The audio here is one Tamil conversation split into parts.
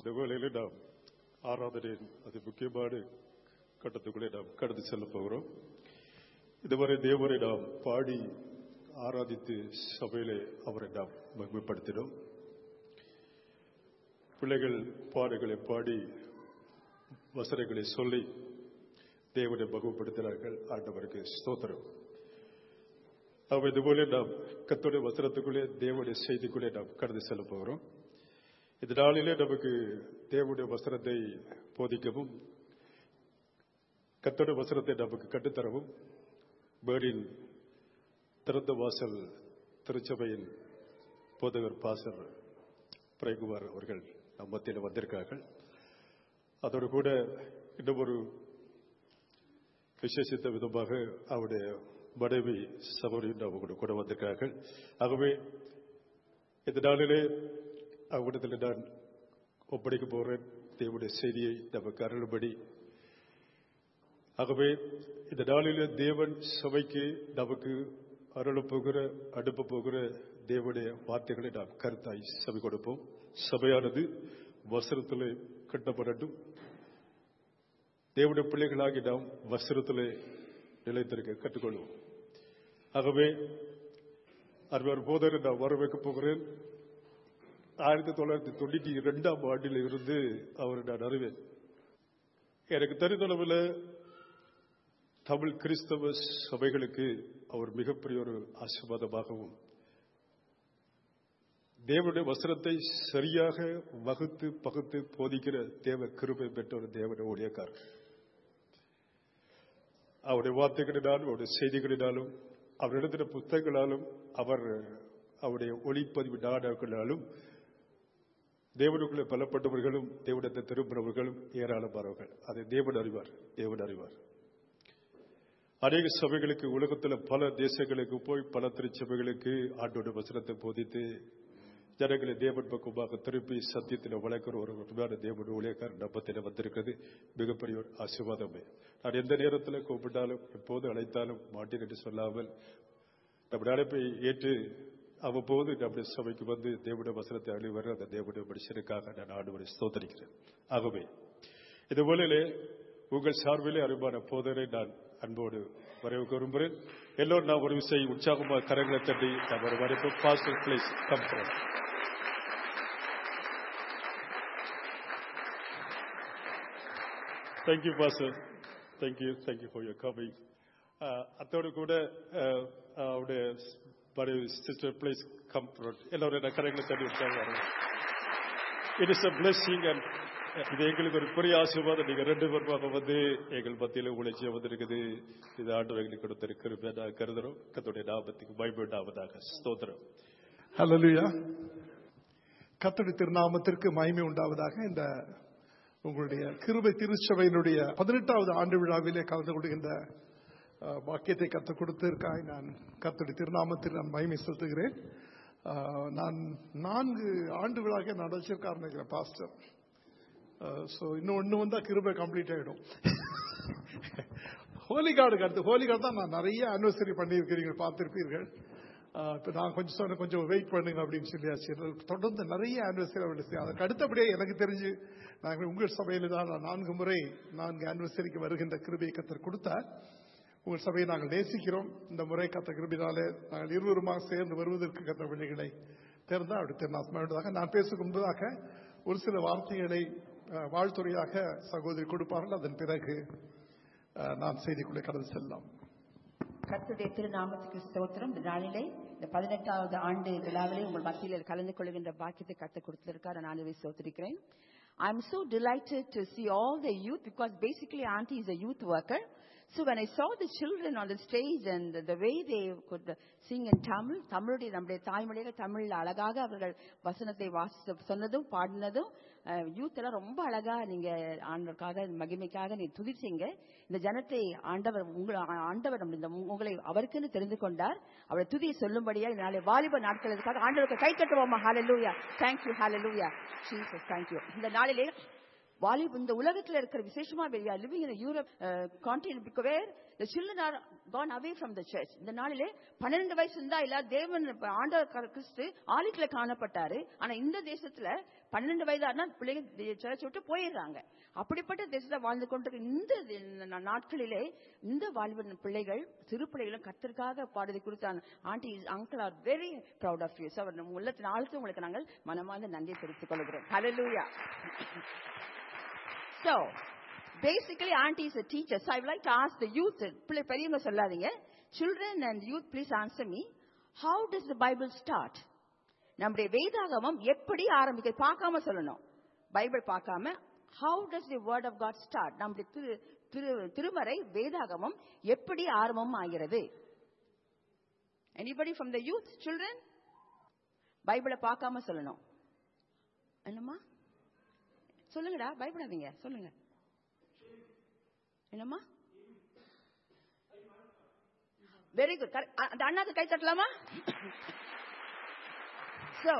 இந்த வேளையில நாம் ஆராதனையின் அது முக்கியமான கட்டத்துக்குள்ளே நாம் கடந்து செல்ல போகிறோம் இதுவரை தேவரை நாம் பாடி ஆராதித்து சபையிலே அவரை நாம் மகிமைப்படுத்தினோம் பிள்ளைகள் பாடுகளை பாடி வசனங்களை சொல்லி தேவனை மகிமைப்படுத்தினார்கள் ஆண்டவருக்கு ஸ்தோத்திரம் அவ இதுபோல நாம் கத்தோடைய வசனத்துக்குள்ளே தேவனுடைய செய்திக்குள்ளே நாம் கடந்து செல்ல போகிறோம் இந்த நாளிலே நமக்கு தேவனுடைய வசனத்தை போதிக்கவும் கத்தோடைய வசனத்தை நமக்கு கட்டுத்தரவும் பேர்டின் திறந்த வாசல் திருச்சபையின் போதகர் பாசர் பிரேகுமார் அவர்கள் நம் மத்தியில் வந்திருக்கார்கள் அதோடு கூட இன்னும் ஒரு விசேஷித்த விதமாக அவருடைய மனைவி சகோதரியும் அவங்க கூட வந்திருக்கார்கள் ஆகவே இந்த நாளிலே அவரிடத்தில் நான் ஒப்படைக்க போகிறேன் தேவனுடைய செய்தியை நமக்கு அருளும்படி ஆகவே இந்த நாளிலே தேவன் சபைக்கு நமக்கு அருளப் போகிற அனுப்ப போகிற தேவனுடைய வார்த்தைகளை நாம் கருத்தாய் சபை கொடுப்போம் சபையானது வசனத்தில் கட்டப்படட்டும் தேவனுடைய பிள்ளைகளாகி நாம் வசனத்தில் நிலைத்திருக்க கற்றுக்கொள்வோம் ஆகவே அறுவர் போதர் நான் வரவேற்க போகிறேன் ஆயிரத்தி தொள்ளாயிரத்தி தொண்ணூற்றி இரண்டாம் ஆண்டில் இருந்து அவர் நான் அறிவேன் எனக்கு தெரிந்தளவில் தமிழ் கிறிஸ்தவ சபைகளுக்கு அவர் மிகப்பெரிய ஒரு ஆசீர்வாதமாகவும் தேவனுடைய வசனத்தை சரியாக வகுத்து பகுத்து போதிக்கிற தேவ கிருபை பெற்ற ஒரு தேவனுடைய ஊழியக்காரர் அவருடைய வார்த்தைகளினாலும் அவருடைய செய்திகளினாலும் அவர் எழுதின புத்தகங்களாலும் அவர் அவருடைய ஒளிப்பதிவு நாடகங்களாலும் தேவனுக்குள்ளே பலப்பட்டவர்களும் தேவனத்தை திரும்பினவர்களும் ஏராளமானவர்கள் அதை தேவன் அறிவார் தேவன் அறிவார் அநேக சபைகளுக்கு உலகத்தில் பல தேசங்களுக்கு போய் பல திருச்சபைகளுக்கு ஆண்டோட வசனத்தை போதித்து ஜனங்களை தேவன் பக்கமாக திருப்பி சத்தியத்தில் வளர்க்கிற ஒரு உண்மையான தேவன் ஊழியக்கார் நம்பத்தில் வந்திருக்கிறது மிகப்பெரிய ஒரு ஆசீர்வாதமே நான் எந்த நேரத்தில் கூப்பிட்டாலும் எப்போது அழைத்தாலும் மாட்டேன் என்று சொல்லாமல் நம்முடைய அழைப்பை ஏற்று அவ்வப்போது நம்முடைய சபைக்கு வந்து தேவனுடைய வசனத்தை அழி வர அந்த தேவனுடைய மனுஷனுக்காக நான் ஆண்டு ஸ்தோத்தரிக்கிறேன் ஆகவே இது போலிலே உங்கள் சார்பிலே அருமான போதரை நான் அன்போடு வரவு விரும்புகிறேன் எல்லோரும் நான் ஒரு விஷயம் உற்சாகமாக கரங்களை தட்டி நான் ஒரு வரப்பு pastor place company thank you pastor thank you thank you for your coming அத்தோடு கூட அவருடைய மறு சிஸ்டர் பிளேஸ் கம்ஃபர்ட் எல்லோரும் நான் கரங்களை தட்டி உற்சாகம் it is a blessing and இது எங்களுக்கு ஒரு பெரிய ஆசீர்வாதம் நீங்க ரெண்டு பேருமாக வந்து எங்கள் மத்தியில் உழைச்சிய வந்திருக்குது இது ஆண்டு எங்களுக்கு கொடுத்திருக்கிற நான் கருதுறோம் கத்துடைய நாமத்துக்கு பயப்படாவதாக ஸ்தோத்திரம் ஹலலுயா கத்தடி திருநாமத்திற்கு மகிமை உண்டாவதாக இந்த உங்களுடைய கிருபை திருச்சபையினுடைய பதினெட்டாவது ஆண்டு விழாவிலே கலந்து கொள்கின்ற வாக்கியத்தை கற்றுக் கொடுத்திருக்காய் நான் கத்தடி திருநாமத்தில் நான் மகிமை செலுத்துகிறேன் நான் நான்கு ஆண்டு விழாக்க நடச்சிருக்காரு நினைக்கிறேன் பாஸ்டர் ஸோ இன்னும் ஒன்று வந்தால் கிருபை கம்ப்ளீட் ஆகிடும் ஹோலி கார்டுக்கு அடுத்து ஹோலி கார்டு தான் நான் நிறைய அனிவர்சரி பண்ணியிருக்கிறீங்க பார்த்துருப்பீர்கள் இப்போ நான் கொஞ்சம் சொன்ன கொஞ்சம் வெயிட் பண்ணுங்க அப்படின்னு சொல்லியாச்சு தொடர்ந்து நிறைய ஆனிவர்சரி அவருடைய அதுக்கு அடுத்தபடியே எனக்கு தெரிஞ்சு நாங்கள் உங்கள் சபையில் தான் நான்கு முறை நான்கு ஆனிவர்சரிக்கு வருகின்ற கிருபை கத்தர் கொடுத்தார் உங்கள் சபையை நாங்கள் நேசிக்கிறோம் இந்த முறை கத்த கிருபினாலே நாங்கள் இருவருமாக சேர்ந்து வருவதற்கு கத்த பிள்ளைகளை தேர்ந்தால் அப்படி திருநாசமாக நான் பேசுக்கு முன்பதாக ஒரு சில வார்த்தைகளை வாழ்த்துறையாக சகோதரி கொடுப்பார்கள் அதன் பிறகு நான் செய்திக்குள்ளே கடந்து செல்லலாம் கர்த்தருடைய திருநாமத்துக்கு ஸ்தோத்திரம் இந்த நாளிலே இந்த பதினெட்டாவது ஆண்டு விழாவிலே உங்கள் மத்தியில் கலந்து கொள்கின்ற பாக்கியத்தை கத்து கொடுத்திருக்காரு நான் ஸ்தோத்திருக்கிறேன் I'm so delighted to see all the youth because basically auntie is a youth worker. So when I saw the children on the stage and the, the way they could sing in Tamil, தமிழுடைய நம்முடைய தாய்மொழியில தமிழில் அழகாக அவர்கள் வசனத்தை வாசி சொன்னதும் பாடினதும் யூத் எல்லாம் ரொம்ப அழகா நீங்க ஆண்டவருக்காக மகிமைக்காக நீ துதிச்சீங்க இந்த ஜனத்தை ஆண்டவர் உங்களை ஆண்டவர் இந்த உங்களை அவருக்குன்னு தெரிந்து கொண்டார் அவரை துதியை சொல்லும்படியா நாளை வாலிப நாட்களுக்காக ஆண்டவருக்கு கை கட்டுவோமா ஹalleluya thank you hallelujah jesus thank you இந்த நாளிலே வாலி இந்த உலகத்துல இருக்கிற விசேஷமா we are living in a Europe uh, continent because where the children are gone away from the church இந்த நாளிலே பன்னிரண்டு வயசு இருந்தா இல்ல தேவன் ஆண்டவர் கிறிஸ்து ஆலிட்ல காணப்பட்டாரு ஆனா இந்த தேசத்துல பன்னெண்டு வயதானா பிள்ளைங்க சர்ச் விட்டு போயிடுறாங்க அப்படிப்பட்ட தேசத்தை வாழ்ந்து கொண்டிருக்க இந்த தி- நா- நாட்களிலே இந்த வாலிபன் பிள்ளைகள் சிறு பிள்ளைகளும் கத்திற்காக பாடுவதை குறித்து aunty uncle are very proud of you so நம்ம உள்ளத்தின் ஆழ்த்து உங்களுக்கு நாங்கள் மனமார்ந்த நன்றி தெரிவித்துக் கொள்கிறோம் ஹalleluya So, basically, auntie is a teacher. So I would like to ask the youth, பிள்ளை பெரியவங்க சொல்லாதீங்க children and youth, please answer me. How does the Bible start? நம்முடைய வேதாகமம் எப்படி ஆரம்பிக்க பார்க்காம சொல்லணும் பைபிள் பார்க்காம how does the word of God start? நம்முடைய திரு திரு திருமறை வேதாகமம் எப்படி ஆரம்பம் ஆகிறது anybody from the youth children பைபிளை பார்க்காம சொல்லணும் என்னம்மா சொல்லுங்கடா பயப்படாதீங்க சொல்லுங்க என்னம்மா வெரி குட் அந்த அண்ணாக்கு கை தட்டலாமா So,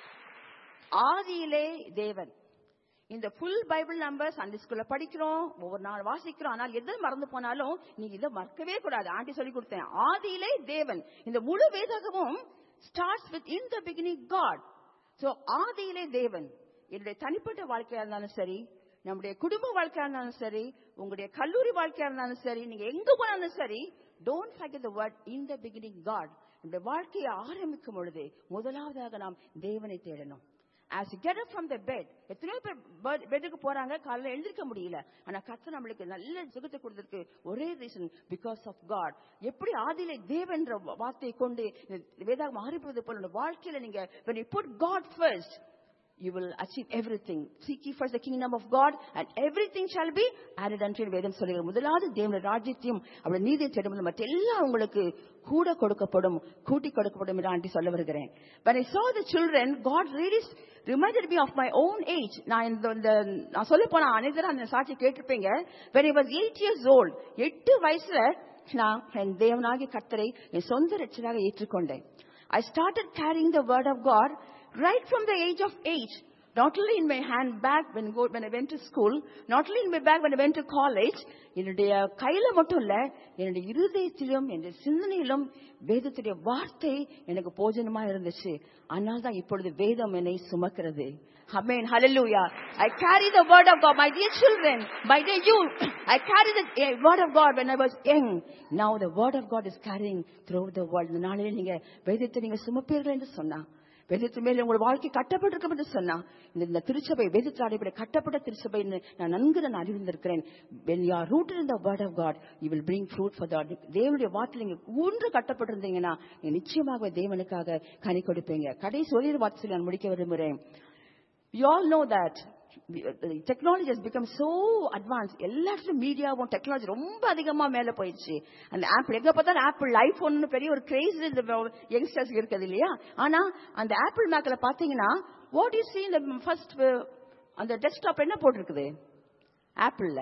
ஆதியிலே தேவன் இந்த ஃபுல் பைபிள் நம்பர் சண்டே ஸ்கூல்ல படிக்கிறோம் ஒவ்வொரு நாள் வாசிக்கிறோம் ஆனால் எது மறந்து போனாலும் நீங்க இதை மறக்கவே கூடாது ஆண்டி சொல்லி கொடுத்தேன் ஆதியிலே தேவன் இந்த முழு வேதகமும் starts with in the beginning God so ஆதியிலே தேவன் என்னுடைய தனிப்பட்ட வாழ்க்கையா இருந்தாலும் சரி நம்முடைய குடும்ப வாழ்க்கையா இருந்தாலும் சரி உங்களுடைய கல்லூரி வாழ்க்கையா இருந்தாலும் சரி நீங்க எங்க போனாலும் சரி don't forget the word in the beginning God நம்முடைய வாழ்க்கையை ஆரம்பிக்கும் பொழுது முதலாவதாக நாம் தேவனை தேடணும் as you get up from the bed எத்தனையோ பேர் பெட்டுக்கு போறாங்க காலையில எழுந்திருக்க முடியல ஆனா கர்த்தர் நம்மளுக்கு நல்ல சுகத்தை கொடுத்திருக்கு ஒரே ரீசன் பிகாஸ் ஆஃப் காட் எப்படி ஆதியிலே தேவன்ற வார்த்தையை கொண்டு இந்த வேதாகம் ஆரம்பிப்பது போல உங்க வாழ்க்கையில நீங்க when you put God first you will achieve everything. Seek ye first the kingdom of God and everything shall be added unto you. வேதம் சொல்லுகிற முதலாவது தேவனுடைய ராஜ்யத்தையும் அவருடைய நீதியை தேடும் மற்ற எல்லாம் உங்களுக்கு கூட கொடுக்கப்படும் கூட்டி கொடுக்கப்படும் என்று ஆண்டி சொல்ல வருகிறேன் when I saw the children God really reminded me of my own age நான் இந்த இந்த நான் சொல்ல போனா அனைவரும் அந்த சாட்சி கேட்டிருப்பீங்க when I was eight years old எட்டு வயசுல நான் என் தேவனாகிய கர்த்தரை என் சொந்த ரட்சராக ஏற்றுக்கொண்டேன் I started carrying the word of God right from the age of eight. Not only in my handbag when, go, when I went to school, not only in my bag when I went to college, என்னுடைய கையில மட்டும் இல்ல என்னுடைய இருதயத்திலும் என்னுடைய சிந்தனையிலும் வேதத்துடைய வார்த்தை எனக்கு போஜனமா இருந்துச்சு ஆனால் தான் இப்பொழுது வேதம் என்னை சுமக்கிறது Amen. Hallelujah. I carry the word of God. My dear children, my dear youth, I carry the eh, word of God when I was young. Now the word of God is carrying throughout the world. இந்த நாளிலே நீங்க வேதத்தை நீங்க சுமப்பீர்கள் என்று சொன்னா வேதத்து மேல உங்கள் வாழ்க்கை கட்டப்பட்டிருக்கும் என்று சொன்னா இந்த இந்த திருச்சபை வேதத்தில் அடிப்படை கட்டப்பட்ட திருச்சபை என்று நான் நன்கு நான் அறிந்திருக்கிறேன் when you are rooted in the word of God you will bring fruit for God தேவனுடைய வார்த்தையில் நீங்க ஊன்று கட்டப்பட்டிருந்தீங்கன்னா நீங்க நிச்சயமாக தேவனுக்காக கனி கொடுப்பீங்க கடைசி ஒரே ஒரு வார்த்தை சொல்லி நான் முடிக்க விரும்புகிறேன் you all know that the the technology has become so advanced எல்லா இடத்துலயும் மீடியாவும் டெக்னாலஜி ரொம்ப அதிகமா மேல போயிடுச்சு அந்த ஆப்பிள் எங்க பார்த்தாலும் ஆப்பிள் ஐபோன் பெரிய ஒரு கிரேஸ் இந்த யங்ஸ்டர்ஸ் இருக்குது இல்லையா ஆனா அந்த ஆப்பிள் மேக்ல பாத்தீங்கன்னா வாட் இஸ் சி இந்த ஃபர்ஸ்ட் அந்த டெஸ்க்டாப் என்ன போட்டிருக்குது ஆப்பிள்ல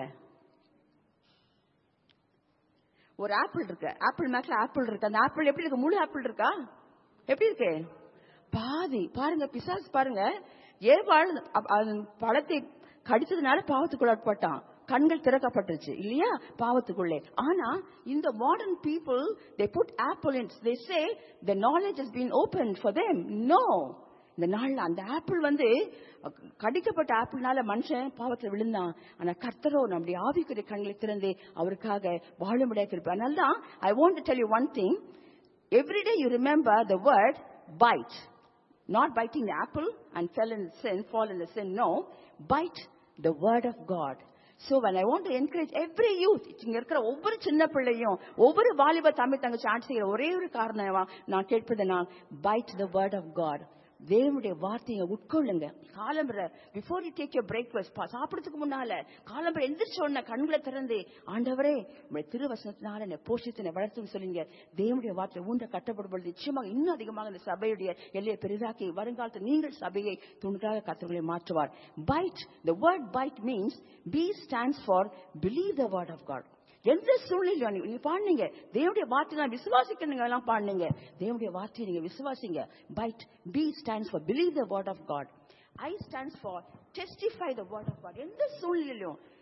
ஒரு ஆப்பிள் இருக்கு ஆப்பிள் மேக்ல ஆப்பிள் இருக்கு அந்த ஆப்பிள் எப்படி இருக்கு முழு ஆப்பிள் இருக்கா எப்படி இருக்கு பாதி பாருங்க பிசாஸ் பாருங்க ஏவாள் அப்- அதன் பழத்தை கடிச்சதுனால பாவத்துக்குள்ள உட்பட்டான் கண்கள் திறக்கப்பட்டுருச்சு இல்லையா பாவத்துக்குள்ளே ஆனா இந்த modern people they put apple in the say the knowledge has been opened for them no இந்த நாள்ல அந்த ஆப்பிள் வந்து கடிக்கப்பட்ட ஆப்பிள்னால மனுஷன் பாவத்துல விழுந்தான் ஆனா கர்த்தரோ நம்முடைய ஆவிக்குரிய கண்களை திறந்து அவருக்காக வாழும்படியாக இருப்பார் அதனால தான் I want to tell you one thing every day you remember the word bite. Not biting the apple and fell in sin, fall in the sin. No, bite the word of God. So when I want to encourage every youth, இங்க இருக்கிற ஒவ்வொரு சின்ன பிள்ளையும் ஒவ்வொரு வாலிப தம்பி தங்கச்சி ஆட்சி செய்கிற ஒரே ஒரு காரணம் நான் கேட்பது நான் bite the word of God தேவனுடைய வார்த்தையை உட்கொள்ளுங்க காலம்புற before you take your breakfast சாப்பிடறதுக்கு முன்னால காலம்புற எந்திரிச்ச உடனே கண்களை திறந்து ஆண்டவரே உங்களுடைய திருவசனத்தினால என்னை போஷித்து வளர்த்துன்னு சொல்லுங்க தேவனுடைய வார்த்தை ஊன்ற கட்டப்படும் பொழுது நிச்சயமாக இன்னும் அதிகமாக இந்த சபையுடைய எல்லையை பெரிதாக்கி வருங்காலத்தில் நீங்கள் சபையை துணிதாக கத்தர்களை மாற்றுவார் bite the word bite means B stands for believe the word of God எந்த சூழ்நிலையும் நீ- நீங்க பாடுனீங்க தேவனுடைய வார்த்தை நான் விசுவாசிக்கணுங்க எல்லாம் பாடுனீங்க தேவனுடைய வார்த்தையை நீங்க விசுவாசிங்க bite B stands for believe the word of God I stands for testify the word of God எந்த சூழ்நிலையிலும்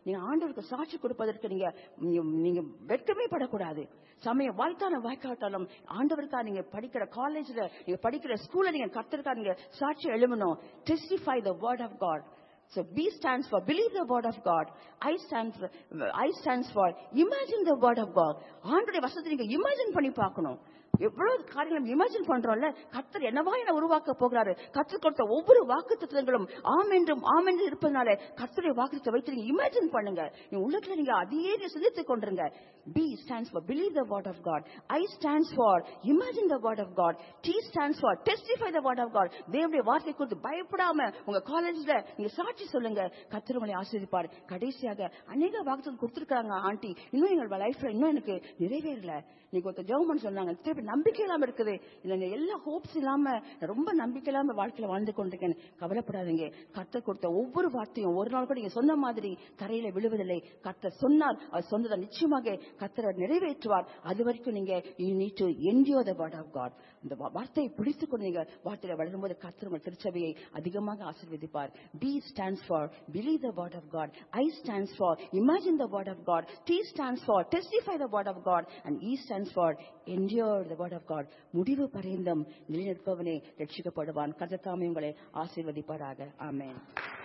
நீங்க ஆண்டவருக்கு சாட்சி கொடுப்பதற்கு நீங்க நீங்க- நீங்க வெட்கமே படக்கூடாது சமயம் வாய்த்தான வாய்க்காட்டாலும் ஆண்டவருக்கா நீங்க படிக்கிற காலேஜ்ல நீங்க படிக்கிற ஸ்கூல்ல நீங்க கத்திருக்கா நீங்க சாட்சி எழுமணும் testify the word of God So B stands for believe the word of God. I stands for, I stands for imagine the word of God. ஆண்டுடைய வசத்தை நீங்க இமேஜின் பண்ணி பார்க்கணும் எவ்வளவு காரியங்களும் இமேஜின் பண்றோம்ல கர்த்தர் என்னவா என்ன உருவாக்க போகிறாரு கர்த்தர் கொடுத்த ஒவ்வொரு வாக்கு தத்துவங்களும் ஆம் என்றும் ஆம் என்று இருப்பதனால கர்த்தருடைய வாக்குத்தத்தை வைத்து நீங்க இமேஜின் பண்ணுங்க நீங்க உள்ளத்துல நீங்க அதையே நீங்க சிந்தித்துக் கொண்டிருங்க B stands for believe the word of God. I stands for imagine the word of God. T stands for testify the word of God. தேவனுடைய வார்த்தை குறித்து பயப்படாம உங்க காலேஜ்ல நீங்க சாட்சி சொல்லுங்க கர்த்தர் உங்களை ஆசீர்வதிப்பார் கடைசியாக அநேக வாக்குத்தம் கொடுத்திருக்காங்க ஆண்டி இன்னும் எங்க லைஃப்ல இன்னும் எனக்கு நிறைவேறல நீங்க ஒருத்தர் ஜெர்மன் சொன்னாங்க திருப்பி நம்பிக்கை இல்லாம இருக்குது இல்லைங்க எல்லா ஹோப்ஸ் இல்லாம நான் ரொம்ப நம்பிக்கை இல்லாம வாழ்க்கையில வாழ்ந்து கொண்டிருக்கேன் கவலைப்படாதீங்க கர்த்தர் கொடுத்த ஒவ்வொரு வார்த்தையும் ஒரு நாள் கூட நீங்க சொன்ன மாதிரி தரையில விழுவதில்லை கர்த்தர் சொன்னார் அவர் சொன்னதை நிச்சயமாக கர்த்தர் அவர் நிறைவேற்றுவார் அது வரைக்கும் நீங்க you need to enjoy the word of God இந்த வா- வார்த்தையை பிடித்துக் கொண்டு நீங்க வார்த்தையில வளரும்போது கர்த்தர் உங்கள் திருச்சபையை அதிகமாக ஆசீர்வதிப்பார் B stands for believe the word of God I stands for imagine the word of God T stands for testify the word of God and E stands for engorge the word of God முடிவு பரியந்தம் நிலைநிற்பவனே ரட்சிக்கப்படுவான் கர்த்தத்தாமே உங்களை ஆசீர்வதிப்பாராக ஆமென்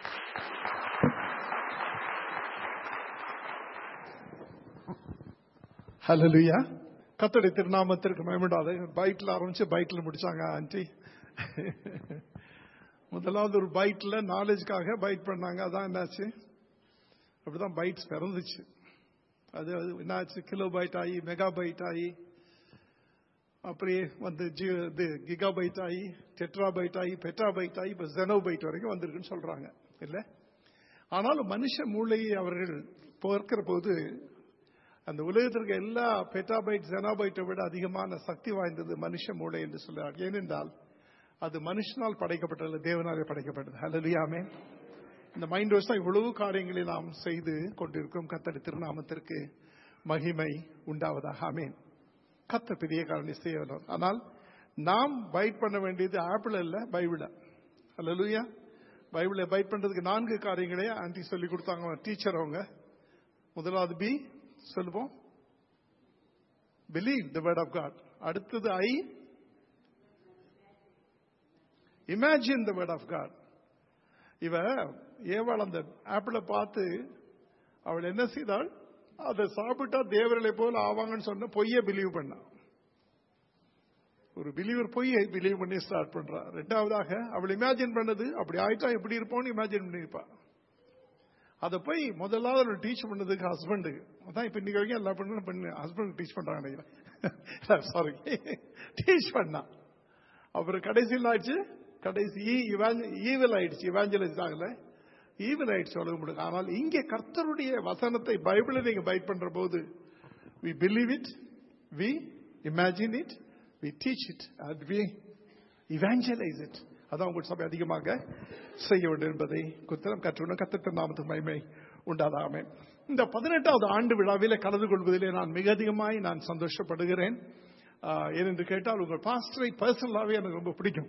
ஹalleluya கர்த்தருடைய திருநாமத்திற்கு மகிமையுண்டாது பைட்ல ஆரம்பிச்சு பைட்ல முடிச்சாங்க ஆண்டி முதலாவது ஒரு பைட்ல நாலேஜ்க்காக பைட் பண்ணாங்க அதான் என்னாச்சு அப்படிதான் பைட்ஸ் பிறந்துச்சு அது அது என்னாச்சு கிலோ பைட் ஆகி மெகா பைட் ஆகி அப்படியே வந்து ஜி இது கிகா பைட் ஆகி டெட்ரா பைட் ஆகி பெட்ரா பைட் ஆகி இப்ப ஜெனோ பைட் வரைக்கும் வந்திருக்குன்னு சொல்றாங்க இல்ல ஆனாலும் மனுஷ மூளையை அவர்கள் பார்க்கிற போது அந்த உலகத்திற்கு எல்லா பெட்டாபைட் ஜெனாபைட்டை விட அதிகமான சக்தி வாய்ந்தது மனுஷ மூளை என்று சொல்றார் ஏனென்றால் அது மனுஷனால் படைக்கப்பட்டது தேவனாலே படைக்கப்பட்டது ஹalleluya இந்த மைண்ட் வாஷ் தான் இவ்வளவு காரியங்களை நாம் செய்து கொண்டிருக்கிறோம் கத்தடி திருநாமத்திற்கு மகிமை உண்டாவதாக ஆமேன் கத்த பெரிய காரணம் செய்யணும் ஆனால் நாம் பைட் பண்ண வேண்டியது ஆப்பிள் அல்ல பைபிள ஹalleluya பைபிளை பைட் பண்றதுக்கு நான்கு காரியங்களே ஆண்டி சொல்லி கொடுத்தாங்க டீச்சர் அவங்க முதலாவது பி சொல்லுவோம் believe the word of God அடுத்தது I imagine the word of God இவ ஏவாள் அந்த ஆப்பிளை பார்த்து அவள் என்ன செய்தாள் அதை சாப்பிட்டா தேவர்களை போல ஆவாங்கன்னு சொன்ன பொய்ய பிலீவ் பண்ணா ஒரு பிலீவர் பொய்யை பிலீவ் பண்ணி ஸ்டார்ட் பண்றா ரெண்டாவதாக அவள் இமேஜின் பண்ணது அப்படி ஆயிட்டா எப்படி இருப்போம்னு இமேஜின் பண்ணிருப்பா அதை போய் முதலாவது டீச் பண்ணதுக்கு ஹஸ்பண்டுக்கு அதான் இப்ப இன்னைக்கு வரைக்கும் எல்லா பெண்களும் பண்ணு ஹஸ்பண்ட் டீச் பண்றாங்க நினைக்கிறேன் சாரி டீச் பண்ணா அப்புறம் கடைசியில் ஆயிடுச்சு கடைசி ஈவில் ஆயிடுச்சு இவாஞ்சலைஸ் ஆகல ஈவில் ஆயிடுச்சு உலக முடியும் ஆனால் இங்கே கர்த்தருடைய வசனத்தை பைபிளை நீங்க பைட் பண்ற போது we believe it we imagine it we teach it and we evangelise it அதான் உங்கள் சபை அதிகமாக செய்ய வேண்டும் என்பதை குத்தரம் கற்றுக்கணும் கத்திர நாமத்துக்கு மகிமை உண்டாதாமே இந்த பதினெட்டாவது ஆண்டு விழாவில் கலந்து கொள்வதிலே நான் மிக அதிகமாய் நான் சந்தோஷப்படுகிறேன் ஆஹ், ஏனென்று கேட்டால் உங்கள் பாஸ்டரை பர்சனலாவே எனக்கு ரொம்ப பிடிக்கும்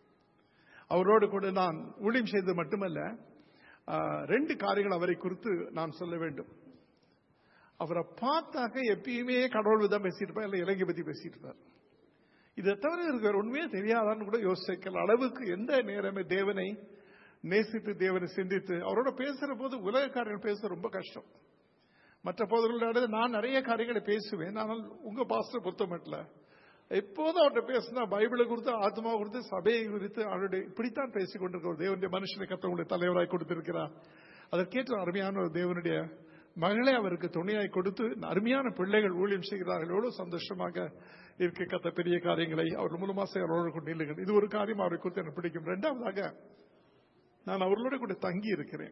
அவரோடு கூட நான் ஊழியம் செய்தது மட்டுமல்ல ஆஹ், ரெண்டு காரியங்கள் அவரை குறித்து நான் சொல்ல வேண்டும் அவரை பார்த்தாக்க எப்பயுமே கடவுள் விதம் பேசிட்டு இருப்பார் இல்லை இலங்கை பத்தி பேசிட்டு இருப்பார் இதை தவிர இருக்கிற உண்மையே தெரியாதான்னு கூட யோசிக்கிற அளவுக்கு எந்த நேரமே தேவனை நேசித்து தேவனை சிந்தித்து அவரோட பேசுற போது உலக காரியங்கள் பேச ரொம்ப கஷ்டம் மற்ற போதர்களோட நான் நிறைய காரியங்களை பேசுவேன் ஆனால் உங்க பாஸ்டர் பொறுத்த மட்டும் எப்போதும் அவர்கிட்ட பேசினா பைபிளை குறித்து ஆத்மா குறித்து சபையை குறித்து அவருடைய இப்படித்தான் பேசிக் கொண்டிருக்க ஒரு தேவனுடைய மனுஷனை கத்தவங்களுடைய தலைவராய் கொடுத்திருக்கிறார் அதற்கேற்ற அருமையான ஒரு தேவனுடைய மகளை அவருக்கு துணையாய் கொடுத்து அருமையான பிள்ளைகள் ஊழியம் செய்கிறார்கள் எவ்வளவு சந்தோஷமாக இருக்க கத்த பெரிய காரியங்களை அவர் மூலமா அவரோடு கொண்டு நில்லுங்கள் இது ஒரு காரியம் அவரை குறித்து எனக்கு பிடிக்கும் இரண்டாவதாக நான் அவர்களோட கூட தங்கி இருக்கிறேன்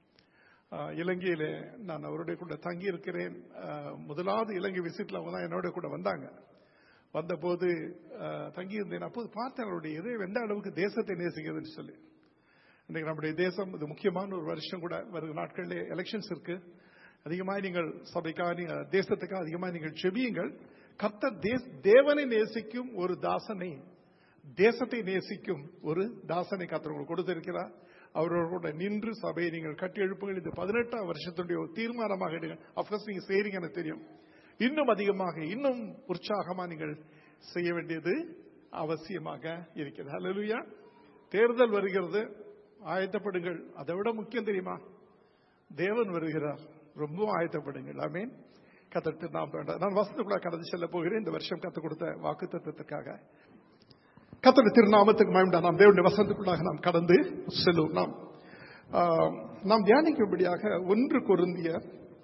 ஆஹ், இலங்கையிலே நான் அவருடைய கூட தங்கி இருக்கிறேன் ஆஹ், முதலாவது இலங்கை விசிட்ல அவங்க தான் என்னோட கூட வந்தாங்க வந்தபோது ஆஹ், தங்கி இருந்தேன் அப்போது பார்த்தேன் அவருடைய இதே எந்த அளவுக்கு தேசத்தை நேசிக்கிறதுன்னு சொல்லி இன்னைக்கு நம்முடைய தேசம் இது முக்கியமான ஒரு வருஷம் கூட வருகிற நாட்களில் எலெக்ஷன்ஸ் இருக்கு அதிகமாக நீங்கள் சபைக்காக நீங்க தேசத்துக்காக அதிகமாக நீங்கள் செபியுங்கள் கர்த்தர் தேச தேவனை நேசிக்கும் ஒரு தாசனை தேசத்தை நேசிக்கும் ஒரு தாசனை கர்த்தர் உங்களுக்கு கொடுத்திருக்கிறார் அவரோட கூட நின்று சபையை நீங்கள் கட்டி எழுப்புங்கள் இது பதினெட்டாம் வருஷத்துடைய ஒரு தீர்மானமாக எடுங்கள் அப்கோர்ஸ் நீங்க செய்றீங்க எனக்கு தெரியும் இன்னும் அதிகமாக இன்னும் உற்சாகமா நீங்கள் செய்ய வேண்டியது அவசியமாக இருக்கிறது ஹalleluya தேர்தல் வருகிறது ஆயத்தப்படுங்கள் அதை விட முக்கியம் தெரியுமா தேவன் வருகிறார் ரொம்ப ஆயத்தப்படுங்கள் ஆமீன் கத்தட்டு நாம் வேண்டாம் நான் வசனத்துக்குள்ள கடந்து செல்ல போகிறேன் இந்த வருஷம் கத்து கொடுத்த வாக்கு தத்துவத்திற்காக கத்தோட திருநாமத்துக்கு மயம்டா நாம் தேவனுடைய வசனத்துக்குள்ளாக நாம் கடந்து செல்லுவோம் நாம் ஆம், நாம் தியானிக்கும்படியாக ஒன்று கொருந்திய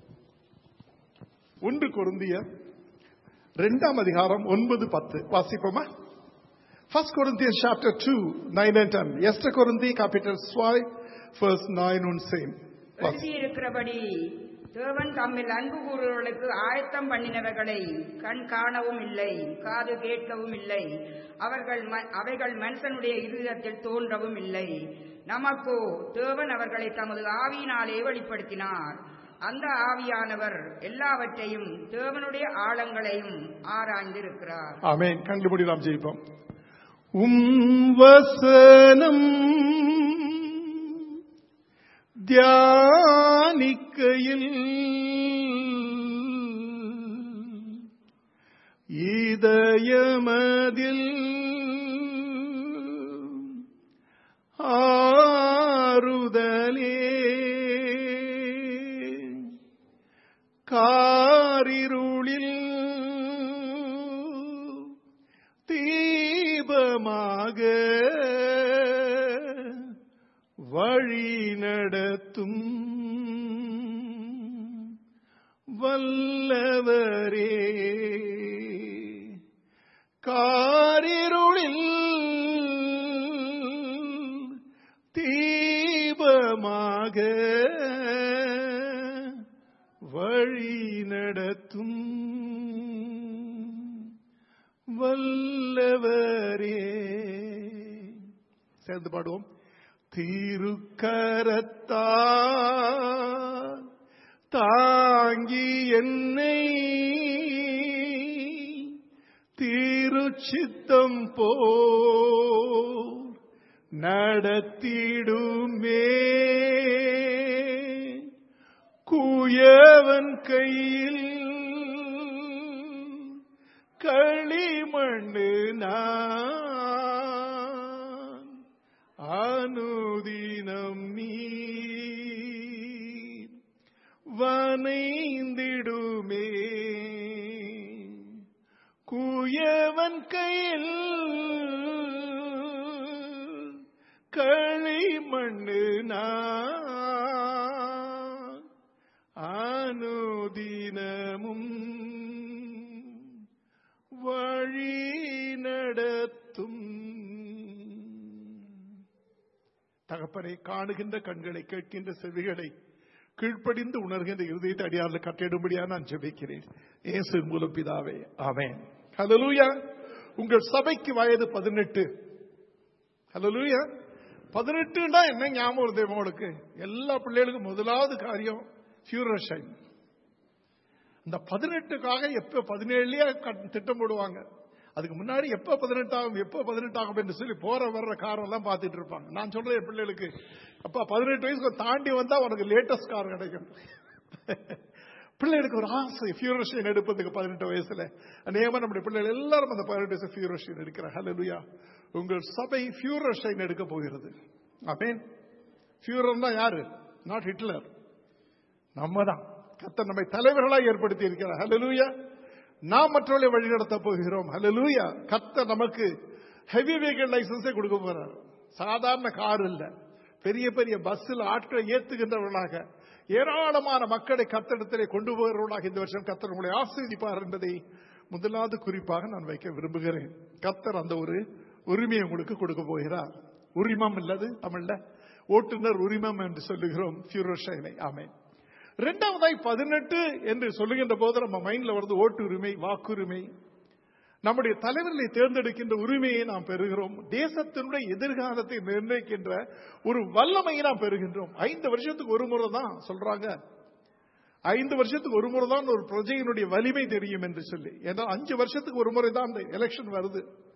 ஒன்று கொருந்திய இரண்டாம் அதிகாரம் ஒன்பது பத்து வாசிப்போமா First Corinthians chapter 2, 9 and 10. Esther Corinthi, capital 5, verse 9 and 10. எழுதியிருக்கிறபடி தேவன் தம்மில் அன்பு கூறுவர்களுக்கு ஆயத்தம் பண்ணினவர்களை கண் காணவும் இல்லை காது கேட்கவும் இல்லை அவர்கள் ம- அவைகள் மனுஷனுடைய இருதயத்தில் தோன்றவும் இல்லை நமக்கோ தேவன் அவர்களை தமது ஆவியினாலே வெளிப்படுத்தினார் அந்த ஆவியானவர் எல்லாவற்றையும் தேவனுடைய ஆழங்களையும் ஆராய்ந்திருக்கிறார் ஆமென் கண்டுபிடி நாம் ஜெயிப்போம் உம் வசனம் தியானிக்கையில் இதயமதில் ஆறுதலே காரிருளில் தீபமாக வழி நடத்தும் வல்லவரே காரிருளில் தீபமாக வழி நடத்தும் வல்லவரே சேர்ந்து பாடுவோம் திருக்கரத்தா தாங்கி என்னை திருச்சித்தம் போ நடத்திடுமே குயவன் கையில் களிமண்ணு நான் அனுதினம் நீர் வனைந்திடுமே குயவன் கையில் களிமண்ணு நான் அனுதினமும் வழி நடத்தும் தகப்பனை காணுகின்ற கண்களை கேட்கின்ற செவிகளை கீழ்ப்படிந்து உணர்கின்ற இருதயத்தை அடியாரில் கட்டிடும்படியா நான் ஜெபிக்கிறேன் இயேசு மூலம் பிதாவே ஆமென் ஹalleluya உங்கள் சபைக்கு வயது பதினெட்டு ஹalleluya பதினெட்டுனா என்ன ஞாபகம் வருது உங்களுக்கு எல்லா பிள்ளைகளுக்கும் முதலாவது காரியம் ஃபியூரஷன் இந்த பதினெட்டுக்காக எப்ப பதினேழுலயே கட்- திட்டம் போடுவாங்க அதுக்கு முன்னாடி எப்ப பதினெட்டாகும் எப்ப பதினெட்டாகும் என்று சொல்லி போற வர்ற கார் எல்லாம் பார்த்துட்டு இருப்பாங்க நான் சொல்றேன் என் பிள்ளைகளுக்கு அப்பா பதினெட்டு வயசுக்கு தாண்டி வந்தா உனக்கு லேட்டஸ்ட் கார் கிடைக்கும் பிள்ளைகளுக்கு ஒரு ஆசை ஃபியூரோஷன் எடுப்பதுக்கு பதினெட்டு வயசுல அநேகமா நம்முடைய பிள்ளைகள் எல்லாரும் அந்த பதினெட்டு வயசு ஃபியூரோஷன் எடுக்கிற ஹalleluya உங்கள் சபை ஃபியூரோஷன் எடுக்க போகிறது ஆமென் ஃபியூரர்னா யாரு நாட் ஹிட்லர் நம்ம தான் கத்தர் நம்மை தலைவர்களாக ஏற்படுத்தி இருக்கிறார் ஹalleluya நாம் மற்றவர்களை வழிநடத்த போகிறோம் ஹalleluya கத்தர் நமக்கு ஹெவி வெஹிக்கிள் லைசன்ஸே கொடுக்க போறார் சாதாரண கார் இல்ல பெரிய பெரிய பஸ்ஸில் ஆட்களை ஏத்துகின்றவர்களாக ஏராளமான மக்களை கத்தடத்திலே கொண்டு போகிறவர்களாக இந்த வருஷம் கத்தர் உங்களை ஆசீர்வதிப்பார் என்பதை முதலாவது குறிப்பாக நான் வைக்க விரும்புகிறேன் கத்தர் அந்த ஒரு உரிமையை உங்களுக்கு கொடுக்க போகிறார் உரிமம் இல்லது தமிழ்ல ஓட்டுநர் உரிமம் என்று சொல்லுகிறோம் ஃபியூரோஷைனை ஆமென் இரண்டாவதாய் பதினெட்டு என்று சொல்லுகின்ற போது நம்ம மைண்ட்ல வருது ஓட்டு உரிமை வாக்குரிமை நம்முடைய தலைவர்களை தேர்ந்தெடுக்கின்ற உரிமையை நாம் பெறுகிறோம் தேசத்தினுடைய எதிர்காலத்தை நிர்ணயிக்கின்ற ஒரு வல்லமையை நாம் பெறுகின்றோம் ஐந்து வருஷத்துக்கு ஒரு முறை தான் சொல்றாங்க ஐந்து வருஷத்துக்கு ஒரு முறை தான் ஒரு பிரஜையினுடைய வலிமை தெரியும் என்று சொல்லி ஏன்னா அஞ்சு வருஷத்துக்கு ஒரு முறை தான் அந்த எலெக்ஷன் வருது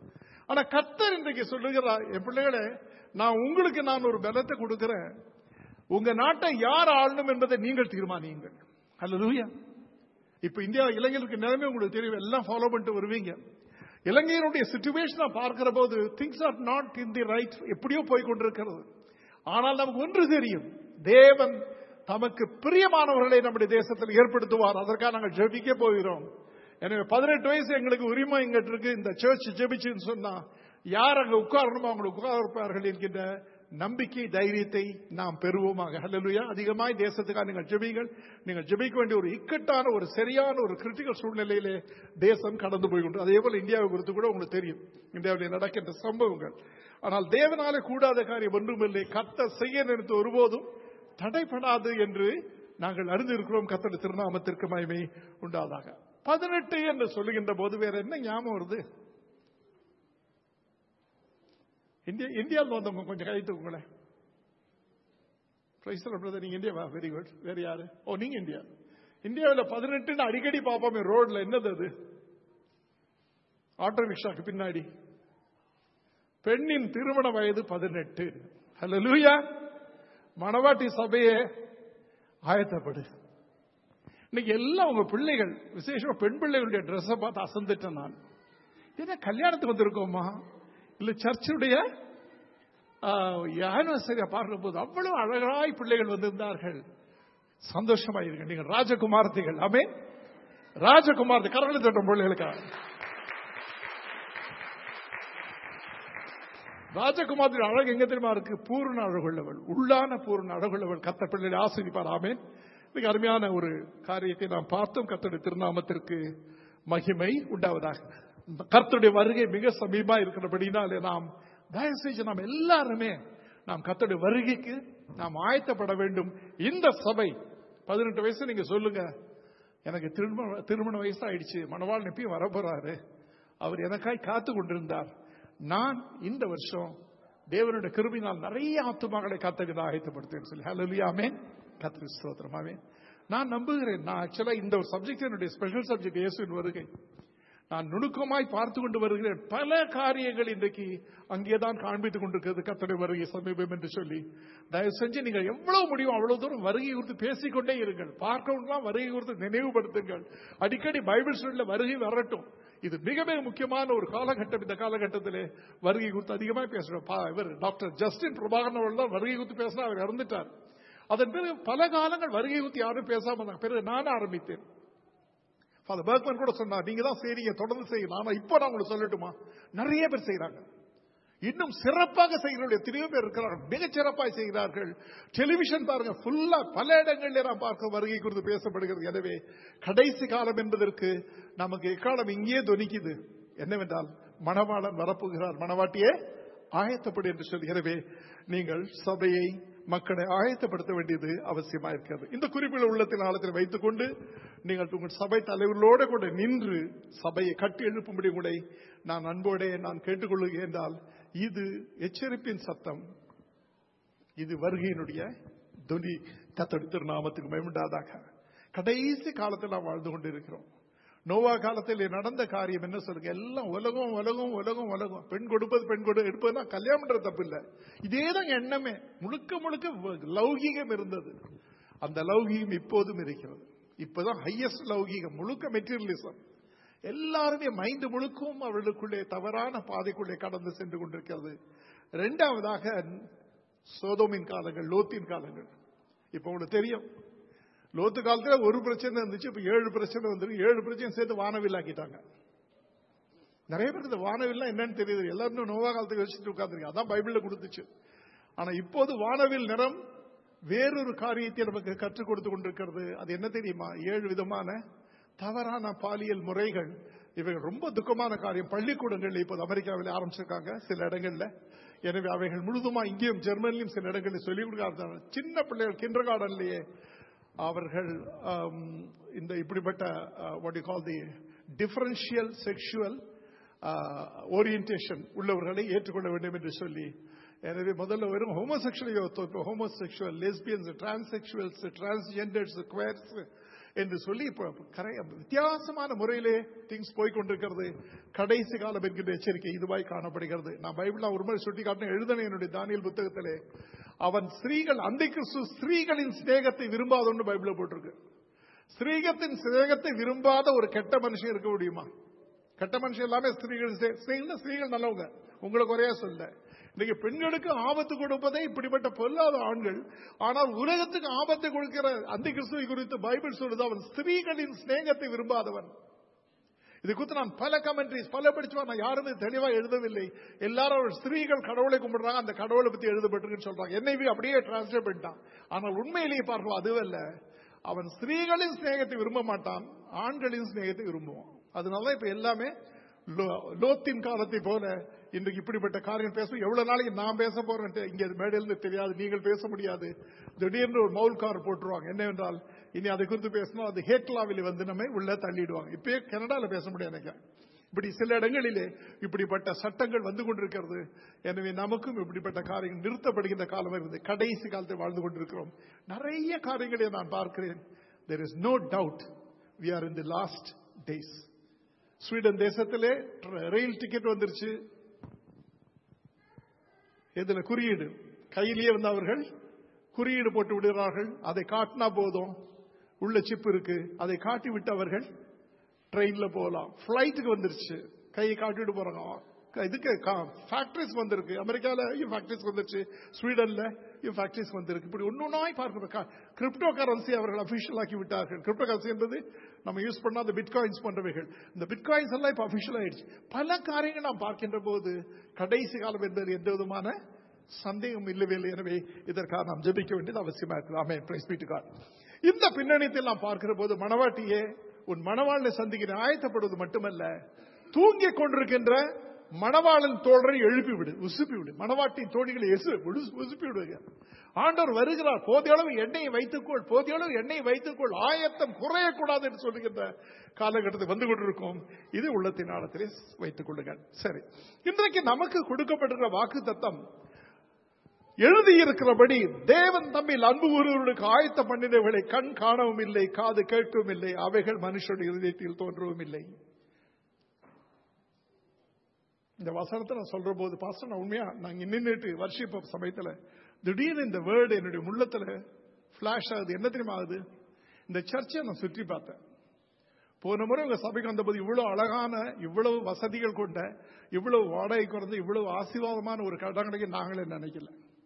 ஆனா கர்த்தர் இன்றைக்கு சொல்லுகிறார் என் பிள்ளைகளே நான் உங்களுக்கு நான் ஒரு பலத்தை கொடுக்கிறேன் உங்க நாட்டை யார் ஆளணும் என்பதை நீங்கள் தீர்மானியுங்கள் அல்ல இப்ப இந்தியா இளைஞருக்கு நிலைமை உங்களுக்கு தெரியும் எல்லாம் ஃபாலோ பண்ணிட்டு வருவீங்க இலங்கையினுடைய சுச்சுவேஷனை பார்க்கிற போது things are not in the right எப்படியோ போய் கொண்டிருக்கிறது ஆனால் நமக்கு ஒன்று தெரியும் தேவன் தமக்கு பிரியமானவர்களை நம்முடைய தேசத்தில் ஏற்படுத்துவார் அதற்காக நாங்கள் ஜெபிக்க போகிறோம் எனவே பதினெட்டு வயசு எங்களுக்கு உரிமை எங்கிட்ட இருக்கு இந்த சர்ச் ஜெபிச்சுன்னு சொன்னா யார் அங்க உட்காரணுமோ அவங்களுக்கு உட்கார்ப்பார்கள் என்கின்ற நம்பிக்கை தைரியத்தை நாம் பெறுவோமாக ஹalleluya அதிகமாய் தேசத்துக்காக நீங்கள் ஜெபிங்கள் நீங்கள் ஜெபிக்க வேண்டிய ஒரு இக்கட்டான ஒரு சரியான ஒரு கிரிட்டிக்கல் சூழ்நிலையிலே தேசம் கடந்து போய் கொண்டு அதே போல இந்தியாவை குறித்து கூட உங்களுக்கு தெரியும் இந்தியாவில் நடக்கின்ற சம்பவங்கள் ஆனால் தேவனாலே கூடாத காரியம் ஒன்றுமில்லை கத்த செய்ய நினைத்து ஒருபோதும் தடைப்படாது என்று நாங்கள் அறிந்திருக்கிறோம் கத்தட திருநாமத்திற்கு மகிமை உண்டாதாக பதினெட்டு என்று சொல்லுகின்ற போது வேற என்ன ஞாபகம் வருது இந்தியா இந்தியாவில் வந்தவங்க கொஞ்சம் கை தூக்குங்களேன் பிரதர் நீங்க இந்தியாவா வெரி குட் வேற யாரு ஓ நீங்க இந்தியா இந்தியாவில் பதினெட்டுன்னு அடிக்கடி பார்ப்போமே ரோட்ல என்னது அது ஆட்டோ ரிக்ஷாக்கு பின்னாடி பெண்ணின் திருமண வயது பதினெட்டு ஹalleluya மணவாட்டி சபையே ஆயத்தப்படு இன்னைக்கு எல்லாம் உங்க பிள்ளைகள் விசேஷமா பெண் பிள்ளைகளுடைய ட்ரெஸ்ஸை பார்த்து அசந்துட்டேன் நான் என்ன கல்யாணத்துக்கு வந்திருக்கோமா இல்ல சர்ச்சுடைய ஆனிவர்சரியா பார்க்கிற போது அவ்வளவு அழகாய் பிள்ளைகள் வந்திருந்தார்கள் சந்தோஷமா இருங்க நீங்க ராஜகுமார்த்திகள் ஆமே ராஜகுமார்த்தி கரங்களை தட்டும் பிள்ளைகளுக்காக ராஜகுமாரி அழகு எங்க தெரியுமா இருக்கு பூர்ண அழகுள்ளவள் உள்ளான பூர்ண அழகுள்ளவள் கத்த பிள்ளைகளை ஆசிரிப்பார் ஆமேன் மிக அருமையான ஒரு காரியத்தை நாம் பார்த்தோம் கத்தருடைய திருநாமத்திற்கு மகிமை உண்டாவதாக கர்த்தருடைய வருகை மிக சமீபமா இருக்கிறபடினாலே நாம் தயவு செஞ்சு நாம் எல்லாருமே நாம் கர்த்தருடைய வருகைக்கு நாம் ஆயத்தப்பட வேண்டும் இந்த சபை பதினெட்டு வயசு நீங்க சொல்லுங்க எனக்கு திருமண திருமண வயசு ஆயிடுச்சு மணவாள் நெப்பியும் வரப்போறாரு அவர் எனக்காய் காத்து கொண்டிருந்தார் நான் இந்த வருஷம் தேவனுடைய கிருபினால் நிறைய ஆத்துமாக்களை கத்தக்கு ஆயத்தப்படுத்தேன் சொல்லி ஹலோலியாமே கத்திரி ஸ்தோத்திரமாவே நான் நம்புகிறேன் நான் ஆக்சுவலா இந்த ஒரு சப்ஜெக்ட் என்னுடைய ஸ்பெஷல் சப்ஜெக்ட் இயேசுவின் வருகை நான் நுணுக்கமாய் பார்த்து கொண்டு வருகிறேன் பல காரியங்கள் இன்றைக்கு அங்கேதான் காண்பித்துக் கொண்டிருக்கிறது கத்தடை வருகை சமீபம் என்று சொல்லி தயவு செஞ்சு நீங்கள் எவ்வளவு முடியும் அவ்வளவு தூரம் வருகை குறித்து பேசிக்கொண்டே இருங்கள் பார்க்கணும்லாம் வருகை குறித்து நினைவுபடுத்துங்கள் அடிக்கடி பைபிள் ஸ்டடியில் வருகை வரட்டும் இது மிக மிக முக்கியமான ஒரு காலகட்டம் இந்த காலகட்டத்திலே வருகை குறித்து அதிகமாக பேசுறோம் இவர் டாக்டர் ஜஸ்டின் பிரபாகரன் அவர்கள் தான் வருகை குறித்து பேசினா அவர் இறந்துட்டார் அதன் பிறகு பல காலங்கள் வருகை குறித்து யாரும் பேசாம இருந்தாங்க பிறகு நானும் ஆரம்பித்தேன் ஃபாதர் பேர்க்மன் கூட சொன்னார் நீங்க தான் செய்றீங்க தொடர்ந்து செய்யலாம் ஆனா இப்போ நான் உங்களுக்கு சொல்லட்டுமா நிறைய பேர் செய்யறாங்க இன்னும் சிறப்பாக செய்கிறவர்கள் எத்தனையோ பேர் இருக்கிறார்கள் மிகச் சிறப்பாக செய்கிறார்கள் டெலிவிஷன் பாருங்க ஃபுல்லா பல இடங்களில் நாம் பார்க்க வருகை குறித்து பேசப்படுகிறது எனவே கடைசி காலம் என்பதற்கு நமக்கு எக்காலம் இங்கே துணிக்குது என்னவென்றால் மணவாளன் வரப்போகிறார் மணவாட்டியே ஆயத்தப்படு என்று சொல்கிறவே நீங்கள் சபையை மக்களை ஆயத்தப்படுத்த வேண்டியது அவசியமா இருக்கிறது இந்த குறிப்பிட்ட உள்ளத்தில் ஆழத்தில் வைத்துக் கொண்டு நீங்கள் உங்கள் சபை தலைவர்களோடு கூட நின்று சபையை கட்டி எழுப்பும்படி உங்களை நான் அன்போടെ நான் கேட்டுக்கொள்ளுகிறேன் என்றால் இது எச்சரிப்பின் சத்தம் இது வருகையினுடைய துனி கத்தடி திருநாமத்துக்கு மேம்படாதாக கடைசி காலத்தில் நாம் வாழ்ந்து கொண்டிருக்கிறோம் நோவா காலத்தில் நடந்த காரியம் என்ன சொல்லுங்க எல்லாம் உலகம் உலகம் உலகம் உலகம் பெண் கொடுப்பது பெண் கொடு எடுப்பதுனா கல்யாணம் பண்றது தப்பு இல்ல இதேதான் எண்ணமே முழுக்க முழுக்க லௌகீகம் இருந்தது அந்த லௌகீகம் இப்போதும் இருக்கிறது இப்பதான் ஹையஸ்ட் லௌகீகம் முழுக்க மெட்டீரியலிசம் எல்லாருடைய மைண்ட் முழுக்கவும் அவர்களுக்குள்ளே தவறான பாதைக்குள்ளே கடந்து சென்று கொண்டிருக்கிறது இரண்டாவதாக சோதோமின் காலங்கள் லோத்தின் காலங்கள் இப்ப உங்களுக்கு தெரியும் லோத்து காலத்துல ஒரு பிரச்சனை இருந்துச்சு இப்ப ஏழு பிரச்சனை வந்துருக்கு ஏழு பிரச்சனை சேர்த்து வானவில் ஆக்கிட்டாங்க நிறைய பேருக்கு இந்த வானவில் என்னன்னு தெரியுது எல்லாரும் நோவா காலத்துக்கு வச்சுட்டு உட்காந்துருக்கு அதான் பைபிள்ல கொடுத்துச்சு ஆனா இப்போது வானவில் நிறம் வேறொரு காரியத்தை நமக்கு கற்றுக் கொடுத்து கொண்டிருக்கிறது அது என்ன தெரியுமா ஏழு விதமான தவறான பாலியல் முறைகள் இவைகள் ரொம்ப துக்கமான காரியம் பள்ளிக்கூடங்கள் இப்போது அமெரிக்காவில் ஆரம்பிச்சிருக்காங்க சில இடங்கள்ல எனவே அவைகள் முழுதுமா இங்கேயும் ஜெர்மனிலும் சில இடங்களில் சொல்லிக் கொடுக்க சின்ன பிள்ளைகள் கிண்டர் கார்டன்லயே அவர்கள் இந்த இப்படிப்பட்ட what you call the differential sexual orientation உள்ளவர்களை ஏற்றுக்கொள்ள வேண்டும் என்று சொல்லி எனவே முதல்ல வெறும் ஹோமோசெக்சுவல் இப்போ homosexual lesbians transsexuals transgenders queers என்று சொல்லி இப்ப கரை வித்தியாசமான முறையிலே திங்ஸ் போய் கொண்டிருக்கிறது கடைசி காலம் என்கின்ற எச்சரிக்கை இதுவாய் காணப்படுகிறது நான் பைபிள்ல ஒரு முறை சுட்டி காட்டின எழுதன என்னுடைய தானியல் புத்தகத்திலே அவன் ஸ்திரீகள் அந்த கிறிஸ்து ஸ்திரீகளின் சிநேகத்தை விரும்பாதொன்னு பைபிள்ல போட்டிருக்கு ஸ்திரீகத்தின் சிநேகத்தை விரும்பாத ஒரு கெட்ட மனுஷன் இருக்க முடியுமா கெட்ட மனுஷன் எல்லாமே ஸ்திரீகள் ஸ்நே- ஸ்திரீகள் ஸ்திரீகள் நல்லவங்க உங்களை குறையா சொல்ல இன்னைக்கு பெண்களுக்கு ஆபத்து கொடுப்பதே இப்படிப்பட்ட பொல்லாத ஆண்கள் ஆனால் உலகத்துக்கு ஆபத்தை கொடுக்கிற அந்த கிறிஸ்துவை குறித்து பைபிள் சொல்லுது அவன் ஸ்திரீகளின் சிநேகத்தை விரும்பாதவன் இது குறித்து நான் பல கமெண்ட்ரிஸ் பல படிச்சுவா நான் யாருமே தெளிவா எழுதவில்லை எல்லாரும் அவர் ஸ்திரீகள் கடவுளை கும்பிடுறாங்க அந்த கடவுளை பத்தி எழுதப்பட்டிருக்குன்னு சொல்றாங்க என்னை அப்படியே டிரான்ஸ்லேட் பண்ணிட்டான் ஆனால் உண்மையிலேயே பார்க்கலாம் அதுவல்ல அவன் ஸ்திரீகளின் சிநேகத்தை விரும்ப மாட்டான் ஆண்களின் சிநேகத்தை விரும்புவான் அதனால இப்ப எல்லாமே லோ- லோத்தின் காலத்தை போல இன்றைக்கு இப்படிப்பட்ட காரியம் பேசும் எவ்வளவு நாளைக்கு நான் பேச போறேன் இங்க மேடையிலிருந்து தெரியாது நீங்கள் பேச முடியாது திடீர்னு ஒரு மவுல் கார் போட்டுருவாங்க என்னவென்றால் இனி அதை குறித்து பேசணும் அது ஹேட்லாவில் வந்து நம்மை உள்ள தள்ளிடுவாங்க இப்பயே கனடால பேச முடியாது நினைக்கிறேன் இப்படி சில இடங்களிலே இப்படிப்பட்ட சட்டங்கள் வந்து கொண்டிருக்கிறது எனவே நமக்கும் இப்படிப்பட்ட காரியங்கள் நிறுத்தப்படுகின்ற காலம் இருக்குது கடைசி காலத்தை வாழ்ந்து கொண்டிருக்கிறோம் நிறைய காரியங்களை நான் பார்க்கிறேன் there is no doubt we are in the last days Sweden தேசத்திலே ட்ர- ரயில் டிக்கெட் வந்துருச்சு இதுல குறியீடு கையிலேயே வந்து அவர்கள் குறியீடு போட்டு விடுகிறார்கள் அதை காட்டினா போதும் உள்ள சிப் இருக்கு அதை காட்டி விட்டு அவர்கள் ட்ரெயின்ல போகலாம் பிளைட்டுக்கு வந்துருச்சு கையை காட்டிட்டு போறாங்க க- இதுக்கு ஃபேக்டரிஸ் வந்திருக்கு அமெரிக்கால ஃபேக்டரிஸ் வந்துருச்சு ஸ்வீடன்ல ஃபேக்டரிஸ் வந்திருக்கு இப்படி ஒன்னொன்னாய் பார்க்கிறோம் கிரிப்டோ கரன்சி அவர்கள் அபிஷியல் ஆக்கி விட்டார்கள் கிரிப்டோ கரன்சி என்பது நம்ம யூஸ் பண்ணாத பிட்காயின்ஸ் போன்றவைகள் இந்த பிட்காயின்ஸ் எல்லாம் இப்ப அபிஷியல் ஆயிடுச்சு பல காரியங்கள் நாம் பார்க்கின்ற போது கடைசி காலம் என்பது எந்த விதமான சந்தேகம் இல்லவே இல்லை எனவே இதற்காக நாம் ஜெபிக்க வேண்டியது அவசியமா இருக்குது ஆமே பிரைஸ் காட் இந்த பின்னணியத்தில் நாம் பார்க்கிற போது மணவாட்டியே உன் மணவாளனை சந்திக்கிற ஆயத்தப்படுவது மட்டுமல்ல தூங்கிக் கொண்டிருக்கின்ற மணவாளன் தோழரை எழுப்பி விடு உசுப்பி விடு மணவாட்டின் தோழிகளை எசு உடு- உசுப்பி விடுங்க ஆண்டவர் வருகிறார் போதிய அளவு எண்ணெயை வைத்துக்கொள் போதிய அளவு எண்ணெயை வைத்துக்கொள் ஆயத்தம் குறையக்கூடாது என்று சொல்லுகின்ற காலகட்டத்தில் வந்து கொண்டிருக்கும் இது உள்ளத்தின் ஆழத்திலே வைத்துக் கொள்ளுங்கள் சரி இன்றைக்கு நமக்கு கொடுக்கப்பட்டிருக்கிற வாக்கு தத்தம் எழுதியிருக்கிறபடி தேவன் தம்மில் அன்பு கூறுவர்களுக்கு ஆயத்த பண்ணினவர்களை கண் காணவும் இல்லை காது கேட்கவும் இல்லை அவைகள் மனுஷனுடைய இதயத்தில் தோன்றவும் இல்லை இந்த வசனத்தை நான் சொல்ற போது பாஸ்டர் நான் உண்மையா நாங்க நின்றுட்டு வர்ஷிப் சமயத்துல திடீர்னு இந்த வேர்டு என்னுடைய உள்ளத்துல பிளாஷ் ஆகுது என்ன தெரியுமா ஆகுது இந்த சர்ச்சை நான் சுற்றி பார்த்தேன் போன முறை உங்க சபைக்கு வந்தபோது இவ்வளவு அழகான இவ்வளவு வசதிகள் கொண்ட இவ்வளவு வாடகை குறைந்த இவ்வளவு ஆசீர்வாதமான ஒரு கடங்கடைக்கு நாங்களே நினைக்கல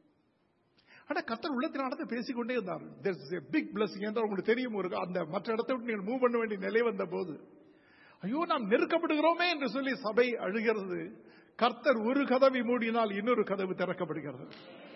ஆனா கத்தர் உள்ளத்தின் நடத்த பேசிக்கொண்டே இருந்தார் பிக் பிளஸிங் என்றால் உங்களுக்கு தெரியும் ஒரு அந்த மற்ற இடத்தை விட்டு நீங்கள் மூவ் பண்ண வேண்டிய நிலை வந்த போது ஐயோ நாம் நெருக்கப்படுகிறோமே என்று சொல்லி சபை அழுகிறது கர்த்தர் ஒரு கதவை மூடினால் இன்னொரு கதவு திறக்கப்படுகிறது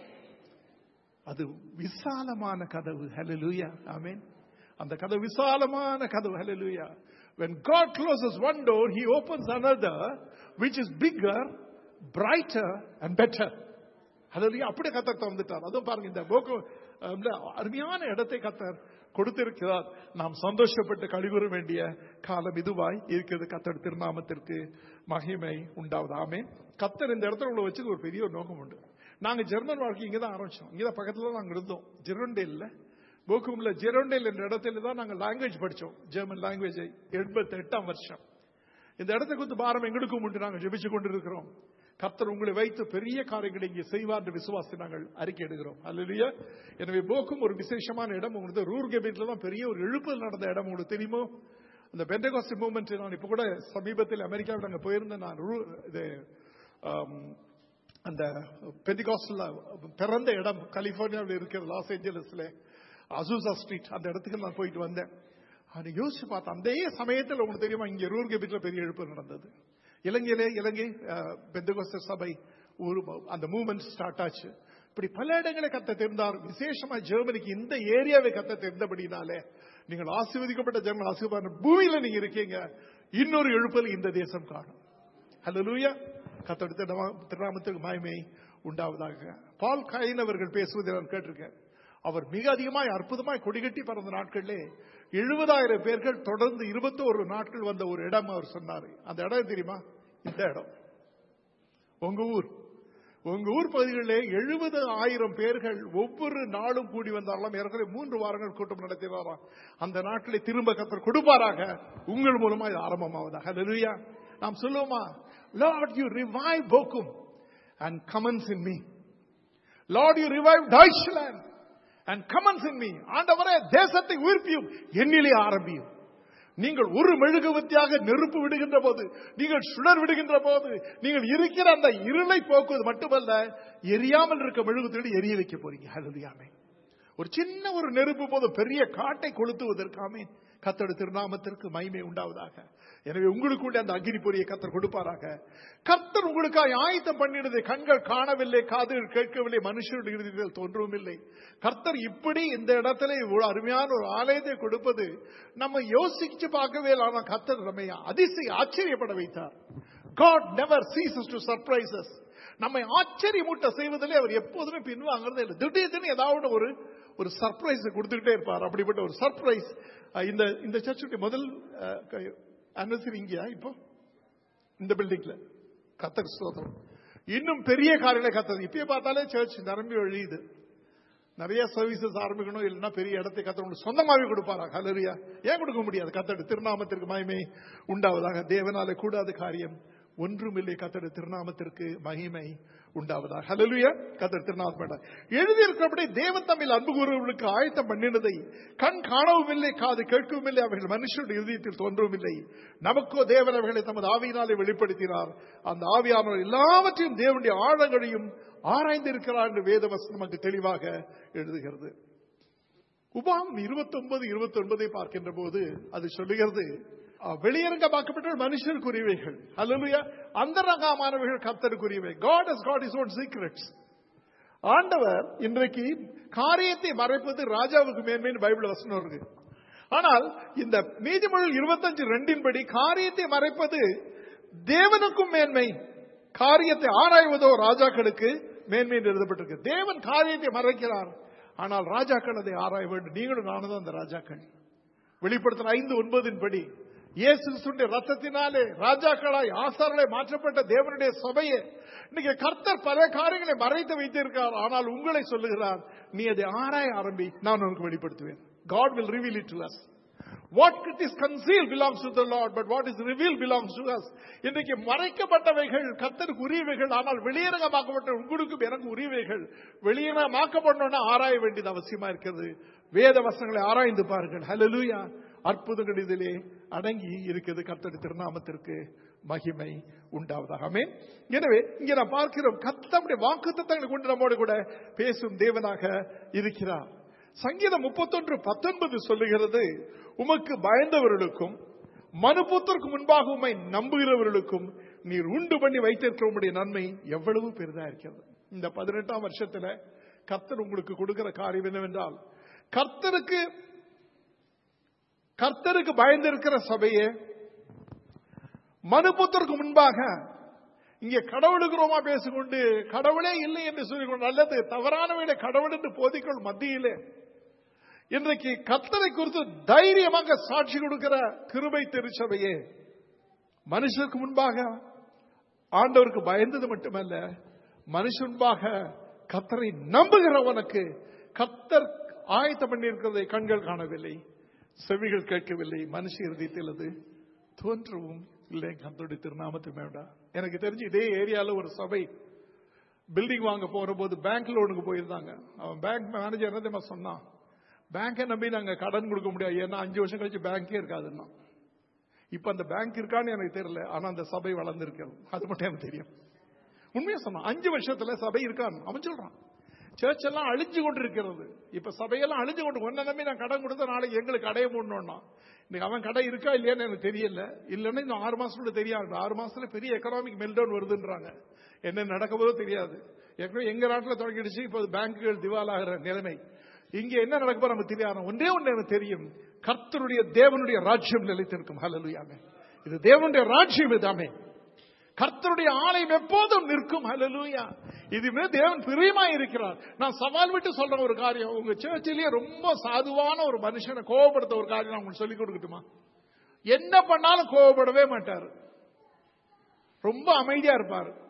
அது விசாலமான கதவு ஹalleluya ஆமென் அந்த கதவு விசாலமான கதவு ஹalleluya when god closes one door he opens another which is bigger brighter and better ஹalleluya அப்படி கத்தர் தந்துட்டார் அதுவும் பாருங்க இந்த போக்கு இந்த அருமையான இடத்தை கத்தர் கொடுத்திருக்கிறார் நாம் சந்தோஷப்பட்டு கழிவுற வேண்டிய காலம் இதுவாய் இருக்கிறது கத்தர் திருநாமத்திற்கு மகிமை உண்டாவது ஆமே கத்தர் இந்த இடத்துல உள்ள வச்சது ஒரு பெரிய ஒரு நோக்கம் உண்டு நாங்க ஜெர்மன் வாழ்க்கை இங்க தான் ஆரம்பிச்சோம் இங்க தான் பக்கத்துல நாங்க இருந்தோம் ஜெரோண்டேல்ல போக்கும்ல ஜெரோண்டேல் என்ற இடத்துல தான் நாங்க லாங்குவேஜ் படிச்சோம் ஜெர்மன் லாங்குவேஜை எண்பத்தி எட்டாம் வருஷம் இந்த இடத்தை குறித்து பாரம் எங்களுக்கும் உண்டு நாங்கள் ஜெபிச்சு கொண்டிருக்கிறோம் கர்த்தர் உங்களை வைத்து பெரிய காரியங்களை இங்கே செய்வார் என்ற விசுவாசத்தை நாங்கள் அறிக்கை எடுக்கிறோம் அல்லையா எனவே போக்கும் ஒரு விசேஷமான இடம் உங்களுக்கு ரூர்கெபீட்ல தான் பெரிய ஒரு எழுப்புதல் நடந்த இடம் உங்களுக்கு தெரியுமோ அந்த பெண்டகாஸ்ட் மூவ்மெண்ட் நான் இப்ப கூட சமீபத்தில் அமெரிக்காவில் நாங்கள் போயிருந்தேன் நான் ரூ- இது ஆம், அந்த பெண்டிகாஸ்ட்ல பிறந்த இடம் கலிபோர்னியாவில் இருக்கிற லாஸ் ஏஞ்சலஸ்ல அசூசா ஸ்ட்ரீட் அந்த இடத்துக்கு நான் போயிட்டு வந்தேன் அது யோசிச்சு பார்த்தேன் அந்த சமயத்தில் உங்களுக்கு தெரியுமா இங்க ரூர்கெபீட்ல பெரிய எழுப்பு நடந்தது இலங்கையிலே இலங்கை பெந்தகோஸ்த சபை ஒரு அந்த மூவ்மெண்ட் ஸ்டார்ட் ஆச்சு இப்படி பல இடங்களை கத்த தெரிந்தார் விசேஷமா ஜெர்மனிக்கு இந்த ஏரியாவை கத்த தெரிந்தபடினாலே நீங்கள் ஆசீர்வதிக்கப்பட்ட ஜெர்மன் ஆசீர்வாத பூமியில நீங்க இருக்கீங்க இன்னொரு எழுப்பல் இந்த தேசம் காணும் ஹalleluya கத்தோட திருநாமத்துக்கு மகிமை உண்டாவதாக பால் காயின் அவர்கள் பேசுவதை நான் கேட்டிருக்கேன் அவர் மிக அதிகமாய் அற்புதமாய் கொடிகட்டி பறந்த நாட்களிலே எழுபதாயிரம் பேர்கள் தொடர்ந்து இருபத்தோரு நாட்கள் வந்த ஒரு இடம் அவர் சொன்னார் அந்த இடம் தெரியுமா இந்த இடம் உங்க ஊர் உங்க ஊர் பகுதிகளிலே எழுபது ஆயிரம் பேர்கள் ஒவ்வொரு நாளும் கூடி வந்தாலும் ஏற்கனவே மூன்று வாரங்கள் கூட்டம் நடத்தினாராம் அந்த நாட்டிலே திரும்ப கத்தர் கொடுப்பாராக உங்கள் மூலமா இது ஆரம்பமாவதாக ஹalleluya நாம் சொல்லுவோமா Lord you revive Bochum and commence in me Lord you revive Deutschland and commence in me ஆண்டவரே தேசத்தை உயிர்ப்பியும் என்னிலே ஆரம்பியும் நீங்கள் ஒரு மெழுகுவத்தியாக நெருப்பு விடுகின்ற போது நீங்கள் சுடர் விடுகின்ற போது நீங்கள் இருக்கிற அந்த இருளை போக்குவது மட்டுமல்ல எரியாமல் இருக்க மெழுகுவத்தோடு எரிய வைக்க போறீங்க ஹalleluya ஒரு சின்ன ஒரு நெருப்பு போது பெரிய காட்டை கொளுத்துவதற்காமே கத்தோட திருநாமத்திற்கு மகிமை உண்டாவதாக எனவே உங்களுக்குள்ள அந்த அக்கினி பொறியை கத்தர் கொடுப்பாராக கர்த்தர் உங்களுக்காக ஆயத்தம் பண்ணினது கண்கள் காணவில்லை காதுகள் கேட்கவில்லை மனுஷருடைய இறுதியில் தோன்றவும் இல்லை கர்த்தர் இப்படி இந்த இடத்துல இவ்வளவு அருமையான ஒரு ஆலயத்தை கொடுப்பது நம்ம யோசிச்சு பார்க்கவே இல்லை ஆனால் கர்த்தர் நம்மை அதிசய ஆச்சரியப்பட வைத்தார் God never ceases to surprise us. நம்மை ஆச்சரியமூட்ட செய்வதிலே அவர் எப்போதுமே பின்வாங்கிறதே இல்லை திடீர்னு ஏதாவது ஒரு ஒரு சர்ப்ரைஸ் கொடுத்துக்கிட்டே இருப்பார் அப்படிப்பட்ட ஒரு சர்ப்ரைஸ் இந்த இந்த சர்ச்சுடைய முதல் அனிவர்சரி இங்கேயா இப்போ இந்த பில்டிங்ல கத்தர் ஸ்தோத்திரம் இன்னும் பெரிய காரியங்களை கத்தர் இப்பயே பார்த்தாலே சர்ச் நிரம்பி வழியுது நிறைய சர்வீசஸ் ஆரம்பிக்கணும் இல்லைன்னா பெரிய இடத்தை கத்தர் சொந்தமாவே கொடுப்பாரா ஹலரியா ஏன் கொடுக்க முடியாது கத்தடு திருநாமத்திற்கு மகிமை உண்டாவதாக தேவனாலே கூடாத காரியம் ஒன்றுமில்லை கத்தடு திருநாமத்திற்கு மகிமை உண்டாவதாக ஹலலுயா கத்தர் திருநாமம் எழுதியிருக்கிறபடி தேவன் தமிழ் அன்பு கூறுவர்களுக்கு ஆயத்தம் பண்ணினதை கண் காணவும் இல்லை காது கேட்கவும் இல்லை அவர்கள் மனுஷனுடைய இதயத்தில் தோன்றவும் இல்லை நமக்கோ தேவன் அவர்களை தமது ஆவியினாலே வெளிப்படுத்தினார் அந்த ஆவியானவர் எல்லாவற்றையும் தேவனுடைய ஆழங்களையும் ஆராய்ந்திருக்கிறார் என்று வேதவசனம் நமக்கு தெளிவாக எழுதுகிறது உபாம் இருபத்தி ஒன்பது இருபத்தி ஒன்பதை பார்க்கின்ற போது அது சொல்லுகிறது வெளியரங்கமாக்கப்பட்ட மனுஷருக்குரியவைகள் அல்லலுயா அந்தரங்கமானவர்கள் கத்தருக்குரியவை God is God is own secrets ஆண்டவர் இன்றைக்கு காரியத்தை மறைப்பது ராஜாவுக்கு மேன்மைன்னு பைபிள் வசனம் இருக்கு ஆனால் இந்த நீதிமொழி இருபத்தஞ்சு ரெண்டின் படி காரியத்தை மறைப்பது தேவனுக்கும் மேன்மை காரியத்தை ஆராய்வதோ ராஜாக்களுக்கு மேன்மை என்று எழுதப்பட்டிருக்கு தேவன் காரியத்தை மறைக்கிறார் ஆனால் ராஜாக்கள் அதை ஆராய வேண்டும் நீங்களும் நானும் அந்த ராஜாக்கள் வெளிப்படுத்தின ஐந்து ஒன்பதின் படி இயேசு கிறிஸ்துடைய ரத்தத்தினாலே ராஜாக்களாய் ஆசாரலாய் மாற்றப்பட்ட தேவனுடைய சபையை இன்னைக்கு கர்த்தர் பல காரியங்களை மறைத்து வைத்திருக்கார் ஆனால் உங்களை சொல்லுகிறார் நீ அதை ஆராய ஆரம்பி நான் உனக்கு வெளிப்படுத்துவேன் God will reveal it to us. What is concealed belongs to the Lord, but what is revealed belongs to us. இன்றைக்கு மறைக்கப்பட்டவைகள் கத்தருக்கு உரியவைகள் ஆனால் வெளியரங்கமாக்கப்பட்ட உங்களுக்கும் எனக்கு உரியவைகள் வெளியரங்கமாக்கப்படணும்னா ஆராய வேண்டியது அவசியமா இருக்கிறது வேத வசனங்களை ஆராய்ந்து பாருங்கள் ஹலலூயா அற்புதங்கள் இதிலே அடங்கி இருக்குது கத்தடி திருநாமத்திற்கு மகிமை உண்டாவதாக ஆமென். எனவே இங்கே நாம் பார்க்கிறோம் கத்தமுடைய வாக்கு தத்தங்களை கொண்டு நம்மோடு கூட பேசும் தேவனாக இருக்கிறார் சங்கீதம் முப்பத்தொன்று பத்தொன்பது சொல்லுகிறது உமக்கு பயந்தவர்களுக்கும் மனுபுத்திற்கு முன்பாக உம்மை நம்புகிறவர்களுக்கும் நீர் உண்டு பண்ணி வைத்திருக்கிற உம்முடைய நன்மை எவ்வளவு பெரிதா இருக்கிறது இந்த பதினெட்டாம் வருஷத்துல கர்த்தர் உங்களுக்கு கொடுக்கிற காரியம் என்னவென்றால் கர்த்தருக்கு கர்த்தருக்கு பயந்திருக்கிற சபையே மனுபுத்திற்கு முன்பாக இங்கே கடவுளுக்குறோமா பேசிக்கொண்டு கடவுளே இல்லை என்று சொல்லிக்கொண்டு அல்லது தவறானவைகளை கடவுள் என்று போதிக்கொள் மத்தியிலே இன்றைக்கு கத்தரை குறித்து தைரியமாக சாட்சி கொடுக்கிற கிருபை திருச்சபையே மனுஷருக்கு முன்பாக ஆண்டவருக்கு பயந்தது மட்டுமல்ல மனுஷன் முன்பாக கத்தரை நம்புகிறவனுக்கு கத்தர் ஆயத்தம் பண்ணியிருக்கிறதை கண்கள் காணவில்லை செவிகள் கேட்கவில்லை மனுஷ இறுதியத்தில் அது தோன்றவும் இல்லை கத்தருடைய திருநாமத்தை வேண்டாம் எனக்கு தெரிஞ்சு இதே ஏரியால ஒரு சபை பில்டிங் வாங்க போற போது பேங்க் லோனுக்கு போயிருந்தாங்க அவன் பேங்க் மேனேஜர் என்ன தெரியுமா சொன்னான் பேங்கை நம்பி நாங்க கடன் கொடுக்க முடியாது ஏன்னா அஞ்சு வருஷம் கழிச்சு பேங்கே இருக்காதுன்னா இப்ப அந்த பேங்க் இருக்கான்னு எனக்கு தெரியல ஆனா அந்த சபை வளர்ந்துருக்கிறது அது மட்டும் எனக்கு தெரியும் உண்மையா சொன்னான் அஞ்சு வருஷத்துல சபை இருக்கான்னு அவன் சொல்றான் சர்ச் எல்லாம் அழிஞ்சு கொண்டு இருக்கிறது இப்ப சபையெல்லாம் அழிஞ்சு கொண்டு ஒன்ன நம்பி நான் கடன் கொடுத்தா நாளைக்கு எங்களுக்கு கடையை மூடணும்னா இன்னைக்கு அவன் கடை இருக்கா இல்லையான்னு எனக்கு தெரியல இல்லைன்னா இன்னும் ஆறு மாசத்துல தெரியாது ஆறு மாசத்துல பெரிய எக்கனாமிக் மெல்டவுன் வருதுன்றாங்க என்ன நடக்க போதோ தெரியாது ஏற்கனவே எங்க நாட்டில் தொடங்கிடுச்சு இப்போ பேங்குகள் திவாலாகிற நிலைமை இங்க என்ன நடக்க போற நமக்கு தெரியாது ஒன்றே ஒன்று எனக்கு தெரியும் கர்த்தருடைய தேவனுடைய ராஜ்யம் நிலைத்திருக்கும் ஹலலுயாமே இது தேவனுடைய ராஜ்யம் இதாமே கர்த்தருடைய ஆலயம் எப்போதும் நிற்கும் ஹலலூயா இதுமே தேவன் பிரியமா இருக்கிறார் நான் சவால் விட்டு சொல்ற ஒரு காரியம் உங்க சேர்ச்சிலேயே ரொம்ப சாதுவான ஒரு மனுஷனை கோவப்படுத்த ஒரு காரியம் நான் உங்களுக்கு சொல்லிக் கொடுக்கட்டுமா என்ன பண்ணாலும் கோவப்படவே மாட்டார் ரொம்ப அமைதியா இருப்பார்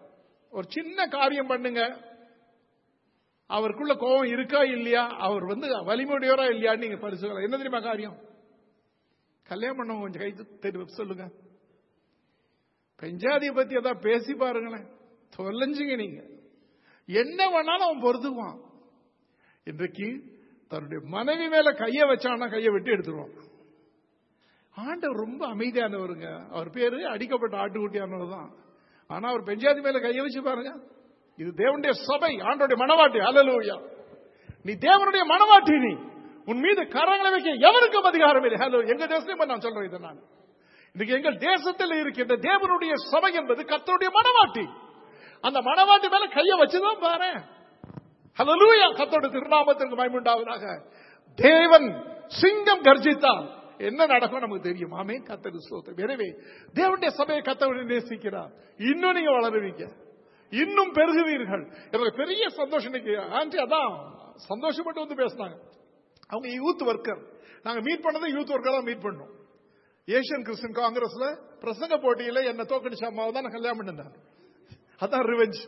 ஒரு சின்ன காரியம் பண்ணுங்க அவருக்குள்ள கோபம் இருக்கா இல்லையா அவர் வந்து வலிமையுடையவரா இல்லையான்னு நீங்க பரிசுக்கலாம் என்ன தெரியுமா காரியம் கல்யாணம் பண்ணவங்க கொஞ்சம் கை தெரியும் சொல்லுங்க பெஞ்சாதியை பத்தி ஏதாவது பேசி பாருங்களேன் தொலைஞ்சுங்க நீங்க என்ன வேணாலும் அவன் பொறுத்துக்குவான் இன்றைக்கு தன்னுடைய மனைவி மேல கைய வச்சானா கையை விட்டு எடுத்துருவான் ஆண்டவர் ரொம்ப அமைதியானவருங்க அவர் பேரு அடிக்கப்பட்ட ஆட்டுக்குட்டியானவர் தான் ஆனா அவர் பெஞ்சாதி மேல கைய வச்சு பாருங்க இது தேவனுடைய சபை ஆண்டோடைய மனவாட்டி அல்லலூயா நீ தேவனுடைய மனவாட்டி நீ உன் மீது கரங்களை வைக்க எவருக்கும் அதிகாரம் இல்லை ஹலோ எங்க தேசத்தையும் நான் சொல்றேன் இதை நான் இன்னைக்கு எங்கள் தேசத்தில் இருக்கின்ற தேவனுடைய சபை என்பது கர்த்தருடைய மனவாட்டி அந்த மனவாட்டி மேல கைய வச்சுதான் பாரு ஹலலூயா கர்த்தருடைய திருநாமத்திற்கு மயமுண்டாவதாக தேவன் சிங்கம் கர்ஜித்தால் என்ன நடக்கும் நமக்கு தெரியும் ஆமே கத்தரு சோத்தம் எனவே தேவனுடைய சபையை கத்தவனை நேசிக்கிறார் இன்னும் நீங்க வளருவீங்க இன்னும் பெருகுவீர்கள் எனக்கு பெரிய சந்தோஷம் இன்னைக்கு ஆண்டி அதான் சந்தோஷப்பட்டு வந்து பேசினாங்க அவங்க யூத் ஒர்க்கர் நாங்க மீட் பண்ணதை யூத் ஒர்க்கர் தான் மீட் பண்ணோம் ஏசியன் கிறிஸ்டியன் காங்கிரஸ்ல பிரசங்க போட்டியில என்ன தோக்கடிச்ச அம்மாவை தான் நான் கல்யாணம் பண்ணிருந்தாங்க அதான் ரிவெஞ்ச்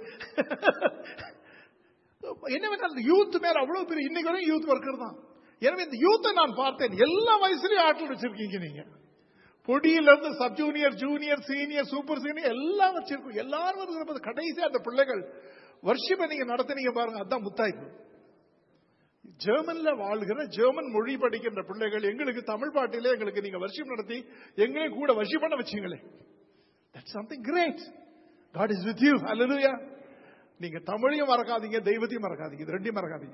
என்ன யூத் மேல அவ்வளவு பெரிய இன்னைக்கு வரையும் யூத் ஒர்க்கர் தான் எனவே இந்த யூத்தை நான் பார்த்தேன் எல்லா வயசுலயும் ஆற்றல் வச்சிருக்கீங்க நீங்க பொடியில இருந்து sub junior junior senior super senior எல்லாம் வச்சிருக்கோம் எல்லாரும் இருக்கிற கடைசியா அந்த பிள்ளைகள் வருஷம் நீங்க நடத்தினீங்க பாருங்க அதான் முத்தாய்ப்பு ஜெர்மன்ல வாழ்கிற ஜெர்மன் மொழி படிக்கின்ற பிள்ளைகள் எங்களுக்கு தமிழ் பாட்டிலே எங்களுக்கு நீங்க வருஷம் நடத்தி எங்களையும் கூட வருஷம் பண்ண வச்சீங்களே that's something great God is with you அல்லா நீங்க தமிழையும் மறக்காதீங்க தெய்வத்தையும் மறக்காதீங்க இது ரெண்டையும் மறக்காதீங்க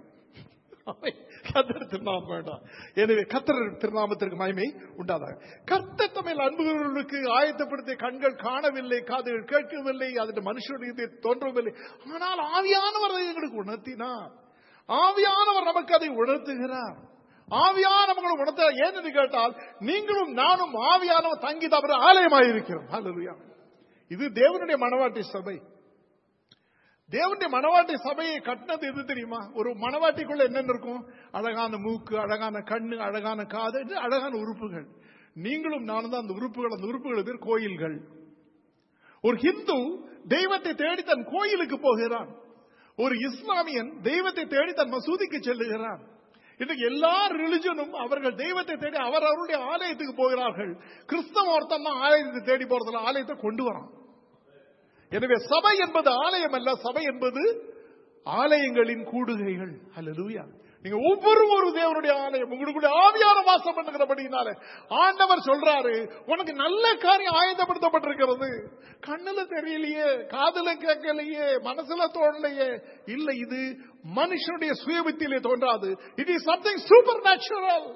கத்தர் திருநாமம் வேண்டாம் எனவே கத்தர் திருநாமத்திற்கு மகிமை உண்டாதாக கர்த்தர் தமிழ் அன்புகளுக்கு ஆயத்தப்படுத்திய கண்கள் காணவில்லை காதுகள் கேட்கவில்லை அதற்கு மனுஷனுடைய தோன்றவில்லை ஆனால் ஆவியானவர் அதை எங்களுக்கு உணர்த்தினார் ஆவியானவர் நமக்கு அதை உணர்த்துகிறார் ஆவியானவர்கள் உணர்த்த ஏன்னு கேட்டால் நீங்களும் நானும் ஆவியானவர் தங்கி தவிர ஆலயமாயிருக்கிறோம் ஹalleluya இது தேவனுடைய மனவாட்டி சபை தேவனுடைய மனவாட்டி சபையை கட்டினது எது தெரியுமா ஒரு மனவாட்டிக்குள்ள என்னென்ன இருக்கும் அழகான மூக்கு அழகான கண்ணு அழகான காது என்று அழகான உறுப்புகள் நீங்களும் நானும் தான் அந்த உறுப்புகள் அந்த உறுப்புகள் பேர் கோயில்கள் ஒரு ஹிந்து தெய்வத்தை தேடி தன் கோயிலுக்கு போகிறான் ஒரு இஸ்லாமியன் தெய்வத்தை தேடி தன் மசூதிக்கு செல்லுகிறான் இன்னைக்கு எல்லா ரிலிஜனும் அவர்கள் தெய்வத்தை தேடி அவர் அவருடைய ஆலயத்துக்கு போகிறார்கள் கிறிஸ்தவ ஒருத்தன் தான் ஆலயத்தை தேடி போறதுல ஆலயத்தை கொண்டு வரான் எனவே சபை என்பது ஆலயம் அல்ல சபை என்பது ஆலயங்களின் கூடுகைகள் அல்ல நீங்க ஒவ்வொரு ஒரு தேவனுடைய ஆலயம் உங்களுடைய ஆவியான வாசம் பண்ணுகிறபடினால ஆண்டவர் சொல்றாரு உனக்கு நல்ல காரியம் ஆயத்தப்படுத்தப்பட்டிருக்கிறது கண்ணுல தெரியலையே காதுல கேட்கலையே மனசுல தோணலையே இல்ல இது மனுஷனுடைய சுயபத்திலே தோன்றாது it is something supernatural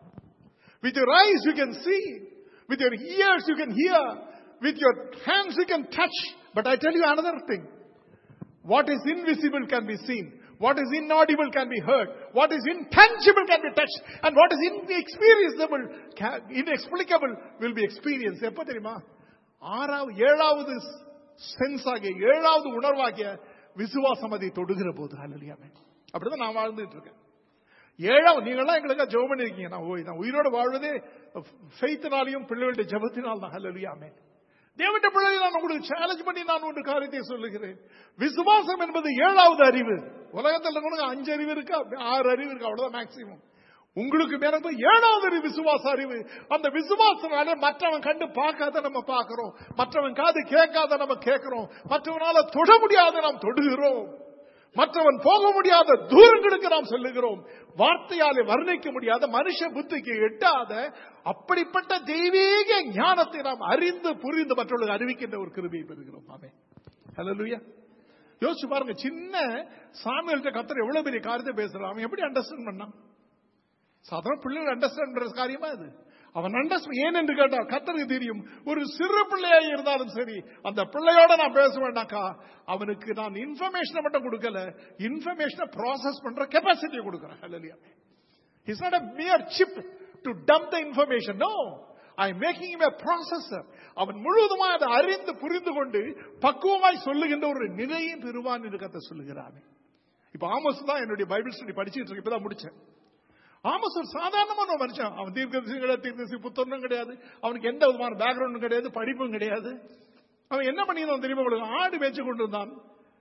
with your eyes you can see with your ears you can hear with your hands you can touch but i tell you another thing what is invisible can be seen what is inaudible can be heard what is intangible can be touched and what is inexperienciable can, inexplicable will be experienced எப்ப தெரியுமா ஆறாவது ஏழாவது சென்ஸ் ஆகிய ஏழாவது உணர்வாகிய விசுவாசம் அதை தொடுகிற போது அல்லையாமே அப்படிதான் நான் வாழ்ந்துட்டு இருக்கேன் ஏழாவது நீங்களாம் எங்களுக்காக ஜெபம் பண்ணிருக்கீங்க நான் ஓய் நான் உயிரோடு வாழ்வதே ஃபெய்த்தினாலையும் பிள்ளைகளுடைய ஜபத்தினால் தான் அல்லையாமே தேவட்ட பிள்ளை நான் உங்களுக்கு சேலஞ்ச் பண்ணி நான் ஒன்று காரியத்தை சொல்லுகிறேன் விசுவாசம் என்பது ஏழாவது அறிவு உலகத்தில் உங்களுக்கு அஞ்சு அறிவு இருக்கு ஆறு அறிவு இருக்கு அவ்வளவுதான் மேக்சிமம் உங்களுக்கு மேல ஏழாவது அறிவு விசுவாச அறிவு அந்த விசுவாசனால மற்றவன் கண்டு பார்க்காத நம்ம பார்க்கிறோம் மற்றவன் காது கேட்காத நம்ம கேட்கிறோம் மற்றவனால தொட முடியாத நாம் தொடுகிறோம் மற்றவன் போக முடியாத தூரங்களுக்கு நாம் சொல்லுகிறோம் வார்த்தையாலே வர்ணிக்க முடியாத மனுஷ புத்திக்கு எட்டாத அப்படிப்பட்ட தெய்வீக ஞானத்தை நாம் அறிந்து புரிந்து மற்றவர்களுக்கு அறிவிக்கின்ற ஒரு கிருபியை பெறுகிறோம் ஆமே ஹலோ யோசிச்சு பாருங்க சின்ன சாமியல்கிட்ட கத்தர் எவ்வளவு பெரிய காரியத்தை பேசுறான் அவன் எப்படி அண்டர்ஸ்டாண்ட் பண்ணான் சாதாரண பிள்ளைகள் அண்டர்ஸ்டாண்ட் பண்ற காரியமா இது அவன் அண்டர்ஸ்டாண்ட் ஏன் என்று கேட்டால் கத்தருக்கு தெரியும் ஒரு சிறு பிள்ளையா இருந்தாலும் சரி அந்த பிள்ளையோட நான் பேச வேண்டாக்கா அவனுக்கு நான் இன்ஃபர்மேஷனை மட்டும் கொடுக்கல இன்ஃபர்மேஷனை ப்ராசஸ் பண்ற கெப்பாசிட்டியை கொடுக்குறேன் இல்லையா it's not a mere chip to dump the information no I making him processor அவன் முழுவதுமாக அதை அறிந்து புரிந்து கொண்டு பக்குவமாய் சொல்லுகின்ற ஒரு நிலையும் பெறுவான் என்று கத்த சொல்லுகிறான் இப்ப ஆமோஸ் தான் என்னுடைய பைபிள் ஸ்டடி படிச்சுட்டு இருக்கு இப்பதான் முடிச்சேன் ஆமஸ் ஒரு சாதாரணமான மனுஷன் அவன் தீர்க்கதரிசி கிடையாது தீர்க்கதரிசி புத்தகம் கிடையாது அவனுக்கு எந்த விதமான பேக்ரவுண்டும் கிடையாது படிப்பும் கிடையாது அவன் என்ன பண்ணியிருந்தான் தெரியுமா உங்களுக்கு ஆடு மேய்ச்சி கொண்டிருந்தான்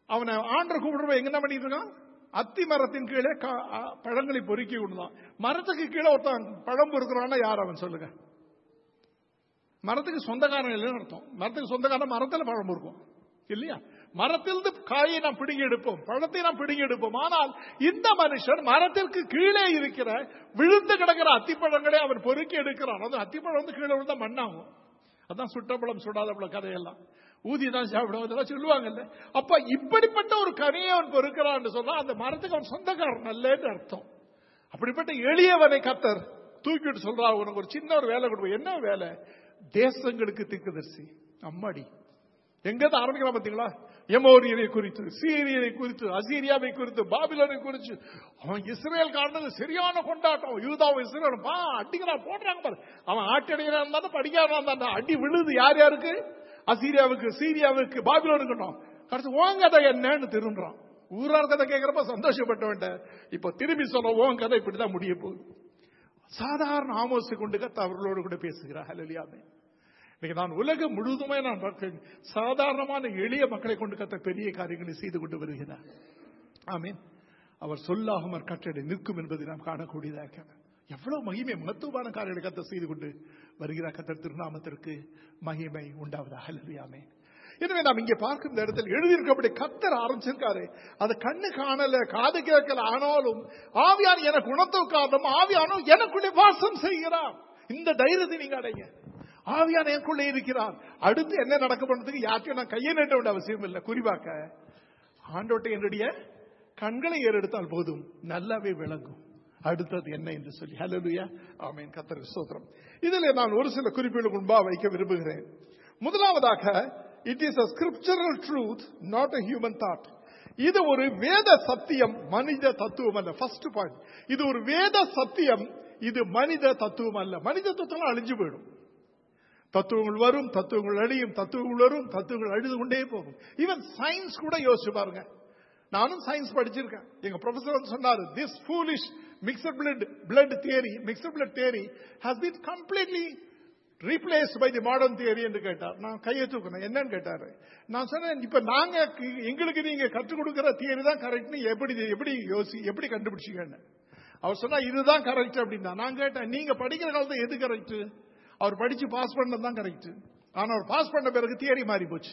அவனை ஆண்டரை கூப்பிடுறவன் எங்க என்ன பண்ணிட்டு இருக்கான் அத்தி மரத்தின் கீழே கா- அ- பழங்களை பொறுக்கி கொண்டுதான் மரத்துக்கு கீழே ஒருத்தன் பழம் பொறுக்கிறான்னா யார் அவன் சொல்லுங்க மரத்துக்கு சொந்தக்காரன் இல்லைன்னு அர்த்தம் மரத்துக்கு சொந்தக்காரன் மரத்துல பழம் இருக்கும் இல்லையா மரத்திலிருந்து காயை நாம் பிடுங்கி எடுப்போம் பழத்தை நாம் பிடுங்கி எடுப்போம் ஆனால் இந்த மனுஷன் மரத்திற்கு கீழே இருக்கிற விழுந்து கிடக்கிற அத்திப்பழங்களை அவன் பொறுக்கி எடுக்கிறான் அது அத்திப்பழம் வந்து கீழே விழுந்தா மண்ணாகும் அதான் சுட்டப்பழம் சுடாத பழம் கதையெல்லாம் ஊதி தான் சாப்பிடும் இதெல்லாம் சொல்லுவாங்கல்ல அப்ப இப்படிப்பட்ட ஒரு கனியை அவன் பொறுக்கிறான்னு சொன்னா அந்த மரத்துக்கு அவன் சொந்தக்காரன் அல்லன்னு அர்த்தம் அப்படிப்பட்ட எளியவனை கத்தர் தூக்கிட்டு சொல்றா உனக்கு ஒரு சின்ன ஒரு வேலை கொடுப்போம் என்ன வேலை தேசங்களுக்கு திக்குதர்சி அம்மாடி எங்க இருந்து ஆரம்பிக்கலாம் பாத்தீங்களா எமோரியனை குறித்து சீரியனை குறித்து அசீரியாவை குறித்து பாபிலோனை குறித்து அவன் இஸ்ரேல் காரணது சரியான கொண்டாட்டம் யூதாவும் இஸ்ரேல் பா அடிக்கிறான் போடுறாங்க பாரு அவன் ஆட்டடிக்கிறான் இருந்தாலும் படிக்காரன் இருந்தா அடி விழுது யார் யாருக்கு அசீரியாவுக்கு சீரியாவுக்கு பாபிலோனுக்கு கடைசி உன் கதை என்னன்னு திரும்புறான் ஊரார் கதை கேட்கிறப்ப சந்தோஷப்பட்டவன்ட்ட இப்ப திரும்பி சொல்ல உன் கதை இப்படிதான் முடிய போகுது சாதாரண ஆமோசை கொண்டு கத்த அவர்களோடு கூட பேசுகிறார் ஹலலியாமே இன்னைக்கு நான் உலகம் முழுதுமே நான் பார்க்கிறேன் சாதாரணமான எளிய மக்களை கொண்டு கத்த பெரிய காரியங்களை செய்து கொண்டு வருகிறார் ஆமீன் அவர் சொல்லாமல் கட்டளை நிற்கும் என்பதை நாம் காணக்கூடியதாக எவ்வளவு மகிமை மகத்துவமான காரியங்களை கத்த செய்து கொண்டு வருகிறார் கத்தர் திருநாமத்திற்கு மகிமை உண்டாவதாக ஹalleluyaமே எனவே நாம் இங்கே பார்க்கும் இந்த இடத்தில் எழுதியிருக்கப்படி கத்தர் ஆரம்பிச்சிருக்காரு அது கண்ணு காணல காது கேட்கல ஆனாலும் ஆவியான் எனக்கு உணர்த்த காரணம் ஆவியானோ எனக்குள்ளே வாசம் செய்கிறார் இந்த தைரியத்தை நீங்க அடைங்க ஆவியான எனக்குள்ளே இருக்கிறார் அடுத்து என்ன நடக்க போனதுக்கு யார்ட்டையும் நான் கையை நீட்ட வேண்டிய அவசியம் இல்லை குறிவாக்க ஆண்டோட்டை என்னுடைய கண்களை ஏறெடுத்தால் போதும் நல்லாவே விளங்கும் அடுத்தது என்ன என்று சொல்லி ஹalleluya ஆமென் கர்த்தர் ஸ்தோத்திரம் இதில் நான் ஒரு சில குறிப்புகளுக்கு முன்பாக வைக்க விரும்புகிறேன் முதலாவதாக it is a scriptural truth not a human thought இது ஒரு வேத சத்தியம் மனித தத்துவம் அல்ல ஃபர்ஸ்ட் பாயிண்ட் இது ஒரு வேத சத்தியம் இது மனித தத்துவம் அல்ல மனித தத்துவம் அழிஞ்சு போயிடும் தத்துவங்கள் வரும் தத்துவங்கள் அழியும் தத்துவங்கள் வரும் தத்துவங்கள் அழுது கொண்டே போகும் ஈவன் சயின்ஸ் கூட யோசிச்சு பாருங்க நானும் சயின்ஸ் படிச்சிருக்கேன் எங்க ப்ரொஃபசர் வந்து சொன்னாரு this foolish mixed blood blood theory mixed blood theory has been completely replace by the modern theory என்று கேட்டார் நான் கையை தூக்கினேன் என்னன்னு கேட்டாரு நான் சொன்னேன் இப்ப நாங்க எங்களுக்கு நீங்க கற்றுக் கொடுக்கிற தியரி தான் கரெக்ட்னு எப்படி எப்படி யோசி எப்படி கண்டுபிடிச்சீங்கன்னு அவர் சொன்னா இதுதான் கரெக்ட் அப்படின்னா நான் கேட்டேன் நீங்க படிக்கிற காலத்துல எது கரெக்ட் அவர் படிச்சு பாஸ் பண்ணது தான் கரெக்ட் ஆனா அவர் பாஸ் பண்ண பிறகு தியரி மாறி போச்சு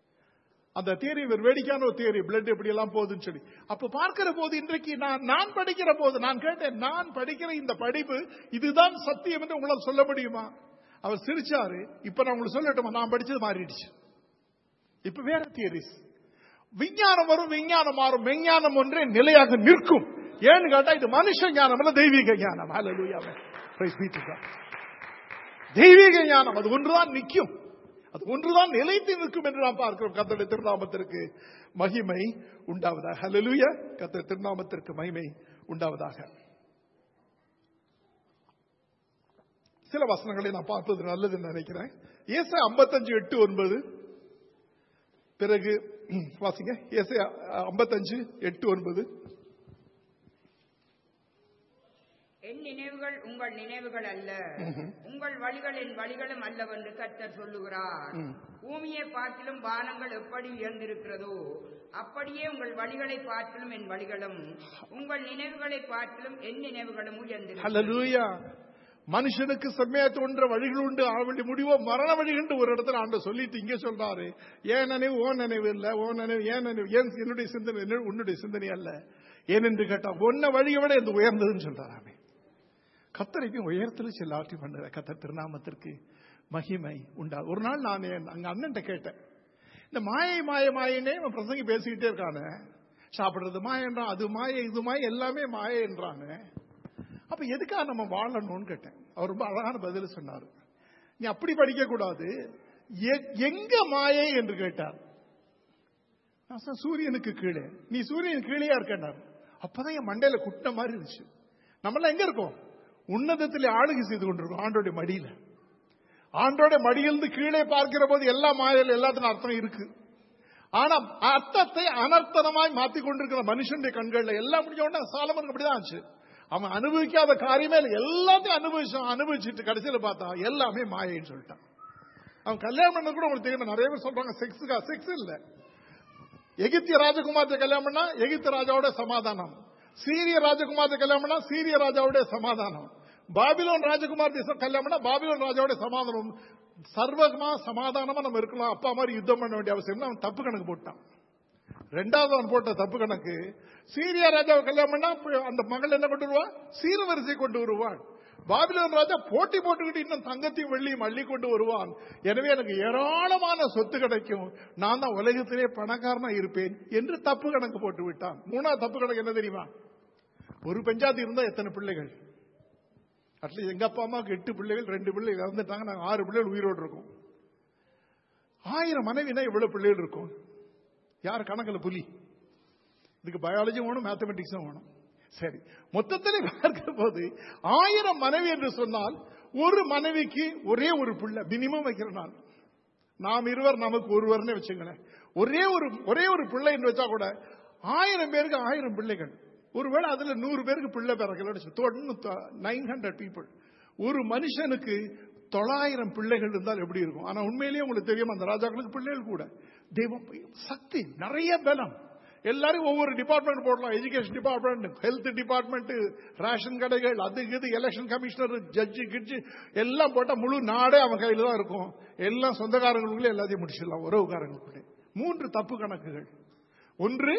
அந்த தியரி ஒரு வேடிக்கையான ஒரு தியரி பிளட் எப்படி எல்லாம் போகுதுன்னு சொல்லி அப்ப பார்க்கிற போது இன்றைக்கு நான் நான் படிக்கிற போது நான் கேட்டேன் நான் படிக்கிற இந்த படிப்பு இதுதான் சத்தியம் என்று உங்களால் சொல்ல முடியுமா அவர் சிரிச்சாரு இப்ப நான் உங்களுக்கு சொல்லட்டுமா நான் படிச்சது மாறிடுச்சு இப்ப வேற தியரிஸ் விஞ்ஞானம் வரும் விஞ்ஞானம் மாறும் விஞ்ஞானம் ஒன்றே நிலையாக நிற்கும் ஏன்னு கேட்டா இது மனுஷ ஞானம் அல்ல தெய்வீக ஞானம் Hallelujah. Praise be to God. தெய்வீக ஞானம் அது ஒன்றுதான் நிற்கும் அது ஒன்றுதான் நிலைத்து நிற்கும் என்று நாம் பார்க்கிறோம் கத்தோட திருநாமத்திற்கு மகிமை உண்டாவதாக ஹalleluya கத்தோட திருநாமத்திற்கு மகிமை உண்டாவதாக சில வசனங்களை நான் பார்ப்பது நல்லதுன்னு நினைக்கிறேன் ஏச ஐம்பத்தஞ்சு எட்டு ஒன்பது பிறகு ம், வாசிங்க ஏச ஐம்பத்தஞ்சு எட்டு ஒன்பது என் நினைவுகள் உங்கள் நினைவுகள் அல்ல உங்கள் வழிகள் என் வழிகளும் அல்லவென்று கர்த்தர் சொல்லுகிறார் பூமியை பார்த்திலும் வானங்கள் எப்படி உயர்ந்திருக்கிறதோ அப்படியே உங்கள் வழிகளை பார்த்திலும் என் வழிகளும் உங்கள் நினைவுகளை பார்த்திலும் என் நினைவுகளும் உயர்ந்திருக்கிறது ஹalleluya மனுஷனுக்கு செம்மையா தோன்ற வழிகள் உண்டு அவளுடைய முடிவோ மரண வழிகள் ஒரு இடத்துல ஆண்டு சொல்லிட்டு இங்க சொல்றாரு ஏன் நினைவு ஓ நினைவு இல்ல ஓ நினைவு ஏன் நினைவு ஏன் என்னுடைய சிந்தனை என்ன- உன்னுடைய சிந்தனை அல்ல ஏனென்று கேட்டா ஒன்ன வழியை விட இந்த உயர்ந்ததுன்னு சொல்றாராமே கத்தரைக்கும் உயரத்தில் செல்லாட்டி பண்ணுற கத்தர் திருநாமத்திற்கு மகிமை உண்டா ஒரு நாள் நான் என் அங்க அண்ணன்ட்ட கேட்டேன் இந்த மாயை மாய மாயனே அவன் பிரசங்கி பேசிக்கிட்டே இருக்கானே சாப்பிடுறது மாயன்றான் அது மாய இது மாய எல்லாமே மாயன்றானே அப்ப எதுக்காக நம்ம வாழணும்னு கேட்டேன் அவர் ரொம்ப அழகான பதில் சொன்னார் நீ அப்படி படிக்க கூடாது எ- எங்க மாயை என்று கேட்டார் நான் சொன்னேன், சூரியனுக்கு கீழே நீ சூரியன் கீழேயா இருக்கேன்னார் அப்பதான் என் மண்டையில குட்ட மாதிரி இருந்துச்சு நம்மளாம் எங்க இருக்கோம் உன்னதத்தில் ஆளுகை செய்து கொண்டிருக்கோம் ஆண்டோடைய மடியில ஆண்டோட மடியிலிருந்து கீழே பார்க்கிற போது எல்லா மாயல் எல்லாத்துக்கும் அர்த்தம் இருக்கு ஆனா அர்த்தத்தை அனர்த்தனமாய் மாத்தி கொண்டிருக்கிற மனுஷனுடைய கண்கள்ல எல்லாம் முடிஞ்ச உடனே சாலமனுக்கு அப்படிதான் ஆச்சு அவன் அனுபவிக்காத காரியமே இல்லை எல்லாத்தையும் அனுபவிச்சான் அனுபவிச்சுட்டு கடைசியில பார்த்தா எல்லாமே மாயைன்னு சொல்லிட்டான் அவன் கல்யாணம் பண்ண கூட உங்களுக்கு தெரியும் நிறைய பேர் சொல்றாங்க செக்ஸுக்கா செக்ஸ் இல்ல எகிப்திய ராஜகுமாரத்தை கல்யாணம் பண்ணா எகிப்து ராஜாவோட சமாதானம் சீரிய ராஜகுமாரத்தை கல்யாணம் பண்ணா சீரிய ராஜாவோட சமாதானம் பாபிலோன் ராஜகுமாரத்தை கல்யாணம் பண்ணா பாபிலோன் ராஜாவோட சமாதானம் சர்வகமா சமாதானமா நம்ம இருக்கலாம் அப்பா மாதிரி யுத்தம் பண்ண வேண்டிய அவசியம் இல்லை. அவன் தப்பு கணக்கு போட்டான் ரெண்டாவது அவன் போட்ட தப்பு கணக்கு சீரியா ராஜாவை கல்யாணம் பண்ணா அப்ப அந்த மகள் என்ன கொண்டு வருவா சீரவரிசை கொண்டு வருவாள் பாபிலோன் ராஜா போட்டி போட்டுக்கிட்டு இன்னும் தங்கத்தையும் வெள்ளியும் அள்ளி கொண்டு வருவான் எனவே எனக்கு ஏராளமான சொத்து கிடைக்கும் நான் தான் உலகத்திலே பணக்காரனா இருப்பேன் என்று தப்பு கணக்கு போட்டு விட்டான் மூணாவது தப்பு கணக்கு என்ன தெரியுமா ஒரு பஞ்சாயத்து இருந்தா எத்தனை பிள்ளைகள் அட்லீஸ்ட் எங்க அப்பா அம்மாவுக்கு எட்டு பிள்ளைகள் ரெண்டு பிள்ளைகள் இறந்துட்டாங்க நாங்க ஆறு பிள்ளைகள் உயிரோடு இருக்கோம் ஆயிரம் மனைவினா எவ்வளவு பிள்ளைகள் இருக்கும் யார் கணக்கில் புலி இதுக்கு பயாலஜி வேணும் மேத்தமெட்டிக்ஸும் வேணும் சரி மொத்தத்தில் பார்க்கிற போது ஆயிரம் மனைவி என்று சொன்னால் ஒரு மனைவிக்கு ஒரே ஒரு பிள்ளை மினிமம் வைக்கிற நாள் நாம் இருவர் நமக்கு ஒருவர்னு வச்சுங்களேன் ஒரே ஒரு ஒரே ஒரு பிள்ளை என்று வச்சா கூட ஆயிரம் பேருக்கு ஆயிரம் பிள்ளைகள் ஒருவேளை அதுல நூறு பேருக்கு பிள்ளை பிறக்கல நைன் ஹண்ட்ரட் பீப்புள் ஒரு மனுஷனுக்கு தொள்ளாயிரம் பிள்ளைகள் இருந்தால் எப்படி இருக்கும் ஆனா உண்மையிலேயே உங்களுக்கு தெரியும் அந்த ராஜாக்களுக்கு பிள்ளைகள் கூட தெய்வம் சக்தி நிறைய பலம் எல்லாரும் ஒவ்வொரு டிபார்ட்மெண்ட் போடலாம் education department health department ration கடைகள் அது இது எலெக்ஷன் கமிஷனர் ஜட்ஜு கிட்ஜு எல்லாம் போட்டா முழு நாடே அவன் கையில தான் இருக்கும் எல்லாம் சொந்தக்காரங்களுக்குள்ளே எல்லாத்தையும் முடிச்சிடலாம் உறவுக்காரங்களுக்குள்ளே மூன்று தப்பு கணக்குகள் ஒன்று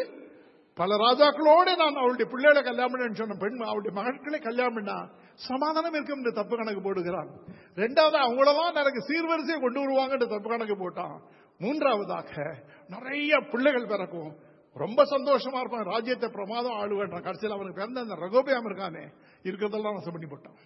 பல ராஜாக்களோட நான் அவளுடைய பிள்ளைகளை கல்யாணம் பண்ணேன்னு சொன்ன பெண் அவளுடைய மகன்களை கல்யாணம் பண்ணா சமாதானம் இருக்கும் என்று தப்பு கணக்கு போடுகிறான் ரெண்டாவது அவங்களதான் எனக்கு சீர்வரிசையை கொண்டு வருவாங்க தப்பு கணக்கு போட்டான் மூன்றாவதாக நிறைய பிள்ளைகள் பிறக்கும் ரொம்ப சந்தோஷமா இருப்பான் ராஜ்யத்தை பிரமாதம் ஆளுவேன்றான் கடைசியில் அவனுக்கு பிறந்த அந்த ரகோபியாம் இருக்கானே இருக்கிறதெல்லாம் நசம் பண்ணி போட்டான்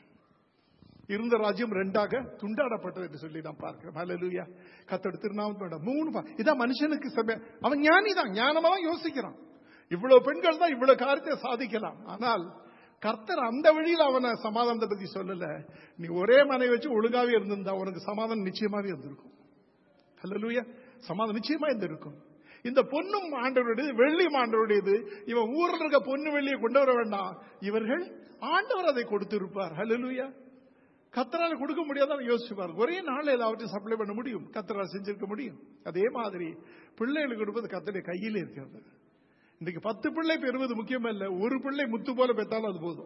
இருந்த ராஜ்யம் ரெண்டாக துண்டாடப்பட்டது என்று சொல்லி நான் பார்க்கிறேன் ஹalleluya கத்தோட திருநாமத்தோட மூணு பா- இதான் மனுஷனுக்கு சபை அவன் ஞானி தான் ஞானமா தான் யோசிக்கிறான் இவ்வளவு பெண்கள் தான் இவ்வளவு காரியத்தை சாதிக்கலாம் ஆனால் கர்த்தர் அந்த வழியில் அவனை சமாதானத்தை பத்தி சொல்லல நீ ஒரே மனைவி வச்சு ஒழுங்காவே இருந்திருந்தா உனக்கு சமாதானம் நிச்சயமாவே இருந்திருக்கும் ஹalleluya சமாதானம் நிச்சயமா இருந்திருக்கும் இந்த பொண்ணும் ஆண்டவருடையது வெள்ளியும் ஆண்டவருடையது இவன் ஊரில் இருக்க பொண்ணு வெள்ளியை கொண்டு வர வேண்டாம் இவர்கள் ஆண்டவர் அதை கொடுத்திருப்பார் ஹalleluya கத்தரால் கொடுக்க முடியாதான் யோசிச்சு பாருங்க ஒரே நாள் ஏதாவது சப்ளை பண்ண முடியும் கத்தரால் செஞ்சிருக்க முடியும் அதே மாதிரி பிள்ளைகளுக்கு கொடுப்பது கத்தருடைய கையில் இருக்கிறது இன்னைக்கு பத்து பிள்ளை பெறுவது முக்கியம் இல்ல ஒரு பிள்ளை முத்து போல பெற்றாலும் அது போதும்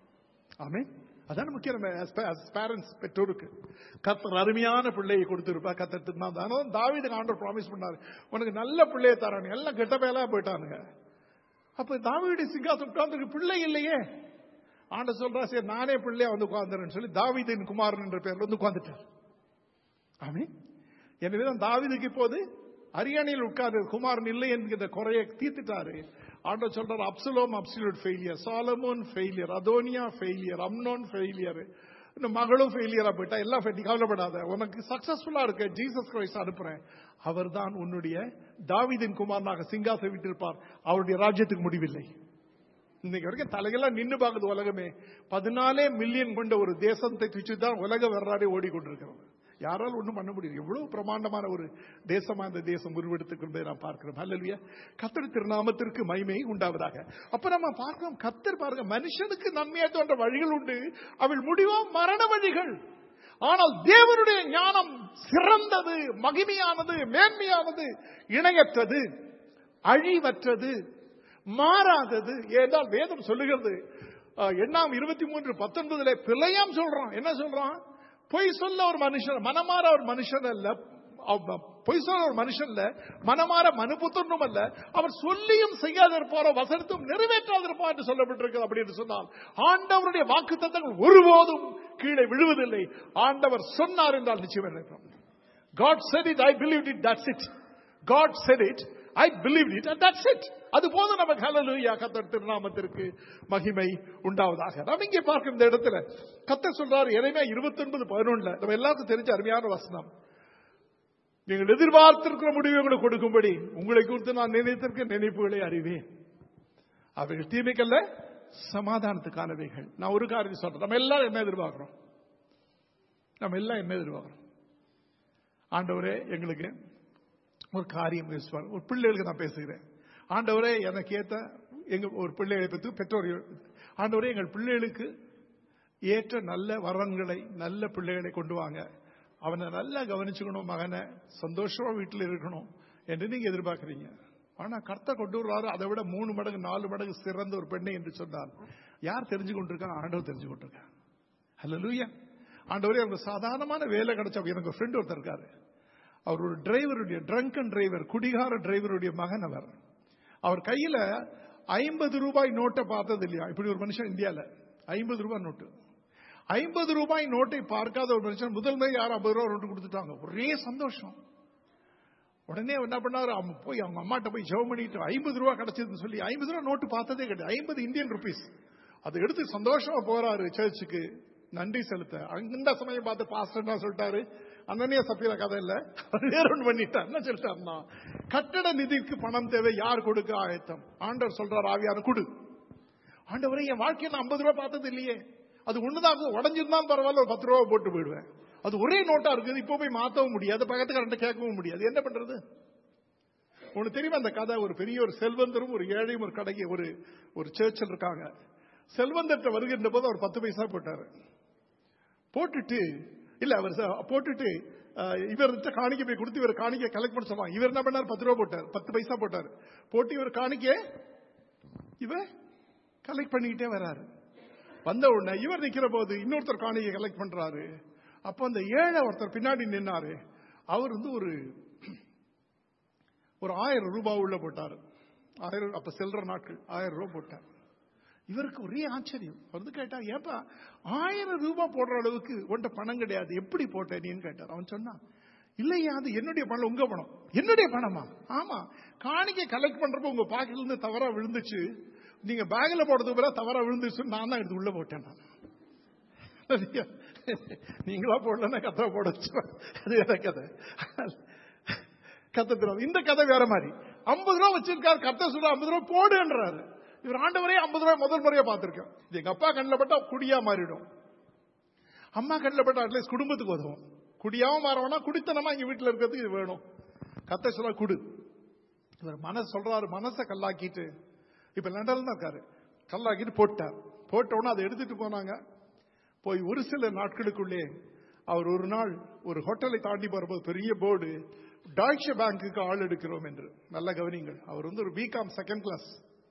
ஆமே அதான் முக்கியம் பேரண்ட்ஸ் பெற்றோருக்கு கத்தர் அருமையான பிள்ளையை கொடுத்திருப்பா கத்தர் திருநாள் தானே தாவீதுக்கு ஆண்டவர் ப்ராமிஸ் பண்ணாரு உனக்கு நல்ல பிள்ளையை தரானு எல்லாம் கெட்ட பேலா போயிட்டானுங்க அப்ப தாவீடு சிங்காசம் உட்கார்ந்துருக்கு பிள்ளை இல்லையே ஆண்ட சொல்றா சரி நானே பிள்ளையா வந்து உட்கார்ந்துறேன்னு சொல்லி தாவீதின் குமாரன் என்ற பேர்ல வந்து உட்கார்ந்துட்டார் ஆமே எனவே தான் தாவீதுக்கு இப்போது அரியணையில் உட்கார்ந்து குமாரன் இல்லை என்கிற குறையை தீர்த்துட்டாரு ஆண்டவர் சொல்றாரு Absalom absolute failure Solomon failure Adonijah failure Amnon failure இந்த மகளும் ஃபெயிலியரா போயிட்டா எல்லாம் fail. நீ கவலைப்படாத உனக்கு சக்சஸ்ஃபுல்லா இருக்க ஜீசஸ் கிரைஸ்ட் அனுப்புறேன் அவர்தான் உன்னுடைய தாவீதின் குமாரனாக சிங்காசை விட்டிருப்பார் அவருடைய ராஜ்யத்துக்கு முடிவில்லை இன்னைக்கு வரைக்கும் தலையெல்லாம் நின்னு பார்க்குது உலகமே பதினாலே மில்லியன் கொண்ட ஒரு தேசத்தை துச்சு தான் உலக வரலாறே ஓடிக்கொண்டிருக்கிறது யாரால் ஒண்ணும் பண்ண முடியும் எவ்வளவு பிரமாண்டமான ஒரு தேசமா இந்த தேசம் உருவெடுத்துக் கொண்டதை நாம் பார்க்கிறோம் அல்லல்வியா கத்தர் திருநாமத்திற்கு மகிமை உண்டாவதாக அப்ப நம்ம பார்க்கிறோம் கத்தர் பாருங்க மனுஷனுக்கு நன்மையா தோன்ற வழிகள் உண்டு அவள் முடிவோ மரண வழிகள் ஆனால் தேவனுடைய ஞானம் சிறந்தது மகிமையானது மேன்மையானது இணையற்றது அழிவற்றது மாறாதது ஏனால் வேதம் சொல்லுகிறது அஹ், எண்ணாம் இருபத்தி மூன்று பத்தொன்பதுல பிழையாம் சொல்றான் என்ன சொல்றான் பொய் சொல்ல ஒரு மனுஷன் மனமாற ஒரு மனுஷன் அல்ல அவ- பொய் சொல்ல ஒரு மனுஷன் இல்ல மனமாற மனுபுத்தனும் அல்ல அவர் சொல்லியும் செய்யாதிருப்பாரோ வசனத்தும் நிறைவேற்றாதிருப்பார் என்று சொல்லப்பட்டிருக்கிறது அப்படி என்று சொன்னால் ஆண்டவருடைய வாக்கு தத்தங்கள் ஒருபோதும் கீழே விழுவதில்லை ஆண்டவர் சொன்னார் என்றால் நிச்சயம் நினைப்போம் God said it, I believed it, that's it. God said it, I believed it, and that's it. அது போதும் நமக்கு ஹalleluya கத்தர் திருநாமத்திற்கு மகிமை உண்டாவதாக நாம் இங்கே பார்க்கும் இந்த இடத்துல கத்தர் சொல்றாரு எதையுமே இருபத்தி ஒன்பது பதினொன்றுல நம்ம எல்லாருக்கும் தெரிஞ்ச அருமையான வசனம் நீங்கள் எதிர்பார்த்திருக்கிற முடிவை உங்களுக்கு கொடுக்கும்படி உங்களை குறித்து நான் நினைத்திருக்க நினைப்புகளை அறிவேன் அவைகள் தீமைக்கல்ல சமாதானத்துக்கானவைகள் நான் ஒரு காரியம் சொல்றேன் நம்ம எல்லாரும் என்ன எதிர்பார்க்கிறோம் நம்ம எல்லாம் என்ன எதிர்பார்க்கிறோம் ஆண்டவரே எங்களுக்கு ஒரு காரியம் பேசுவார் ஒரு பிள்ளைகளுக்கு நான் பேசுகிறேன் ஆண்டவரே எனக்கு ஏத்த எங்க ஒரு பிள்ளைகளை பற்றி பெற்றோர் ஆண்டவரே எங்கள் பிள்ளைகளுக்கு ஏற்ற நல்ல வரன்களை நல்ல பிள்ளைகளை கொண்டு வாங்க அவனை நல்லா கவனிச்சுக்கணும் மகனை சந்தோஷமா வீட்டில் இருக்கணும் என்று நீங்க எதிர்பார்க்கறீங்க ஆனா கர்த்த கொண்டு வருவாரு அதை விட மூணு மடங்கு நாலு மடங்கு சிறந்த ஒரு பெண்ணை என்று சொன்னார் யார் தெரிஞ்சு கொண்டிருக்காங்க ஆண்டவர் தெரிஞ்சு கொண்டிருக்காங்க ஹalleluya ஆண்டவரே அவங்க சாதாரணமான வேலை கிடைச்ச எனக்கு ஒரு ஃப்ரெண்ட் ஒருத்தர் இருக்காரு அவர் ஒரு டிரைவருடைய ட்ரங்கன் டிரைவர் குடிகார டிரைவருடைய மகன் அவர் அவர் கையில ஐம்பது ரூபாய் நோட்டை பார்த்தது இல்லையா இப்படி ஒரு மனுஷன் இந்தியால ஐம்பது ரூபாய் நோட்டு ஐம்பது ரூபாய் நோட்டை பார்க்காத ஒரு மனுஷன் முதல் முறை யாரும் ஐம்பது ரூபாய் நோட்டு கொடுத்துட்டாங்க ஒரே சந்தோஷம் உடனே என்ன பண்ணாரு அவன் போய் அவங்க அம்மாட்ட போய் ஜெபம் பண்ணிட்டு ஐம்பது ரூபா கிடைச்சதுன்னு சொல்லி ஐம்பது ரூபா நோட்டு பார்த்ததே கிடையாது ஐம்பது இந்தியன் ருபீஸ் அதை எடுத்து சந்தோஷமா போறாரு சர்ச்சுக்கு நன்றி செலுத்த அந்த சமயம் பார்த்து பாஸ்டர் என்ன சொல்லிட்டாரு அண்ணனே சத்தியில கதை இல்ல அவர் வேற ஒன்று பண்ணிட்டார் என்ன சொல்லிட்டாருன்னா கட்டட நிதிக்கு பணம் தேவை யார் கொடுக்க ஆயத்தம் ஆண்டவர் சொல்றார் ஆவியான கொடு ஆண்டவரே என் வாழ்க்கையில ஐம்பது ரூபா பார்த்தது இல்லையே அது ஒண்ணுதான் உடஞ்சிருந்தாலும் பரவாயில்ல ஒரு பத்து ரூபா போட்டு போயிடுவேன் அது ஒரே நோட்டா இருக்குது இப்போ போய் மாத்தவும் முடியாது பக்கத்துக்காரன் கேட்கவும் முடியாது என்ன பண்றது உனக்கு தெரியுமா அந்த கதை ஒரு பெரிய ஒரு செல்வந்தரும் ஒரு ஏழையும் ஒரு கடைக்கு ஒரு ஒரு சேர்ச்சில் இருக்காங்க செல்வந்தர்கிட்ட வருகின்ற போது அவர் பத்து பைசா போட்டாரு போட்டுட்டு இல்ல அவர் ச- போட்டுட்டு அஹ், இவர்கிட்ட காணிக்க போய் கொடுத்து இவர் காணிக்க கலெக்ட் பண்ண சொன்னாங்க இவர் என்ன பண்ணார் பத்து ரூபா போட்டார் பத்து பைசா போட்டார் போட்டு இவர் காணிக்க இவர் கலெக்ட் பண்ணிக்கிட்டே வராரு வந்த உடனே இவர் நிக்கிற போது இன்னொருத்தர் காணிக்கை கலெக்ட் பண்றாரு அப்போ அந்த ஏழை ஒருத்தர் பின்னாடி நின்னாரு அவர் வந்து ஒரு ஒரு ஆயிரம் ரூபாய் உள்ள போட்டாரு ஆயிரம் அப்ப செல்ற நாட்கள் ஆயிரம் ரூபாய் போட்டார் இவருக்கு ஒரே ஆச்சரியம் அவர் வந்து கேட்டா ஏப்பா ஆயிரம் ரூபாய் போடுற அளவுக்கு உன்ட்ட பணம் கிடையாது எப்படி போட்ட நீன்னு கேட்டார் அவன் சொன்னான் இல்லையா அது என்னுடைய பணம் உங்க பணம் என்னுடைய பணமா ஆமா காணிக்கை கலெக்ட் பண்றப்ப உங்க பாக்கெட்ல இருந்து தவறா விழுந்துச்சு நீங்க பேக்ல போடுறதுக்கு பதிலா தவறா விழுந்துச்சு நான் தான் எடுத்து உள்ள போட்டேன் நான் சரியா? நீங்களா போடலன்னா கதை போட வச்சிருவேன். அது வேற கதை கத்த தெரியும் இந்த கதை வேற மாதிரி ஐம்பது ரூபா வச்சிருக்காரு கத்த சொல்ற ஐம்பது ரூபா போடுன்றாரு இவர் ஆண்டவரே ஐம்பது ரூபாய் முதல் முறையா பார்த்திருக்கேன் இது எங்க அப்பா கண்ணில் பட்டா குடியா மாறிடும் அம்மா கண்ணில் பட்டா அட்லீஸ்ட் குடும்பத்துக்கு உதவும் குடியாவும் மாறவனா குடித்தனமா இங்க வீட்டுல இருக்கிறதுக்கு இது வேணும் கத்த சொல்ல குடு இவர் மனசு சொல்றாரு மனசை கல்லாக்கிட்டு இப்ப லண்டன்ல தான் இருக்காரு கல்லாக்கிட்டு போட்டார் போட்ட உடனே அதை எடுத்துட்டு போனாங்க போய் ஒரு சில நாட்களுக்குள்ளே அவர் ஒரு நாள் ஒரு ஹோட்டலை தாண்டி போறபோது பெரிய போர்டு டாய்ச்ச பேங்குக்கு ஆள் எடுக்கிறோம் என்று நல்ல கவனிங்கள் அவர் வந்து ஒரு பிகாம் செகண்ட் கிளாஸ்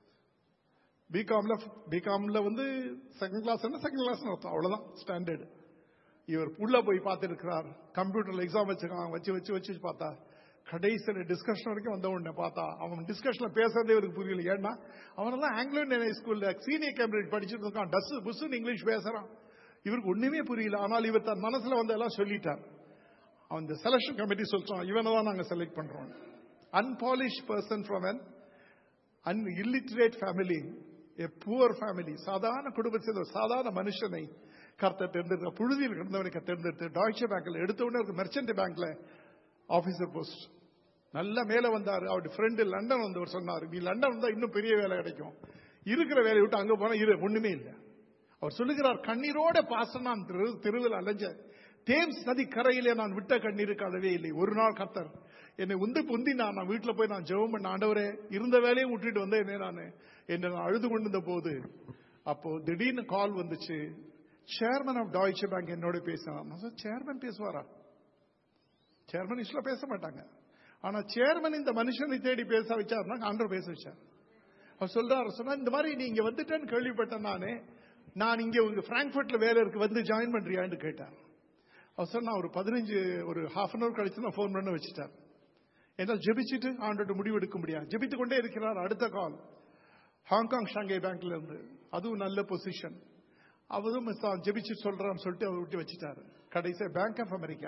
பிகாம்ல பிகாம்ல வந்து செகண்ட் கிளாஸ் செகண்ட் கிளாஸ் அர்த்தம் அவ்வளவுதான் ஸ்டாண்டர்டு இவர் உள்ள போய் பார்த்திருக்கிறார் கம்ப்யூட்டர்ல எக்ஸாம் வச்சிருக்காங்க வச்சு வச்சு வச்சு பார்த்தா கடைசியில் டிஸ்கஷன் வரைக்கும் வந்த உடனே பார்த்தா அவன் டிஸ்கஷன்ல பேசுறதே இவருக்கு புரியல ஏன்னா அவனெல்லாம் ஆங்கிலோ இந்தியன் ஸ்கூல்ல சீனியர் கேம்பிரிட் படிச்சுட்டு இருக்கான் டஸ் புஸ்ன்னு இங்கிலீஷ் பேசுறான் இவருக்கு ஒண்ணுமே புரியல ஆனால் இவர் தன் மனசுல வந்து எல்லாம் சொல்லிட்டார் அவன் இந்த செலக்ஷன் கமிட்டி சொல்றான் இவனை தான் நாங்க செலக்ட் பண்றோம் unpolished person from an an illiterate family a poor family சாதாரண குடும்பத்தில் ஒரு சாதாரண மனுஷனை கர்த்தர் தேர்ந்தெடுத்த புழுதியில் கிடந்தவனை தேர்ந்தெடுத்து டாய்ச்சே பேங்க்ல எடுத்த உடனே ஒரு மெர்ச்சன்ட் பேங்க்ல ஆபீசர் போஸ்ட் நல்ல மேல வந்தாரு அவருடைய ஃப்ரெண்டு லண்டன் வந்தவர் சொன்னார் நீ லண்டன் வந்தா இன்னும் பெரிய வேலை கிடைக்கும் இருக்கிற வேலையை விட்டு அங்க போனா இரு ஒண்ணுமே இல்லை அவர் சொல்லுகிறார் கண்ணீரோட பாச நான் திரு- தெருவில் அலைஞ்ச தேம்ஸ் நதி கரையிலே நான் விட்ட கண்ணீருக்கு அளவே இல்லை ஒரு நாள் கத்தர் என்னை உந்து புந்தி நான் நான் வீட்டுல போய் நான் ஜெபம் பண்ண ஆண்டவரே இருந்த வேலையும் விட்டுட்டு வந்தேன் நான் என்று நான் அழுது கொண்டிருந்த போது அப்போ திடீர்னு கால் வந்துச்சு சேர்மன் ஆஃப் டாய்ச்சே பேங்க் என்னோட பேசினார் நான் சொன்னேன், சேர்மன் பேசுவாரா சேர்மன் யூஸ்வலா பேச மாட்டாங்க ஆனா சேர்மன் இந்த மனுஷனை தேடி பேச வச்சாருன்னா ஆண்டவர் பேச வச்சார் அவர் சொல்றாரு சொன்னா இந்த மாதிரி நீங்க வந்துட்டேன்னு கேள்விப்பட்டேன் நானு நான் இங்க உங்க பிராங்க்ஃபர்ட்ல வேலை இருக்கு வந்து ஜாயின் பண்றியான்னு கேட்டார் அவர் சொன்னா ஒரு பதினஞ்சு ஒரு ஹாஃப் அன் அவர் கழிச்சு நான் ஃபோன் பண்ண வச்சுட்டார் ஏன்னா ஜெபிச்சுட்டு ஆண்டோட முடிவு எடுக்க முடியாது ஜெபித்து கொண்டே இருக்கிறார் அடுத்த கால் ஹாங்காங் ஷாங்கை பேங்க்ல இருந்து அதுவும் நல்ல பொசிஷன் அவரும் தான் ஜெபிச்சு சொல்றான்னு சொல்லிட்டு அவர் விட்டு வச்சுட்டாரு கடைசியா பேங்க் ஆஃப் அமெரிக்கா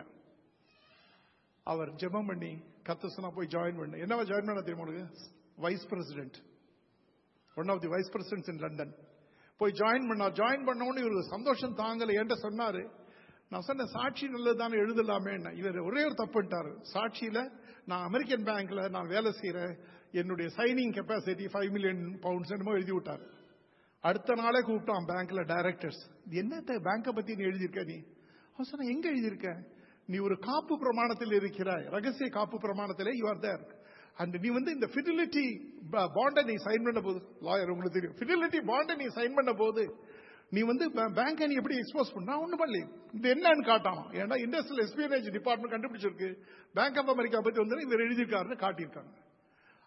அவர் ஜெபம் பண்ணி கத்த சொன்னா போய் ஜாயின் பண்ணு என்னவா ஜாயின் பண்ண தெரியுமா உங்களுக்கு vice president one of the vice presidents in London போய் ஜாயின் பண்ணா ஜாயின் பண்ண உடனே இவருக்கு சந்தோஷம் தாங்கல என்கிட்ட சொன்னாரு நான் சொன்னேன் சாட்சி நல்லது தானே எழுதலாமே இவர் ஒரே ஒரு தப்புட்டாரு சாட்சியில நான் அமெரிக்கன் பேங்க்ல நான் வேலை செய்யறேன் என்னுடைய signing capacity five million pounds என்னமோ எழுதி விட்டாரு அடுத்த நாளே கூப்பிட்டான் பேங்க்ல டைரக்டர்ஸ் இது என்ன பேங்கை பத்தி நீ எழுதியிருக்க நீ அவன் சொன்ன எங்க எழுதியிருக்க நீ ஒரு காப்பு பிரமாணத்தில் இருக்கிறாய் ரகசிய காப்பு பிரமாணத்திலே யூ ஆர் தேர் அண்ட் நீ வந்து இந்த ஃபிடிலிட்டி பாண்டை நீ சைன் பண்ண போது லாயர் உங்களுக்கு தெரியும் ஃபிடிலிட்டி பாண்டை நீ சைன் பண்ண போது நீ வந்து பேங்கை நீ எப்படி எக்ஸ்போஸ் பண்ண ஒன்றும் பண்ணல இது என்னன்னு காட்டான் ஏன்னா இண்டஸ்ட்ரியல் எஸ்பியனேஜ் டிபார்ட்மெண்ட் கண்டுபிடிச்சிருக்கு பேங்க் ஆஃப் அமெரிக்கா பத்தி வந்து இவர் எழுதியிருக்காருன்னு காட்டியிருக்காங்க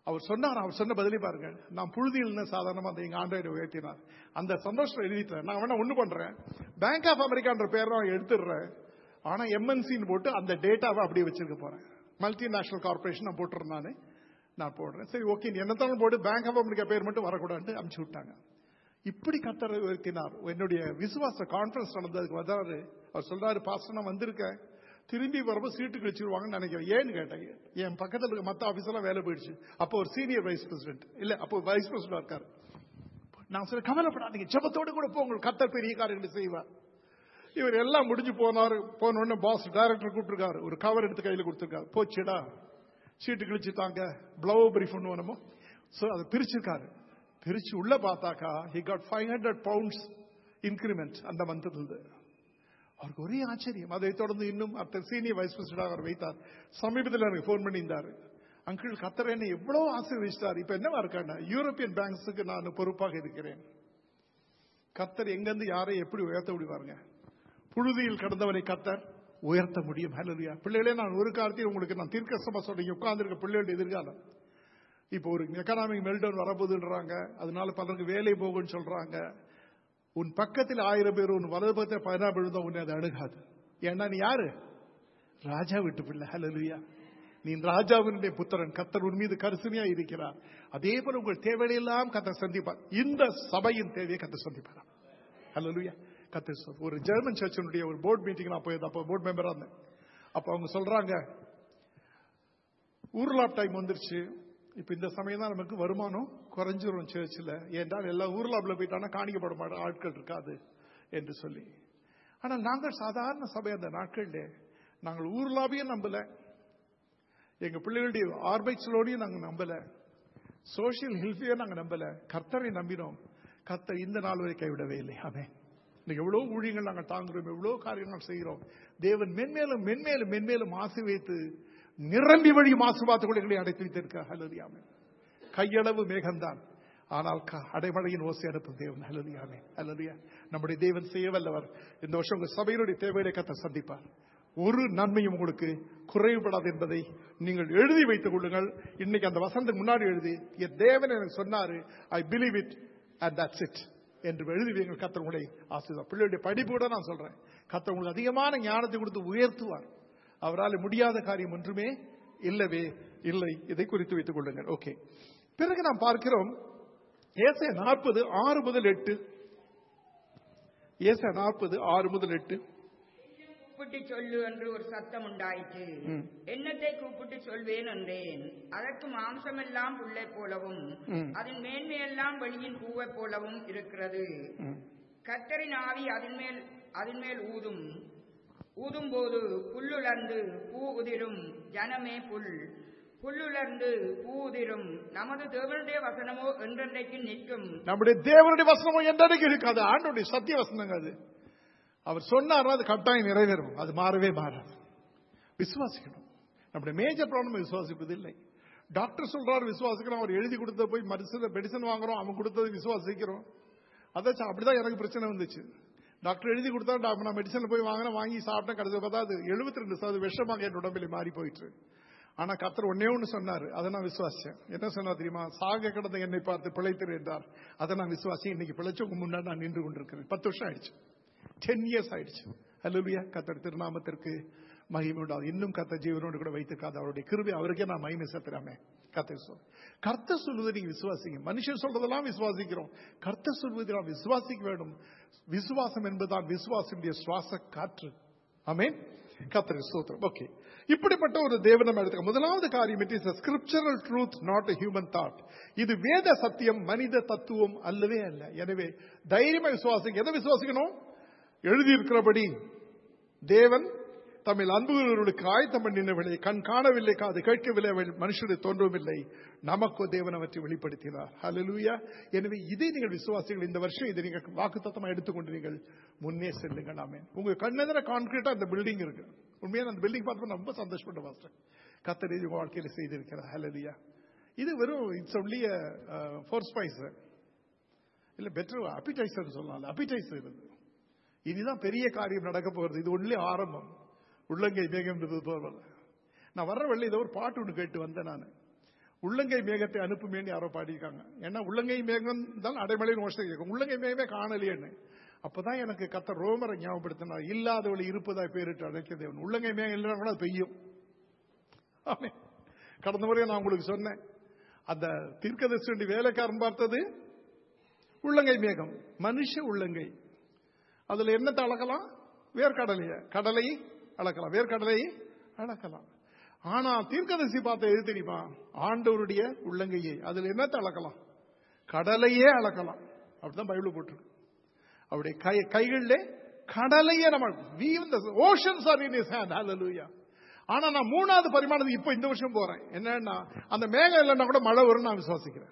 அவர் சொன்னார் அவர் சொன்ன பதிலே பாருங்க நான் புழுதியில் சாதாரணமா அந்த எங்க ஆண்ட்ராய்டு உயர்த்தினார் அந்த சந்தோஷம் எழுதிட்டேன் நான் வேணா ஒண்ணு பண்றேன் பேங்க் ஆஃப் அமெரிக்கான்ற பேர் நான் எடுத்துடுறேன் ஆனா எம்என்சின்னு போட்டு அந்த டேட்டாவை அப்படியே வச்சிருக்க போறேன் மல்டிநேஷனல் கார்பரேஷன் நான் போட்டுறேன் நானு நான் போடுறேன் சரி ஓகே நீ என்னத்தாலும் போட்டு பேங்க் ஆஃப் அமெரிக்கா பேர் மட்டும் வரக்கூடாதுன்னு அமுச்சு விட்டாங்க இப்படி கத்தர் உயர்த்தினார் என்னுடைய விசுவாச கான்ஃபரன்ஸ் நடந்ததுக்கு வந்தாரு அவர் சொல்றாரு பாஸ்டர் நான் வந்திருக்கேன் திரும்பி வரப்போ சீட்டு கழிச்சிருவாங்கன்னு நினைக்கிறேன் ஏன்னு கேட்டேன் என் பக்கத்துல இருக்க மத்த ஆபீஸ்லாம் வேலை போயிடுச்சு அப்போ ஒரு சீனியர் வைஸ் பிரசிடென்ட் இல்ல அப்போ வைஸ் பிரசிடென்ட் இருக்காரு நான் சொல்ல கவலைப்படாதீங்க ஜெபத்தோடு கூட போ உங்களுக்கு கத்தர் பெரிய காரியங்களை செய்வார் இவர் எல்லாம் முடிஞ்சு போனாரு போன உடனே பாஸ் டைரக்டர் கூப்பிட்டுருக்காரு ஒரு கவர் எடுத்து கையில கொடுத்துருக்காரு போச்சுடா சீட்டு கிழிச்சுட்டாங்க ப்ளவ் பிரீஃப் ஒன்று வேணுமோ ஸோ அதை பிரிச்சிருக்காரு பிரிச்சு உள்ள பார்த்தாக்கா he got five hundred pounds increment அந்த மந்த்ல அவருக்கு ஒரே ஆச்சரியம் அதை தொடர்ந்து இன்னும் அடுத்த சீனியர் வைஸ் பிரசிடண்டாக அவர் வைத்தார் சமீபத்தில் எனக்கு ஃபோன் பண்ணியிருந்தாரு அங்கிள் கத்தர் என்னை எவ்வளவு ஆசீர்வதிச்சிட்டார் இப்ப என்னவா இருக்காங்க யூரோப்பியன் பேங்க்ஸுக்கு நான் பொறுப்பாக இருக்கிறேன் கத்தர் எங்கிருந்து யாரை எப்படி உயர்த்த முடிவாருங்க புழுதியில் கடந்தவனை கத்தர் உயர்த்த முடியும் ஹalleluya பிள்ளைகளே நான் ஒரு காலத்தில் உங்களுக்கு நான் தீர்க்கசமா சொல்றீங்க உட்கார்ந்துருக்க பிள்ளைகளுடைய எதிர்காலம் இப்போ ஒரு எக்கனாமிக் மெல்டவுன் வரப்போகுதுன்றாங்க அதனால பலருக்கு வேலை போகும்னு சொல்றாங்க உன் பக்கத்தில் ஆயிரம் பேர் உன் வலது பக்கத்தில் பதினாறு விழுந்தா உன்னை அது அணுகாது ஏன்னா நீ யாரு ராஜா விட்டு பிள்ளை ஹalleluya நீ ராஜாவினுடைய புத்திரன் கத்தர் உன் மீது கரிசனையா இருக்கிறார் அதே போல உங்கள் தேவையெல்லாம் கத்தர் சந்திப்பார் இந்த சபையின் தேவையை கத்தர் சந்திப்பார் ஹalleluya கத்தர் சொல் ஒரு ஜெர்மன் சர்ச்சினுடைய ஒரு போர்ட் மீட்டிங் நான் போயிருந்தேன் அப்போ போர்ட் மெம்பரா இருந்தேன் அப்ப அவங்க சொல்றாங்க ஊர்லாப் டைம் வந்துருச்சு இப்ப இந்த சமயம் தான் நமக்கு வருமானம் குறைஞ்சிரும் சர்ச்சில் ஏன்றால் எல்லாம் ஊர்லாப்ல போயிட்டானா காணிக்கப்பட மாட்ட ஆட்கள் இருக்காது என்று சொல்லி ஆனால் நாங்கள் சாதாரண சபை அந்த நாட்களில் நாங்கள் ஊர்லாவையும் நம்பல எங்க பிள்ளைகளுடைய ஆர்பைட்ஸ்லோடையும் நாங்கள் நம்பல சோசியல் ஹெல்த்தையும் நாங்கள் நம்பல கர்த்தரை நம்பினோம் கர்த்தர் இந்த நாள் வரை கைவிடவே இல்லை அவன் இன்னைக்கு எவ்வளவு ஊழியங்கள் நாங்கள் தாங்குறோம் எவ்வளவு காரியங்கள் செய்கிறோம் தேவன் மென்மேலும் மென்மேலும் மென்மேலும் ஆசை வைத்து நிரம்பி வழி மாசுபாத்து கொள்ளைகளை அடைத்து வைத்திருக்க ஹலரியாமே கையளவு மேகம்தான் ஆனால் க- அடைமழையின் ஓசை அனுப்பும் தேவன் ஹலரியாமே ஹலரியா நம்முடைய தேவன் செய்ய வல்லவர் இந்த வருஷம் உங்க சபையினுடைய தேவையை கத்த சந்திப்பார் ஒரு நன்மையும் உங்களுக்கு குறைவுபடாது என்பதை நீங்கள் எழுதி வைத்துக் கொள்ளுங்கள் இன்னைக்கு அந்த வசந்தம் முன்னாடி எழுதி என் தேவன் எனக்கு சொன்னாரு I believe it and that's it என்று எழுதி வைங்கள் கத்தர் உங்களை ஆசீர்வார் பிள்ளையுடைய படிப்பு கூட நான் சொல்றேன் கத்தர் உங்களுக்கு அதிகமான ஞானத்தை கொடுத்து உயர்த்துவார் அவரால் முடியாத காரியம் ஒன்றுமே இல்லவே இல்லை இதை குறித்து வைத்துக் கொள்ளுங்கள் ஓகே பிறகு நாம் பார்க்கிறோம் ஏசை நாற்பது ஆறு முதல் எட்டு ஏசை நாற்பது ஆறு முதல் எட்டு கூப்பிட்டு சொல்லு என்று ஒரு சத்தம் உண்டாயிற்று என்னத்தை கூப்பிட்டு சொல்வேன் என்றேன் அதற்கு மாம்சமெல்லாம் புல்லை போலவும் அதன் மேன்மையெல்லாம் வெளியின் பூவை போலவும் இருக்கிறது கத்தரின் ஆவி அதன் மேல் அதன் மேல் ஊதும் ஊதும் போது புல்லுலர்ந்து பூ உதிரும் ஜனமே புல் புல்லுலர்ந்து பூ உதிரும் நமது தேவனுடைய வசனமோ என்றென்றைக்கு நிற்கும் நம்முடைய தேவனுடைய வசனமும் என்றைக்கு இருக்காது ஆண்டோடைய சத்திய வசனங்க அது அவர் சொன்னார் அது கட்டாயம் நிறைவேறும் அது மாறவே மாறாது விசுவாசிக்கணும் நம்முடைய மேஜர் ப்ராப்ளம் விசுவாசிப்பது இல்லை டாக்டர் சொல்றாரு விசுவாசிக்கிறோம் அவர் எழுதி கொடுத்த போய் மெடிசன் மெடிசன் வாங்குறோம் அவன் கொடுத்தது விசுவாசிக்கிறோம் அதாச்சும் அப்படிதான் எனக்கு பிரச்சனை வந்துச்சு டாக்டர் எழுதி கொடுத்தா டாக்டர் நான் மெடிசன் போய் வாங்கினா வாங்கி சாப்பிட்டேன் கடைசி பார்த்தா அது எழுபத்தி ரெண்டு சதவீதம் விஷமாக என் உடம்பில் மாறி போயிட்டு ஆனா கத்தர் ஒன்னே ஒன்று சொன்னாரு அதை நான் விசுவாசிச்சேன் என்ன சொன்னார் தெரியுமா சாக கிடந்த என்னை பார்த்து பிழைத்திரு என்றார் அதை நான் விசுவாசி இன்னைக்கு பிழைச்சவங்க முன்னாடி நான் நின்று கொண்டிருக்கிறேன் பத்து வருஷம் ஆயிடுச்சு டென் இயர்ஸ் ஆயிடுச்சு அல்லலுயா கத்தர் திருநாமத்திற்கு மகிமை உண்டாது இன்னும் கத்த ஜீவனோடு கூட வைத்திருக்காது அவருடைய கிருபை அவருக்கே நான் மகிமை செலுத்துறாமே கத்த சொல் கர்த்த சொல்வதை நீங்க விசுவாசிங்க மனுஷன் சொல்றதெல்லாம் விசுவாசிக்கிறோம் கர்த்த சொல்வதை நாம் விசுவாசிக்க வேண்டும் விசுவாசம் என்பதுதான் விசுவாசனுடைய சுவாச காற்று ஆமென் கத்தரை ஸ்தோத்திரம் ஓகே இப்படிப்பட்ட ஒரு தேவனம் எடுத்துக்க முதலாவது காரியம் it is scriptural truth not human thought இது வேத சத்தியம் மனித தத்துவம் அல்லவே அல்ல எனவே தைரியமா விசுவாசிங்க எதை விசுவாசிக்கணும் எழுதியிருக்கிறபடி தேவன் தம்மில் அன்புகளுக்கு ஆயத்தம் பண்ணினவளை கண் காணவில்லை காது கேட்கவில்லை அவள் மனுஷனுடைய தோன்றவில்லை நமக்கோ தேவன் அவற்றை வெளிப்படுத்தினார் ஹalleluya எனவே இதை நீங்கள் விசுவாசிகள் இந்த வருஷம் இதை நீங்கள் வாக்குத்தத்தமா எடுத்துக்கொண்டு நீங்கள் முன்னே செல்லுங்கள் ஆமென் உங்க கண்ணெதிர கான்கிரீட்டா அந்த பில்டிங் இருக்கு உண்மையான அந்த பில்டிங் பார்த்து ரொம்ப சந்தோஷப்பட்ட மாஸ்டர் கத்தர் இது உங்க வாழ்க்கையில செய்திருக்கிறார் ஹalleluya இது வெறும் இட்ஸ் ஒன்லி ஃபோர் ஸ்பைஸ் இல்ல பெட்டர் அப்பிடைசர் சொல்லலாம் அப்பிடைசர் இது இனிதான் பெரிய காரியம் நடக்க போகிறது இது ஒன்லி ஆரம்பம் உள்ளங்கை மேகம் என்பது போல நான் வர்ற வழியில் ஏதோ ஒரு பாட்டு ஒன்று கேட்டு வந்தேன் நான் உள்ளங்கை மேகத்தை அனுப்புமேன்னு யாரோ பாடியிருக்காங்க ஏன்னா உள்ளங்கை மேகம் தான் அடைமலை மோசம் கேட்கும் உள்ளங்கை மேகமே காணலையேன்னு அப்பதான் எனக்கு கத்த ரோமரை ஞாபகப்படுத்தினார் இல்லாதவளை இருப்பதாய் பேரிட்டு அழைக்க தேவன் உள்ளங்கை மேகம் இல்லைன்னா கூட அது பெய்யும் ஆமென். கடந்த முறை நான் உங்களுக்கு சொன்னேன் அந்த தீர்க்கதரிசி வேலைக்காரன் பார்த்தது உள்ளங்கை மேகம் மனுஷ உள்ளங்கை அதுல என்னத்தை அளக்கலாம் வேர்க்கடலைய கடலை அளக்கலாம் வேர்க்கடலை அளக்கலாம் ஆனா தீர்க்கதரிசி பார்த்த எது தெரியுமா ஆண்டவருடைய உள்ளங்கையை அதுல என்னத்தை அளக்கலாம் கடலையே அளக்கலாம் அப்படிதான் பைபிள் போட்டிருக்கு அவருடைய கை கைகளிலே கடலையே நம்ம oceans are in his hand ஹalleluya ஆனா நான் மூணாவது பரிமாணத்துக்கு இப்போ இந்த வருஷம் போறேன் என்னன்னா அந்த மேகம் இல்லைன்னா கூட மழை வரும்னு நான் விசுவாசிக்கிறேன்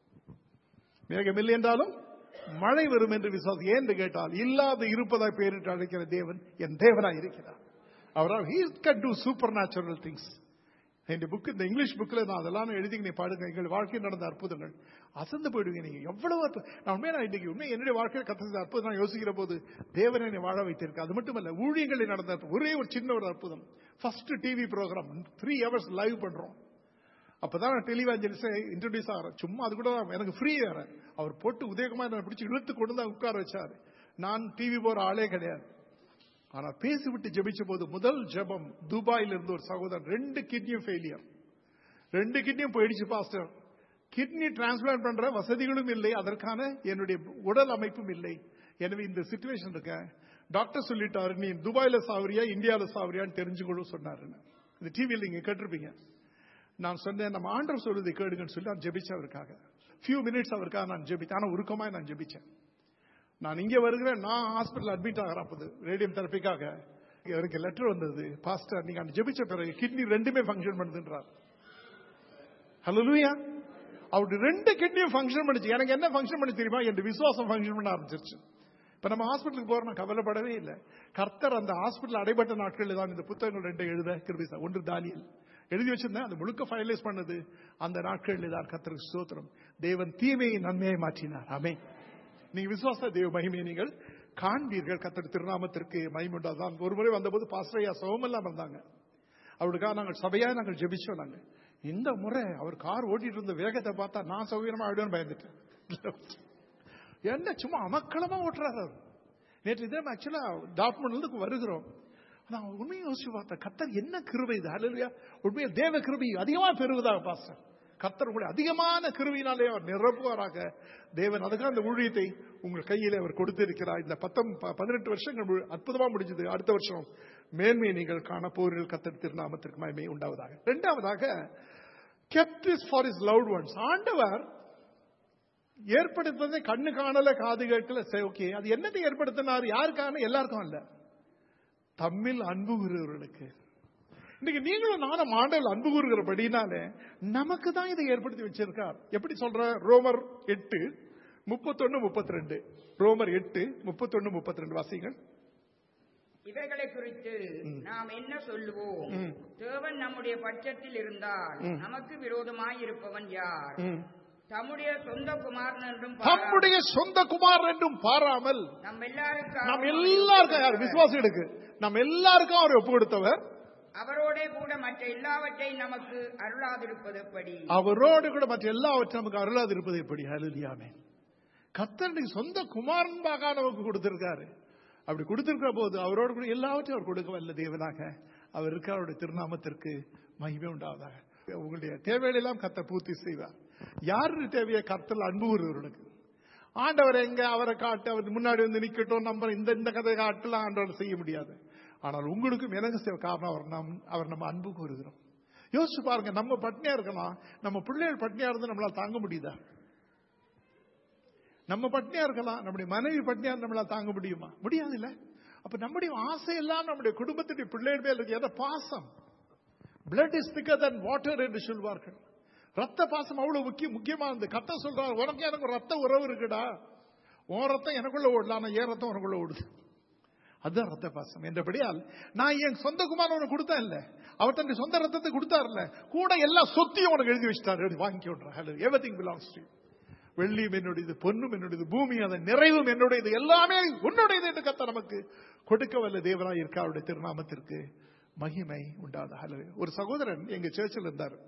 மேகம் இல்லை என்றாலும் மழை வரும் என்று விசுவாசி ஏன் என்று கேட்டால் இல்லாத இருப்பதாய் பேரிட்டு அழைக்கிற தேவன் என் தேவனாய் இருக்கிறார் அவரால் he can do supernatural things இந்த புக் இந்த இங்கிலீஷ் புக்கில் நான் அதெல்லாம் எழுதி நீ பாடுங்க எங்கள் வாழ்க்கையில் நடந்த அற்புதங்கள் அசந்து போயிடுவீங்க நீங்க எவ்வளவு அற்புதம் நான் உண்மையா நான் இன்னைக்கு உண்மை என்னுடைய வாழ்க்கையில் கத்தது அற்புதம் நான் யோசிக்கிற போது தேவனை என்னை வாழ வைத்திருக்கு அது மட்டுமல்ல ஊழியங்களில் நடந்த அற்புதம். ஒரே ஒரு சின்ன ஒரு அற்புதம் first TV programme three hours live பண்றோம் அப்பதான் நான் டெலிவாஞ்சலிஸ்ட் இன்ட்ரடியூஸ் ஆகிறேன் சும்மா அது கூட தான் எனக்கு ஃப்ரீ வேற அவர் போட்டு உதயகுமார் என்னை பிடிச்சி இழுத்து கொண்டு தான் உட்கார வச்சாரு நான் டிவி போற ஆளே கிடையாது ஆனா பேசிவிட்டு ஜெபிச்ச போது முதல் ஜெபம் துபாயில இருந்து ஒரு சகோதரன் ரெண்டு கிட்னியும் ஃபெயிலியர் ரெண்டு கிட்னியும் போயிடுச்சு பாஸ்டர் கிட்னி டிரான்ஸ்பிளான்ட் பண்ற வசதிகளும் இல்லை அதற்கான என்னுடைய உடல் அமைப்பும் இல்லை எனவே இந்த சுச்சுவேஷன் இருக்க டாக்டர் சொல்லிட்டாரு நீ துபாயில சாவரியா இந்தியாவில சாவரியான்னு தெரிஞ்சுக்கொள்ள சொன்னாரு இந்த டிவியில் நீங்க கேட்டிருப்பீங்க நான் சொன்னேன் நம்ம ஆண்டவர் சொல்றதை கேடுங்கன்னு சொல்லி நான் ஜெபிச்சேன் அவருக்காக ஃபியூ மினிட்ஸ் அவருக்காக நான் ஜெபித்தேன் ஆனா உருக்கமாய் நான் ஜெபிச்சேன் நான் இங்க வருகிறேன் நான் ஹாஸ்பிட்டல் அட்மிட் ஆகிறேன் அப்போது ரேடியம் தெரப்பிக்காக எனக்கு லெட்டர் வந்தது பாஸ்டர் நீங்க அந்த ஜெபிச்ச பிறகு கிட்னி ரெண்டுமே ஃபங்க்ஷன் பண்ணுதுன்றார் ஹலோலூயா அவருடைய ரெண்டு கிட்னியும் ஃபங்க்ஷன் பண்ணுச்சு எனக்கு என்ன ஃபங்க்ஷன் பண்ணி தெரியுமா என் விசுவாசம் ஃபங்க்ஷன் பண்ண ஆரம்பிச்சிருச்சு இப்ப நம்ம ஹாஸ்பிட்டலுக்கு போறோம் நான் கவலைப்படவே இல்லை கர்த்தர் அந்த ஹாஸ்பிட்டல் அடைபட்ட நாட்களில் தான் இந்த புத்தகங்கள் ரெண்டு எழுத கிருபிசா ஒன்று தானியல் எழுதி வச்சிருந்தேன் அந்த முழுக்க ஃபைனலைஸ் பண்ணது அந்த நாட்களில் தான் கர்த்தருக்கு ஸ்தோத்திரம் தேவன் தீமையை நன்மையை மாற்றினார் ஆமே நீங்க விசுவாச தேவ மகிமையை நீங்கள் காண்பீர்கள் கத்தர் திருநாமத்திற்கு மகிமுண்டாதான் ஒரு முறை வந்தபோது பாஸ்ரையா சோமெல்லாம் வந்தாங்க அவருக்காக நாங்கள் சபையா நாங்கள் ஜெபிச்சோம் நாங்க இந்த முறை அவர் கார் ஓட்டிட்டு இருந்த வேகத்தை பார்த்தா நான் சௌகரியமா ஆயிடுவேன்னு பயந்துட்டேன் என்ன சும்மா அமக்களமா ஓட்டுறாரு அவர் நேற்று இதே ஆக்சுவலா டாக்குமெண்ட்ல இருந்து வருகிறோம் நான் உண்மையை யோசிச்சு பார்த்தேன் கத்தர் என்ன கிருபை இது அல்லையா உண்மையை தேவ கிருபை அதிகமா பெறுவதாக பாஸ்டர் கத்தர் உங்களை அதிகமான கிருவினாலே அவர் நிரப்புவாராக தேவன் அதுக்காக அந்த ஊழியத்தை உங்கள் கையிலே அவர் கொடுத்திருக்கிறார் இந்த பத்தம் ப- பதினெட்டு வருஷங்கள் மு- அற்புதமா முடிஞ்சது அடுத்த வருஷம் மேன்மையை நீங்கள் காண போரில் கத்தர் திருநாமத்திற்கு மகிமை உண்டாவதாக இரண்டாவதாக kept is for his loved ones ஆண்டவர் ஏற்படுத்ததை கண்ணு காணல காது கேட்கல சரி ஓகே அது என்னத்தை ஏற்படுத்தினார் யாருக்கான எல்லாருக்கும் அல்ல தம்மில் அன்பு கூறுகிறவர்களுக்கு இன்னைக்கு நீங்களும் நானும் ஆண்டவர் அன்பு கூறுகிறபடினாலே நமக்கு தான் இதை ஏற்படுத்தி வச்சிருக்கார் எப்படி சொல்ற ரோமர் எட்டு முப்பத்தொன்னு முப்பத்தி ரெண்டு ரோமர் எட்டு முப்பத்தொன்னு முப்பத்தி ரெண்டு வாசிங்கள் இவைகளை குறித்து நாம் என்ன சொல்லுவோம் ம். தேவன் நம்முடைய பட்சத்தில் இருந்தால் ம். நமக்கு விரோதமாய் இருப்பவன் யார் ம். தம்முடைய சொந்த குமாரன் என்றும் தம்முடைய சொந்த குமார் என்றும் பாராமல் நம் எல்லாருக்கும் நம் எல்லாருக்கும் யார் விசுவாசிகளுக்கு நம் எல்லாருக்கும் அவர் ஒப்பு கொடுத்தவர் அவரோட கூட மற்ற எல்லாவற்றையும் நமக்கு அருளாதிருப்பது எப்படி அவரோடு கூட மற்ற எல்லாவற்றும் நமக்கு அருளாது இருப்பது எப்படி அருளியாமே கத்தருடைய சொந்த குமாரன்பாக நமக்கு கொடுத்திருக்காரு அப்படி கொடுத்திருக்கிற போது அவரோடு கூட எல்லாவற்றையும் அவர் கொடுக்க வல்ல தேவனாக அவர் இருக்க அவருடைய திருநாமத்திற்கு மகிமை உண்டாவதாக உங்களுடைய தேவைகளெல்லாம் கத்த பூர்த்தி செய்வார் யாருடைய தேவையை கத்தல் அன்பு கூறுவர்களுக்கு ஆண்டவர் எங்க அவரை காட்டு அவர் முன்னாடி வந்து நிக்கட்டும் நம்ம இந்த இந்த கதை காட்டலாம் ஆண்டவர் செய்ய முடியாது ஆனால் உங்களுக்கும் எனக்கு செய்ய காரணம் அவர் நம் அவர் நம்ம அன்பு கூறுகிறோம் யோசிச்சு பாருங்க நம்ம பட்னியா இருக்கலாம் நம்ம பிள்ளைகள் பட்னியா இருந்து நம்மளால தாங்க முடியுதா நம்ம பட்னியா இருக்கலாம் நம்முடைய மனைவி பட்னியா இருந்து நம்மளால தாங்க முடியுமா முடியாது இல்ல அப்ப நம்முடைய ஆசை எல்லாம் நம்முடைய குடும்பத்துடைய பிள்ளைகள் மேல் இருக்கு எதை பாசம் blood is thicker than water என்று சொல்வார்கள் ரத்த பாசம் அவ்வளவு முக்கியம் முக்கியமானது கத்த சொல்றாரு உனக்கு எனக்கு ஒரு ரத்த உறவு இருக்குடா உன் ரத்தம் எனக்குள்ள ஓடலாம் ஆனா என் ரத்தம் உனக்குள்ள ஓடுது அதுதான் ரத்த பாசம் என்றபடியால் நான் என் சொந்த குமாரன் உனக்கு கொடுத்தேன் இல்ல அவர் தன்னுடைய சொந்த ரத்தத்தை கொடுத்தாருல்ல கூட எல்லா சொத்தையும் உனக்கு எழுதி வச்சிட்டாரு வாங்கி விடுறேன் எவ்ரிதிங் பிலாங்ஸ் டு வெள்ளியும் என்னுடையது பொன்னும் என்னுடையது பூமி அதன் நிறைவும் என்னுடையது எல்லாமே உன்னுடையது என்று கத்த நமக்கு கொடுக்க வல்ல தேவனாய் இருக்க அவருடைய திருநாமத்திற்கு மகிமை உண்டாத ஒரு சகோதரன் எங்க சர்ச்சில் இருந்தார்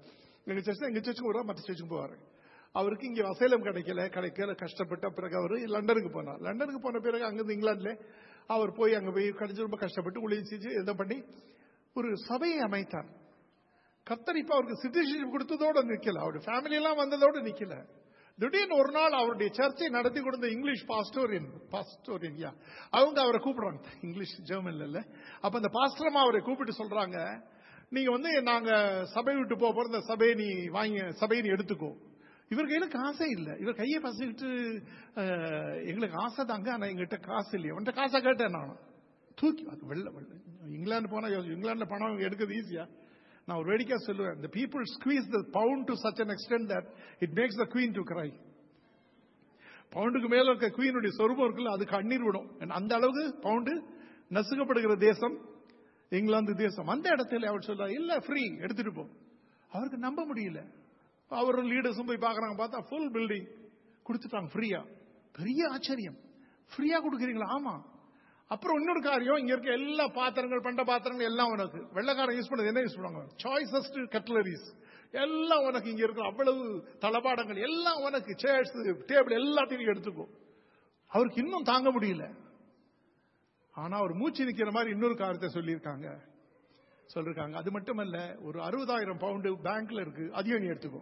எங்க சர்ச் எங்க சர்ச்சுக்கு வருவார் மற்ற சர்ச்சுக்கு போவார் அவருக்கு இங்க அசைலம் கிடைக்கல கிடைக்கல கஷ்டப்பட்ட பிறகு அவர் லண்டனுக்கு போனார் லண்டனுக்கு போன பிறகு அங்கிருந்து இங்கிலாந்துல அவர் போய் அங்க போய் கிடைச்சு ரொம்ப கஷ்டப்பட்டு ஊழியம் செஞ்சு எதை பண்ணி ஒரு சபையை அமைத்தார் கர்த்தர் இப்ப அவருக்கு சிட்டிசன்ஷிப் கொடுத்ததோட நிக்கல அவருடைய ஃபேமிலி எல்லாம் வந்ததோட நிக்கல திடீர்னு ஒரு நாள் அவருடைய சர்ச்சை நடத்தி கொடுத்த இங்கிலீஷ் பாஸ்டோரியன் பாஸ்டோரியன் யா அவங்க அவரை கூப்பிடுறாங்க இங்கிலீஷ் ஜெர்மன்ல இல்ல அப்ப அந்த பாஸ்டரமா அவரை கூப்பிட்டு சொல்றாங்க நீங்க வந்து நாங்க சபை விட்டு போக போற இந்த சபையை நீ வாங்கி சபையை நீ எடுத்துக்கோ இவர் கையில காசே இல்ல இவர் கையை பசிக்கிட்டு அஹ், எங்களுக்கு ஆசை தாங்க ஆனா எங்கிட்ட காசு இல்லையா உன்ட்ட காசை கேட்டேன் நான் தூக்கி அது வெள்ள வெள்ள இங்கிலாந்து போனா இங்கிலாந்துல பணம் எடுக்கிறது ஈஸியா நான் ஒரு வேடிக்கை சொல்லுவேன் the people squeeze the pound to such an extent that it makes the queen to cry பவுண்டுக்கு மேல இருக்க குயினுடைய சொருபம் இருக்குல்ல அது கண்ணீர் விடும் அந்த அளவுக்கு பவுண்டு நசுக்கப்படுகிற தேசம் இங்கிலாந்து தேசம் அந்த இடத்துல அவர் சொல்றாரு இல்ல ஃப்ரீ எடுத்துட்டு போ அவருக்கு நம்ப முடியல அவர் லீடர்ஸும் போய் பார்க்கறாங்க பார்த்தா ஃபுல் பில்டிங் கொடுத்துட்டாங்க ஃப்ரீயா பெரிய ஆச்சரியம் ஃப்ரீயா கொடுக்குறீங்களா ஆமா அப்புறம் இன்னொரு காரியம் இங்க இருக்க எல்லா பாத்திரங்கள் பண்ட பாத்திரங்கள் எல்லாம் உனக்கு வெள்ளக்காரன் யூஸ் பண்ணது என்ன யூஸ் பண்ணுவாங்க சாய்ஸஸ்ட் கட்லரிஸ் எல்லாம் உனக்கு இங்க இருக்கிற அவ்வளவு தளபாடங்கள் எல்லாம் உனக்கு சேர்ஸ் டேபிள் எல்லாத்தையும் நீ எடுத்துக்கோ அவருக்கு இன்னும் தாங்க முடியல ஆனா அவர் மூச்சு நிக்கிற மாதிரி இன்னொரு காரியத்தை சொல்லியிருக்காங்க சொல்லிருக்காங்க அது மட்டுமல்ல ஒரு அறுபதாயிரம் பவுண்டு பேங்க்ல இருக்கு அதையும் நீ எடுத்துக்கோ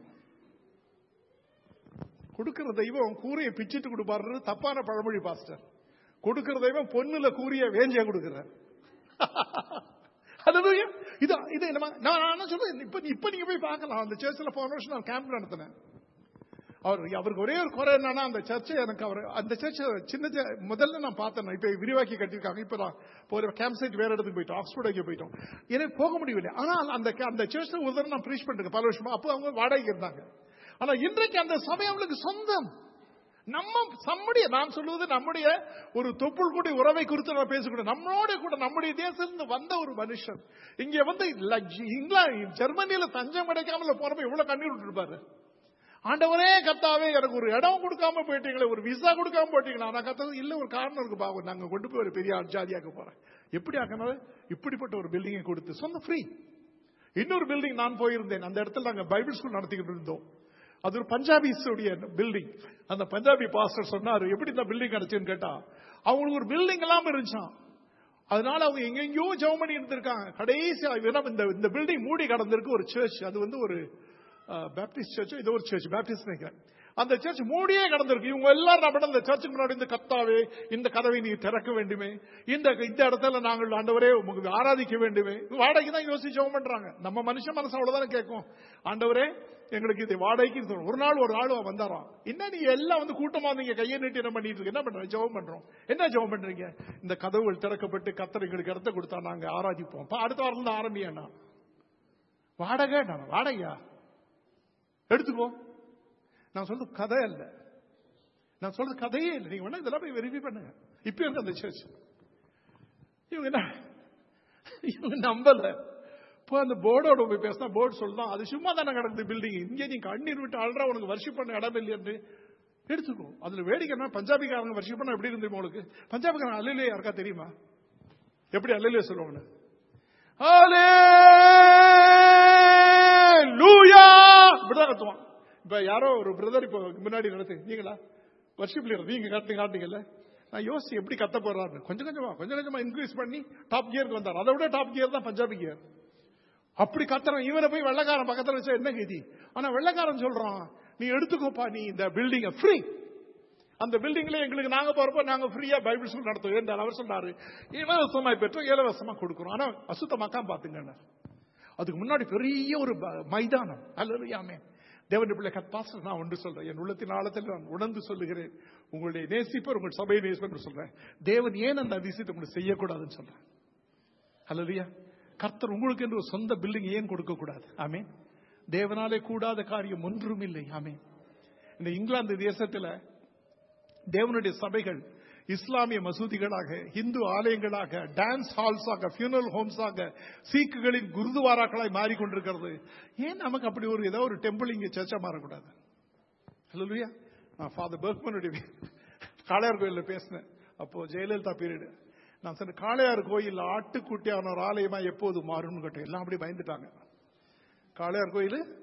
கொடுக்கிற தெய்வம் கூரையை பிச்சிட்டு கொடுப்பாரு தப்பான பழமொழி பாஸ்டர் கொடுக்கிற தெய்வம் பொண்ணுல கூறிய வேஞ்சிய கொடுக்கிறார் Hallelujah. இது இது நம்ம நான் நான் என்ன சொல்றேன் இப்ப இப்ப நீங்க போய் பார்க்கலாம் அந்த சர்ச்சில் போன வருஷம் நான் கேம்ப் நடத்தினேன் அவர் அவருக்கு ஒரே ஒரு குறை என்னன்னா அந்த சர்ச்சை எனக்கு அவர் அந்த சர்ச்சை சின்ன ச- முதல்ல நான் பார்த்தேன் இப்ப விரிவாக்கி கட்டியிருக்காங்க இப்ப நான் போற கேம்ப் சைட் வேற இடத்துக்கு போயிட்டோம் ஆக்ஸ்போர்ட் அங்கே போயிட்டோம் எனக்கு போக முடியவில்லை ஆனால் அந்த அந்த சர்ச்சில் ஒரு தடவை நான் ப்ரீச் பண்ணிருக்கேன் பல வருஷமா அப்போ அவங்க வாடகைக்கு இருந்தாங்க ஆனா இன்றைக்கு அந்த சபை அவங்களுக்கு சொந்தம் நம்ம நம்முடைய நான் சொல்லுவது நம்முடைய ஒரு தொப்புள் கூடிய உறவை குறித்து நான் பேசக்கூடாது நம்மளோட கூட நம்முடைய தேசத்திலிருந்து வந்த ஒரு மனுஷன் இங்க வந்து லஜ்- இங்கிலாந்து ஜெர்மனியில தஞ்சம் கிடைக்காமல போறப்ப எவ்வளவு கண்ணீர் விட்டுருப்பாரு ஆண்டவரே கத்தாவே எனக்கு ஒரு இடம் கொடுக்காம போயிட்டீங்களே ஒரு விசா கொடுக்காம போயிட்டீங்களா நான் கத்தது இல்ல ஒரு காரணம் இருக்கு பாபு நாங்க கொண்டு போய் ஒரு பெரிய ஜாதியாக்க போறேன் எப்படி ஆக்கணும் இப்படிப்பட்ட ஒரு பில்டிங்கை கொடுத்து சொந்த ஃப்ரீ இன்னொரு பில்டிங் நான் போயிருந்தேன் அந்த இடத்துல நாங்க பைபிள் ஸ்கூல் நடத்திக்கிட்டு இருந்தோம் அது ஒரு பஞ்சாபிஸுடைய பில்டிங் அந்த பஞ்சாபி பாஸ்டர் சொன்னாரு எப்படி இந்த பில்டிங் கிடைச்சுன்னு கேட்டா அவங்களுக்கு ஒரு பில்டிங் எல்லாம் இருந்துச்சான் அதனால அவங்க எங்கெங்கயோ ஜெபம் பண்ணி இருந்திருக்காங்க கடைசி இந்த இந்த பில்டிங் மூடி கடந்திருக்கு ஒரு சர்ச் அது வந்து ஒரு பேப்டிஸ்ட் சர்ச் இது ஒரு சர்ச் பேப்டிஸ்ட் நினைக்கிறேன் அந்த சர்ச் மூடியே கடந்திருக்கு இவங்க எல்லாரும் நம்ம இந்த சர்ச்சுக்கு முன்னாடி இந்த கத்தாவே இந்த கதவை நீ திறக்க வேண்டுமே இந்த இந்த இடத்துல நாங்கள் ஆண்டவரே உங்களுக்கு ஆராதிக்க வேண்டுமே வாடகைக்கு தான் யோசிச்சு ஜெபம் பண்றாங்க நம்ம மனுஷன் மனசு அவ்வளவுதானே கேட்கும் ஆண்டவரே எங்களுக்கு இது வாடகைக்கு சொல்லணும். ஒரு நாள் ஒரு ஆள் வந்தாராம் என்ன நீ எல்லாம் வந்து கூட்டமா நீங்க கையை நீட்டி என்ன பண்ணிட்டு இருக்கு என்ன பண்றோம் ஜெபம் பண்றோம் என்ன ஜெபம் பண்றீங்க இந்த கதவுகள் திறக்கப்பட்டு கத்தர் எங்களுக்கு இடத்த கொடுத்தா நாங்க ஆராதிப்போம் அப்ப அடுத்த வாரம் தான் ஆரம்பியண்ணா வாடகை நான் வாடகையா எடுத்துக்கோ நான் சொல்றது கதை அல்ல நான் சொல்றது கதையே இல்லை நீங்க வேணா இதெல்லாம் போய் வெரிஃபை பண்ணுங்க இப்ப இருக்கு அந்த சர்ச் இவங்க என்ன இவங்க நம்பல இப்போ அந்த போர்டோட போய் பேசினா போர்டு சொல்லுதான் அது சும்மா தானே கிடக்குது பில்டிங் இங்கே நீ கண்ணீர் விட்டு அல்றா உனக்கு வர்ஷிப் பண்ண இடம் இல்லைன்னு எடுத்துக்கோ அதுல வேடிக்கை என்ன பஞ்சாபிக்காரங்க வர்ஷிப் பண்ண எப்படி இருந்து உங்களுக்கு பஞ்சாபிக்காரங்க அல்லையிலே யாருக்கா தெரியுமா எப்படி அல்லையிலே சொல்லுவாங்க லூயா இப்படிதான் கத்துவான் இப்ப யாரோ ஒரு பிரதர் இப்போ முன்னாடி நடத்து நீங்களா வர்ஷிப் லீடர் நீங்க காட்டுங்க காட்டுங்கல்ல நான் யோசிச்சு எப்படி கத்த போறாரு கொஞ்சம் கொஞ்சமா கொஞ்சம் கொஞ்சமா இன்க்ரீஸ் பண்ணி டாப் கியருக்கு வந்தார் அதை விட டாப் கியர் தான் பஞ்சாபி கியர் அப்படி கத்துறான் இவனை போய் வெள்ளக்காரன் பக்கத்துல வச்சா என்ன கதி ஆனா வெள்ளக்காரன் சொல்றான் நீ எடுத்துக்கோப்பா நீ இந்த பில்டிங் ஃப்ரீ அந்த பில்டிங்ல எங்களுக்கு நாங்க போறப்ப நாங்க ஃப்ரீயா பைபிள் ஸ்கூல் நடத்துவோம் என்றால் அவர் சொன்னாரு இலவசமா பெற்றோம் இலவசமா கொடுக்குறோம் ஆனா அசுத்தமாக்கா பாத்துங்க அதுக்கு முன்னாடி பெரிய ஒரு ப- மைதானம் அல்லது யாமே தேவனுடைய பிள்ளை கத்பாஸ்டர் நான் ஒன்று சொல்றேன் என் உள்ளத்தின் ஆழத்தில் நான் உணர்ந்து சொல்லுகிறேன் உங்களுடைய நேசிப்பர் உங்கள் சபையை நேசிப்பர் சொல்றேன் தேவன் ஏன் அந்த அதிசயத்தை உங்களுக்கு செய்யக்கூடாதுன்னு சொல்றேன் அல்லையா கர்த்தர் உங்களுக்கு என்று ஒரு சொந்த பில்டிங் ஏன் கொடுக்க கூடாது ஆமே தேவனாலே கூடாத காரியம் ஒன்றும் இல்லை ஆமே இந்த இங்கிலாந்து தேசத்துல தேவனுடைய சபைகள் இஸ்லாமிய மசூதிகளாக இந்து ஆலயங்களாக டான்ஸ் ஹால்ஸாக ஃபியூனல் ஹோம்ஸாக சீக்குகளின் குருதுவாராக்களாய் மாறிக்கொண்டிருக்கிறது ஏன் நமக்கு அப்படி ஒரு ஏதோ ஒரு டெம்பிள் இங்க சர்ச்சா மாறக்கூடாது ஹலோலுயா நான் ஃபாதர் பர்க்மனுடைய காளையார் கோயிலில் பேசினேன் அப்போ ஜெயலலிதா பீரியடு நான் சொன்ன காளையார் கோயில் ஆட்டுக்குட்டியான ஒரு ஆலயமா எப்போது மாறும்னு கேட்டேன் எல்லாம் அப்படி பயந்துட்டாங்க காளையார் கோயில்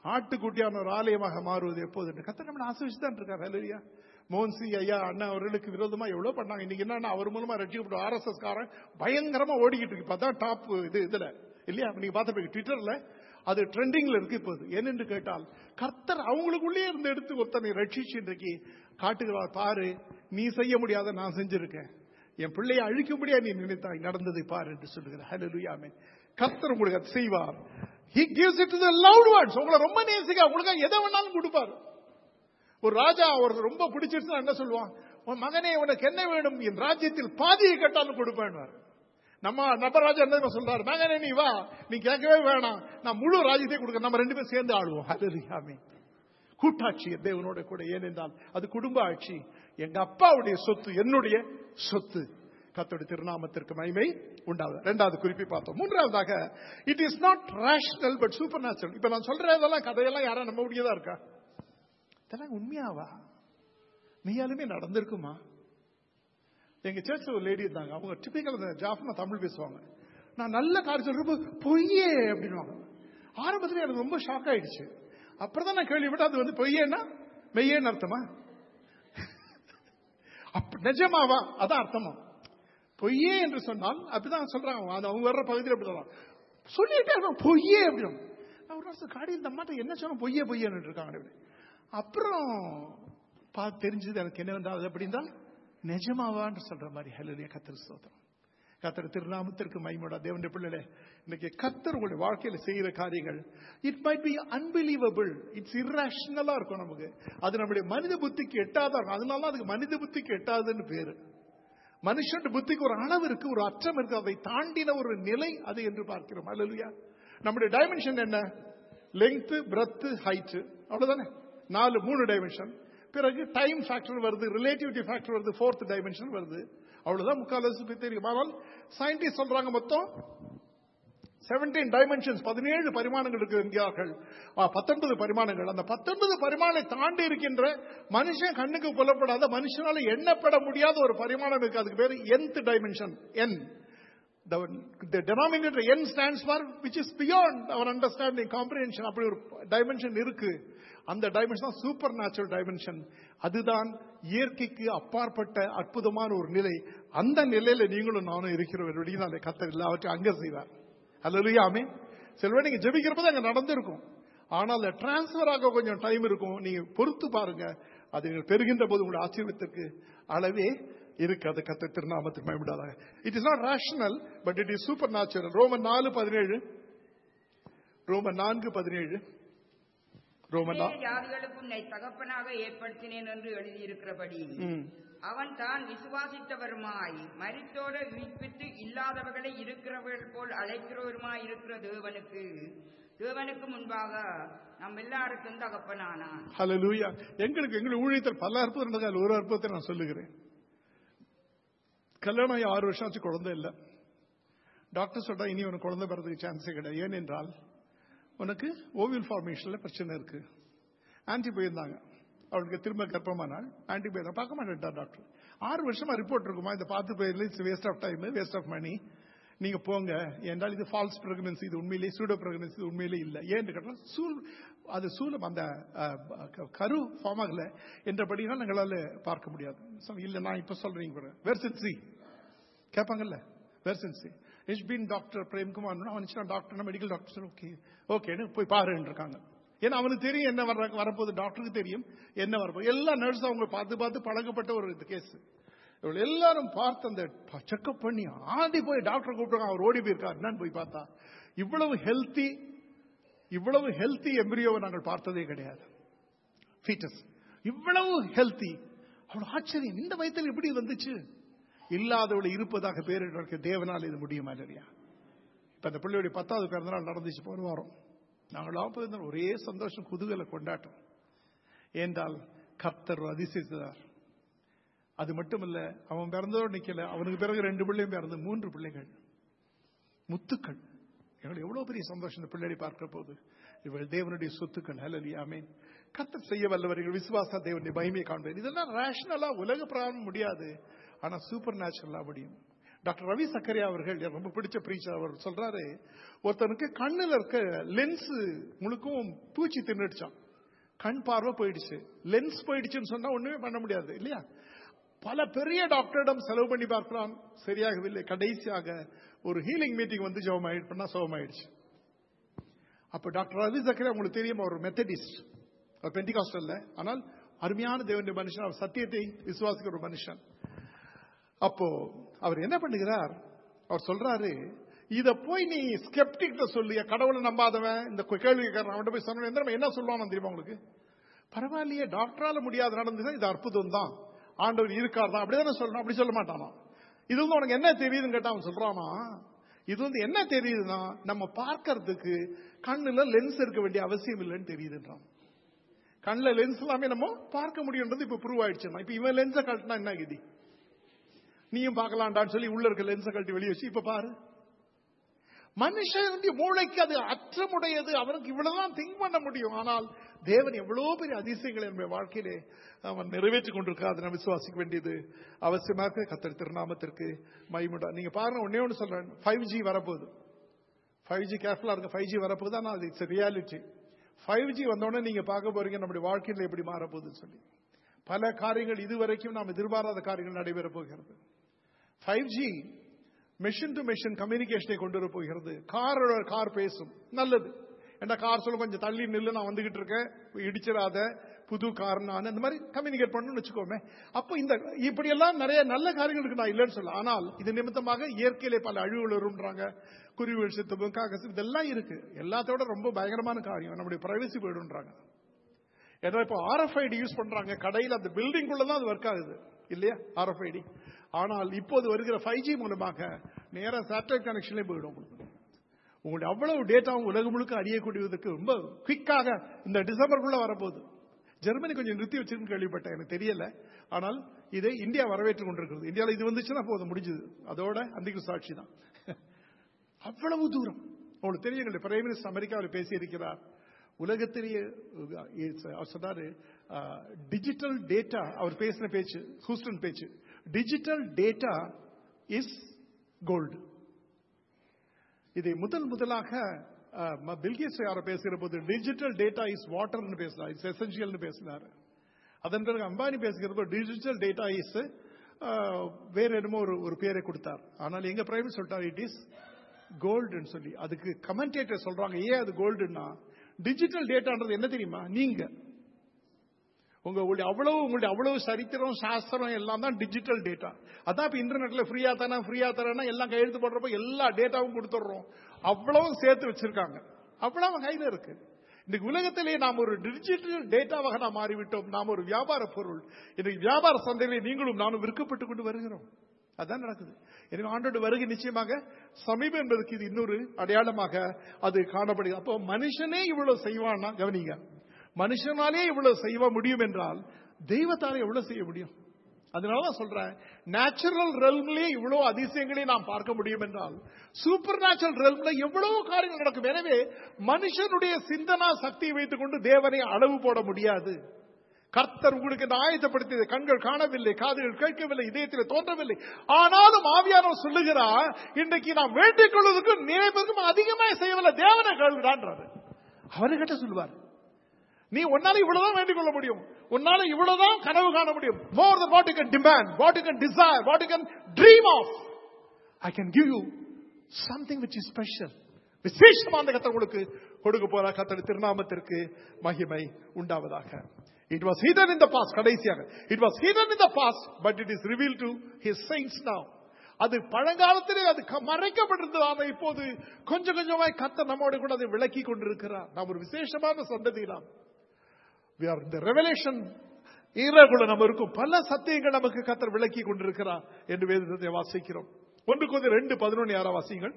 ஆட்டுக்குட்டியான ஒரு ஆலயமாக மாறுவது எப்போது என்று கத்த நம்ம ஆசிரிச்சு தான் இருக்கார் ஹலரியா மோகன்சி ஐயா அண்ணா அவர்களுக்கு விரோதமா எவ்வளவு பண்ணாங்க இன்னைக்கு என்னன்னா அவர் மூலமா ரட்சிக்கப்பட்ட ஆர்எஸ்எஸ் காரன் பயங்கரமா ஓடிக்கிட்டு இருக்கு இப்பதான் டாப் இது இதுல இல்லையா நீங்க பார்த்து ட்விட்டர்ல அது ட்ரெண்டிங்ல இருக்கு இப்போது என்னென்று கேட்டால் கர்த்தர் அவங்களுக்குள்ளே இருந்து எடுத்து ஒருத்தனை ரட்சிச்சு இன்றைக்கு காட்டுகிறார் பாரு நீ செய்ய முடியாத நான் செஞ்சிருக்கேன் என் பிள்ளையை அழிக்கும்படியா நீ நினைத்தாய் நடந்ததை பாரு என்று சொல்லுகிறார் ஹalleluya ஆமென் கர்த்தர் உங்களுக்கு அது செய்வார் he gives it to the loved ones உங்களை ரொம்ப நேசிக்க உங்களுக்கு எதை வேணாலும் கொடுப்பார் ஒரு ராஜா அவருக்கு ரொம்ப பிடிச்சிருச்சுன்னா என்ன சொல்லுவான் உன் மகனே உனக்கு என்ன வேணும் என் ராஜ்யத்தில் பாதியை கேட்டாலும் கொடுப்பேன் நம்ம நபராஜா என்ன சொல்றாரு மகனே நீ வா நீ கேட்கவே வேணாம் நான் முழு ராஜ்யத்தை கொடுக்க நம்ம ரெண்டு பேரும் சேர்ந்து ஆளுவோம் ஹalleluya கூட்டாட்சி தேவனோட கூட ஏனென்றால் அது குடும்ப ஆட்சி எங்க அப்பாவுடைய சொத்து என்னுடைய சொத்து கத்தோட திருநாமத்திற்கு மகிமை உண்டாவது ரெண்டாவது குறிப்பி பார்த்தோம் மூன்றாவதாக it is not rational but supernatural இப்ப நான் சொல்றதெல்லாம் கதையெல்லாம் யாரா நம்ப முடியதா இருக்கா இதெல்லாம் உண்மையாவா மெய்யாலுமே நடந்திருக்குமா எங்க சேர்ச்ல ஒரு லேடி இருந்தாங்க அவங்க டிபிக்கல் ஜாஃபமா தமிழ் பேசுவாங்க நான் நல்ல காரியம் சொல்றப்ப பொய்யே அப்படின்வாங்க ஆரம்பத்துல எனக்கு ரொம்ப ஷாக் ஆயிடுச்சு அப்புறம் தான் நான் கேள்விப்பட்டேன் அது வந்து பொய்யேன்னா மெய்யேன்னு அர்த்தமா அப்ப நிஜமாவா அதான் அர்த்தமா பொய்யே என்று சொன்னால் அப்படிதான் சொல்றாங்க அது அவங்க வர்ற பகுதியில் அப்படி சொல்றாங்க சொல்லிட்டே இருப்பாங்க பொய்யே அப்படின்னு நான் ஒரு வருஷம் காடியில் இந்த அம்மாட்ட என்ன சொன்ன பொய்யே பொய்யன்னு இருக்காங்க அப்படி. அப்புறம் பார்த்து தெரிஞ்சது எனக்கு என்ன வந்தால் அப்படின்னா நிஜமாவான்னு சொல்ற மாதிரி ஹலலியா கத்திர ஸ்தோத்திரம் கத்தர் திருநாமத்திற்கு மைமோட தேவனுடைய பிள்ளைகளே இன்னைக்கு கத்தர் உங்களுடைய வாழ்க்கையில செய்யற காரியங்கள் it might be unbelievable it's இர்ரேஷனலா இருக்கும் நமக்கு அது நம்முடைய மனித புத்திக்கு எட்டாதா இருக்கும் அதனால அதுக்கு மனித புத்திக்கு எட்டாதுன்னு பேரு மனுஷன் புத்திக்கு ஒரு அளவு இருக்கு ஒரு அச்சம் இருக்கு அதை தாண்டின ஒரு நிலை அது என்று பார்க்கிறோம் அல்லா நம்முடைய டைமென்ஷன் என்ன லெங்த் பிரெத் ஹைட் அவ்வளவுதானே நாலு மூணு டைமென்ஷன் பிறகு டைம் ஃபேக்டர் வருது ரிலேட்டிவிட்டி ஃபேக்டர் வருது ஃபோர்த் டைமென்ஷன் வருது அவ்வளவுதான் முக்கால்வாசி தெரியும் ஆனால் சயின்டிஸ்ட் சொல்றாங்க மொத்தம் செவன்டீன் டைமென்ஷன்ஸ் பதினேழு பரிமாணங்கள் இருக்கிறார்கள் பத்தொன்பது பரிமாணங்கள் அந்த பத்தொன்பது பரிமாணத்தை தாண்டி இருக்கின்ற மனுஷன் கண்ணுக்கு புலப்படாத மனுஷனால எண்ணப்பட முடியாத ஒரு பரிமாணம் இருக்கு அதுக்கு பேரு nth dimension n the, the denominator n stands for which is beyond our understanding comprehension அப்படி ஒரு டைமென்ஷன் இருக்கு அந்த டைமென்ஷன் சூப்பர் நேச்சுரல் டைமென்ஷன் அதுதான் இயற்கைக்கு அப்பாற்பட்ட அற்புதமான ஒரு நிலை அந்த நிலையில நீங்களும் நானும் இருக்கிறோம் கத்தர் எல்லாவற்றையும் அங்க செய்வார் அல்லையா ஆமே சில நீங்க ஜெபிக்கிறப்ப அங்க நடந்திருக்கும் ஆனால் டிரான்ஸ்பர் ஆக கொஞ்சம் டைம் இருக்கும் நீங்க பொறுத்து பாருங்க அது நீங்கள் பெறுகின்ற போது உங்களுடைய ஆச்சரியத்திற்கு அளவே இருக்காது கத்த திருநாமத்தில் பயப்படாதாக it is not rational but it is supernatural Roman நாலு பதினேழு ரோமன் நான்கு பதினேழு ரோமன் நா- அநேக ஜாதிகளுக்கு உன்னை தகப்பனாக ஏற்படுத்தினேன் என்று எழுதியிருக்கிறபடி ம். அவன் தான் விசுவாசித்தவருமாய் மரித்தோட உயிர்ப்பித்து இல்லாதவர்களை இருக்கிறவர்கள் போல் அழைக்கிறவருமாய் இருக்கிற தேவனுக்கு தேவனுக்கு முன்பாக நம் எல்லாருக்கும் தகப்பனானான் ஹalleluya எங்களுக்கு எங்களுடைய ஊழியத்தில் பல அற்புதம் இருந்தது அதில் ஒரு அற்புதத்தை நான் சொல்லுகிறேன் கல்யாணம் ஆகி ஆறு வருஷம் ஆச்சு குழந்தை இல்லை டாக்டர் சொல்றா இனி உனக்கு குழந்தை பிறதுக்கு சான்ஸே கிடையாது ஏனென்றால் உனக்கு ஓவியல் ஃபார்மேஷன்ல பிரச்சனை இருக்கு ஆன்டி போயிருந்தாங்க அவளுக்கு திரும்ப கர்ப்பமானாள் ஆன்டி போயிருந்தாங்க பார்க்க மாட்டேன்டா டாக்டர் ஆறு வருஷமா ரிப்போர்ட் இருக்குமா இதை பார்த்து போயிடல it's waste of time waste of money நீங்க போங்க என்றால் இது ஃபால்ஸ் பிரெக்னன்சி இது உண்மையிலே சூடோ பிரெக்னன்சி இது உண்மையிலே இல்லை ஏன்னு கேட்டால் சூல் அது சூலம் அந்த அஹ், க- கரு ஃபார்ம் ஆகல என்றபடினால் எங்களால் பார்க்க முடியாது So, இல்ல நான் இப்ப சொல்றீங்க வெர்சன்சி கேட்பாங்கல்ல வெர்சன்சி இஸ் பீன் டாக்டர் பிரேம்குமார் அவன் டாக்டர் மெடிக்கல் டாக்டர் ஓகே ஓகேன்னு போய் பாருன்னு இருக்காங்க ஏன்னா அவனுக்கு தெரியும் என்ன வர்ற வரப்போகுது டாக்டருக்கு தெரியும் என்ன வரப்போகுது எல்லா நர்ஸ் அவங்க பார்த்து பார்த்து பழக்கப்பட்ட ஒரு இது கேஸ் இவள் எல்லாரும் பார்த்து அந்த செக்அப் பண்ணி ஆடி போய் டாக்டர் கூப்பிட்டு அவர் ஓடி போயிருக்காரு என்னன்னு போய் பார்த்தா இவ்வளவு ஹெல்த்தி இவ்வளவு ஹெல்த்தி எம்பிரியோவை நாங்கள் பார்த்ததே கிடையாது ஃபீட்டஸ் இவ்வளவு ஹெல்த்தி அவ்வளவு ஆச்சரியம் இந்த வயத்தில் எப்படி இது வந்துச்சு இல்லாதவளை இருப்பதாக பேரிட்டு தேவனால் இது முடியுமா இல்லையா இப்ப அந்த பிள்ளையுடைய பத்தாவது பிறந்தநாள் நடந்துச்சு போன வாரம் நாங்களாம் போயிருந்தோம் ஒரே சந்தோஷம் குதூகல கொண்டாட்டம் ஏன்றால் கர்த்தர் அதிசயித்தார் அது மட்டுமல்ல அவன் பிறந்தோடு நிக்கல அவனுக்கு பிறகு ரெண்டு பிள்ளையும் பிறந்து மூன்று பிள்ளைகள் முத்துக்கள் எங்களுக்கு எவ்வளவு பெரிய சந்தோஷம் இந்த பிள்ளையை பார்க்கிற போது இவள் தேவனுடைய சொத்துக்கள் ஹலலி ஆமீன் கத்தர் செய்ய வல்லவர்கள் விசுவாச தேவனுடைய மகிமையை காண்பேன் இதெல்லாம் ரேஷனலா உலக பிராணம் முடியாது ஆனா சூப்பர் நேச்சுரலா முடியும் டாக்டர் ரவி சக்கரியா அவர்கள் எனக்கு ரொம்ப பிடிச்ச பிரீச்சர் அவர் சொல்றாரு ஒருத்தனுக்கு கண்ணுல இருக்க லென்ஸ் முழுக்கவும் பூச்சி தின்னுடுச்சான் கண் பார்வை போயிடுச்சு லென்ஸ் போயிடுச்சுன்னு சொன்னா ஒண்ணுமே பண்ண முடியாது இல்லையா பல பெரிய டாக்டரிடம் செலவு பண்ணி பார்க்கிறான் சரியாகவில்லை கடைசியாக ஒரு ஹீலிங் மீட்டிங் வந்து ஜெபம் பண்ணா சுகமாயிடுச்சு அப்ப டாக்டர் ரவி சக்கரே உங்களுக்கு தெரியும் அவர் மெத்தடிஸ்ட் அவர் பெண்டிகாஸ்டல்ல ஆனால் அருமையான தேவனுடைய மனுஷன் அவர் சத்தியத்தை விசுவாசிக்கிற ஒரு மனுஷன் அப்போ அவர் என்ன பண்ணுகிறார் அவர் சொல்றாரு இத போய் நீ ஸ்கெப்டிக்ட சொல்லிய கடவுளை நம்பாதவன் இந்த கேள்வி கேட்கறான் அவன்கிட்ட போய் சொன்ன எந்த என்ன சொல்லுவான் தெரியுமா உங்களுக்கு பரவாயில்லையே டாக்டரால முடியாது நடந்தது இது அற்புதம் தான் ஆண்டவர் இருக்கார் தான் அப்படிதானே சொல்லணும் அப்படி சொல்ல மாட்டானா இது வந்து உனக்கு என்ன தெரியுதுன்னு கேட்டா அவன் சொல்றானா இது வந்து என்ன தெரியுதுன்னா நம்ம பார்க்கறதுக்கு கண்ணுல லென்ஸ் இருக்க வேண்டிய அவசியம் இல்லைன்னு தெரியுதுன்றான் கண்ணுல லென்ஸ் எல்லாமே நம்ம பார்க்க முடியுன்றது இப்ப ப்ரூவ் ஆயிடுச்சுன்னா இப்ப இவன் லென்ஸை கழட்டினா என்ன கதி நீயும் பார்க்கலாம்டான்னு சொல்லி உள்ள இருக்க லென்ஸை கழட்டி வெளியே வச்சு இப்ப பாரு மனுஷனுடைய மூளைக்கு அது அற்றமுடையது அவனுக்கு இவ்வளவுதான் திங்க் பண்ண முடியும் ஆனால் தேவன் எவ்வளவு பெரிய அதிசயங்களை நம்முடைய வாழ்க்கையிலே அவன் நிறைவேற்றிக் கொண்டிருக்கா அதை நம்ம விசுவாசிக்க வேண்டியது அவசியமாக கத்தர் திருநாமத்திற்கு மைமுடா நீங்க பாருங்க ஒன்னே ஒன்று சொல்றேன் ஃபைவ் ஜி வரப்போகுது ஃபைவ் ஜி கேர்ஃபுல்லா இருக்க ஃபைவ் ஜி வரப்போகுது ஆனால் அது இட்ஸ் ரியாலிட்டி ஃபைவ் ஜி வந்தோடனே நீங்க பார்க்க போறீங்க நம்முடைய வாழ்க்கையில் எப்படி மாறப்போகுதுன்னு சொல்லி பல காரியங்கள் இதுவரைக்கும் நாம் எதிர்பாராத காரியங்கள் நடைபெற போகிறது five G machine to machine கம்யூனிகேஷனை கொண்டு வர போகிறது காரோட கார் பேசும் நல்லது ஏன்னா கார் சொல்ல கொஞ்சம் தள்ளி நில்லு நான் வந்துகிட்டு இருக்கேன் இடிச்சிடாத புது கார் நான் இந்த மாதிரி கம்யூனிகேட் பண்ணணும்னு வச்சுக்கோமே அப்போ இந்த இப்படி எல்லாம் நிறைய நல்ல காரியங்களுக்கு நான் இல்லைன்னு சொல்ல ஆனால் இது நிமித்தமாக இயற்கையிலே பல அழிவுகள் வரும்ன்றாங்க குருவி சித்தம் காக்கசு இதெல்லாம் இருக்கு எல்லாத்தோட ரொம்ப பயங்கரமான காரியம் நம்முடைய பிரைவசி போயிடும்ன்றாங்க ஏன்னா இப்போ ஆர்எஃப்ஐடி யூஸ் பண்றாங்க கடையில் அந்த பில்டிங் தான் அது ஒர்க் ஆகுது இல்லையா ஆர்எஃப்ஐடி ஆனால் இப்போது வருகிற ஃபைவ் ஜி மூலமாக நேரா சேட்டலைட் கனெக்ஷன்லேயே போயிடும் உங்களுக்கு உங்களுடைய அவ்வளவு டேட்டாவும் உலகம் முழுக்க அறியக்கூடியதுக்கு ரொம்ப குவிக்காக இந்த டிசம்பருக்குள்ள வரப்போகுது ஜெர்மனி கொஞ்சம் நிறுத்தி வச்சிருக்குன்னு கேள்விப்பட்டேன் எனக்கு தெரியல ஆனால் இதை இந்தியா வரவேற்றுக் கொண்டிருக்கிறது இந்தியாவில் இது வந்துச்சுன்னா போதும் முடிஞ்சது அதோட அந்திக்கு சாட்சி தான் அவ்வளவு தூரம் உங்களுக்கு தெரியும் பிரைம் மினிஸ்டர் அமெரிக்காவில் பேசியிருக்கிறார் உலகத்திலேயே அவர் சொன்னாரு டிஜிட்டல் டேட்டா அவர் பேசின பேச்சு ஹூஸ்டன் பேச்சு டிஜிட்டல் டேட்டா இஸ் கோல்டு இதை முதல் முதலாக பில்கேஸ் யாரோ பேசுகிற போது டிஜிட்டல் டேட்டா இஸ் வாட்டர்னு பேசினார் இட்ஸ் எசென்சியல்னு பேசினார் அதன் பிறகு அம்பானி பேசுகிற போது டிஜிட்டல் டேட்டா இஸ் வேற என்னமோ ஒரு ஒரு பேரை கொடுத்தார் ஆனால் எங்க பிரைவேட் சொல்லிட்டார் இட் இஸ் கோல்டுன்னு சொல்லி அதுக்கு கமெண்டேட்டர் சொல்றாங்க ஏன் அது கோல்டுன்னா டிஜிட்டல் டேட்டான்றது என்ன தெரியுமா நீங்க உங்களுடைய அவ்வளவு உங்களுடைய அவ்வளவு சரித்திரம் சாஸ்திரம் எல்லாம் தான் டிஜிட்டல் டேட்டா அதான் இப்ப இன்டர்நெட்ல ஃப்ரீயா தானே ஃப்ரீயா தரேன்னா எல்லாம் கையெழுத்து போடுறப்ப எல்லா டேட்டாவும் கொடுத்துடுறோம் அவ்வளவும் சேர்த்து வச்சிருக்காங்க அவ்வளவு கையில இருக்கு இன்னைக்கு உலகத்திலே நாம் ஒரு டிஜிட்டல் டேட்டாவாக நாம் மாறிவிட்டோம் நாம் ஒரு வியாபார பொருள் இன்னைக்கு வியாபார சந்தையிலே நீங்களும் நானும் விற்கப்பட்டு கொண்டு வருகிறோம் அதான் நடக்குது எனவே ஆண்டோட வருகை நிச்சயமாக சமீபம் என்பதற்கு இது இன்னொரு அடையாளமாக அது காணப்படுகிறது அப்போ மனுஷனே இவ்வளவு செய்வான்னா கவனிங்க மனுஷனாலே இவ்வளவு செய்ய முடியும் என்றால் தெய்வத்தாலே எவ்வளவு செய்ய முடியும் அதனால சொல்றேன் நேச்சுரல் ரெல்ம்லயே இவ்வளவு அதிசயங்களை நாம் பார்க்க முடியும் என்றால் சூப்பர் நேச்சுரல் ரெல்ம்ல எவ்வளவு காரியங்கள் நடக்கும் எனவே மனுஷனுடைய சிந்தனா சக்தியை வைத்துக் கொண்டு தேவனை அளவு போட முடியாது கர்த்தர் உங்களுக்கு இந்த ஆயத்தப்படுத்தியது கண்கள் காணவில்லை காதுகள் கேட்கவில்லை இதயத்தில் தோன்றவில்லை ஆனாலும் ஆவியானவர் சொல்லுகிறார் இன்றைக்கு நாம் வேண்டிக் கொள்வதற்கு நினைப்பதற்கும் அதிகமாக செய்யவில்லை தேவனை கேள்விடான்றாரு அவர்கிட்ட சொல்லுவார் நீ உன்னால இவ்வளவுதான் வேண்டிக் கொள்ள முடியும் உன்னால இவ்வளவுதான் கனவு காண முடியும் more than what you can demand what you can desire what you can dream of I can give you something which is special விசேஷமான கத்தர் உங்களுக்கு கொடுக்க போற கத்தர் திருநாமத்திற்கு மகிமை உண்டாவதாக it was hidden in the past கடைசியாக it was hidden in the past but it is revealed to his saints now அது பழங்காலத்திலே அது க- மறைக்கப்பட்டிருந்தது ஆனா இப்போது கொஞ்சம் கொஞ்சமாய் கத்த நம்மோட கூட அதை விளக்கி கொண்டிருக்கிறார் நாம் ஒரு விசேஷமான சந்ததி நாம் we are in the revelation ஈரகுள்ள நம்ம இருக்கும் பல சத்தியங்கள் நமக்கு கத்தர் விளக்கி கொண்டிருக்கிறார் என்று வேதத்தை வாசிக்கிறோம் ஒன்றுக்கு வந்து ரெண்டு பதினொன்று யாரா வாசிங்கள்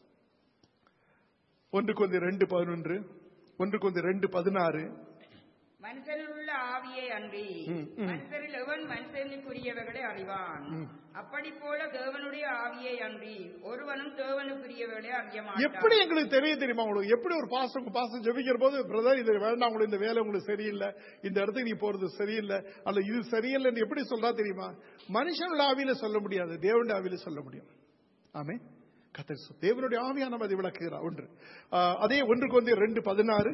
ஒன்றுக்கு வந்து ரெண்டு பதினொன்று ஒன்றுக்கு வந்து ரெண்டு பதினாறு மனுஷனில் உள்ள ஆவியை அன்றி ம், ம். மனுஷரில் எவன் மனுஷனுக்குரியவைகளை அறிவான் அப்படி போல தேவனுடைய ஆவியை அன்றி ஒருவனும் தேவனுக்குரியவைகளை அறிய எப்படி மாட்டான் எங்களுக்கு தெரியும் தெரியுமா உங்களுக்கு எப்படி ஒரு பாசம் உங்க பாசம் ஜெபிக்கிற போது பிரதர் இது வேண்டாம் உங்களுக்கு இந்த வேலை உங்களுக்கு சரியில்லை இந்த இடத்துக்கு நீ போறது சரியில்லை அல்ல இது சரியில்லைன்னு எப்படி சொல்றா தெரியுமா மனுஷனோட ஆவியில சொல்ல முடியாது தேவனுடைய ஆவியில சொல்ல முடியும் ஆமே கத்தர் சொ- தேவனுடைய ஆவியானவர் அதை விளக்குகிறார் ஒன்று ஆ, அதே ஒன்றுக்கு வந்து ரெண்டு பதினாறு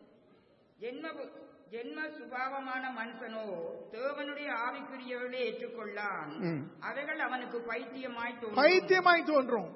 ஜென்ம ஜென்ம சுபாவமான மனுஷனோ தேவனுடைய ஆவிக்குரியவர்களை ஏற்றுக்கொள்ளான் ம். அவைகள் அவனுக்கு பைத்தியமாய் தோன்றும் பைத்தியமாய் தோன்றும்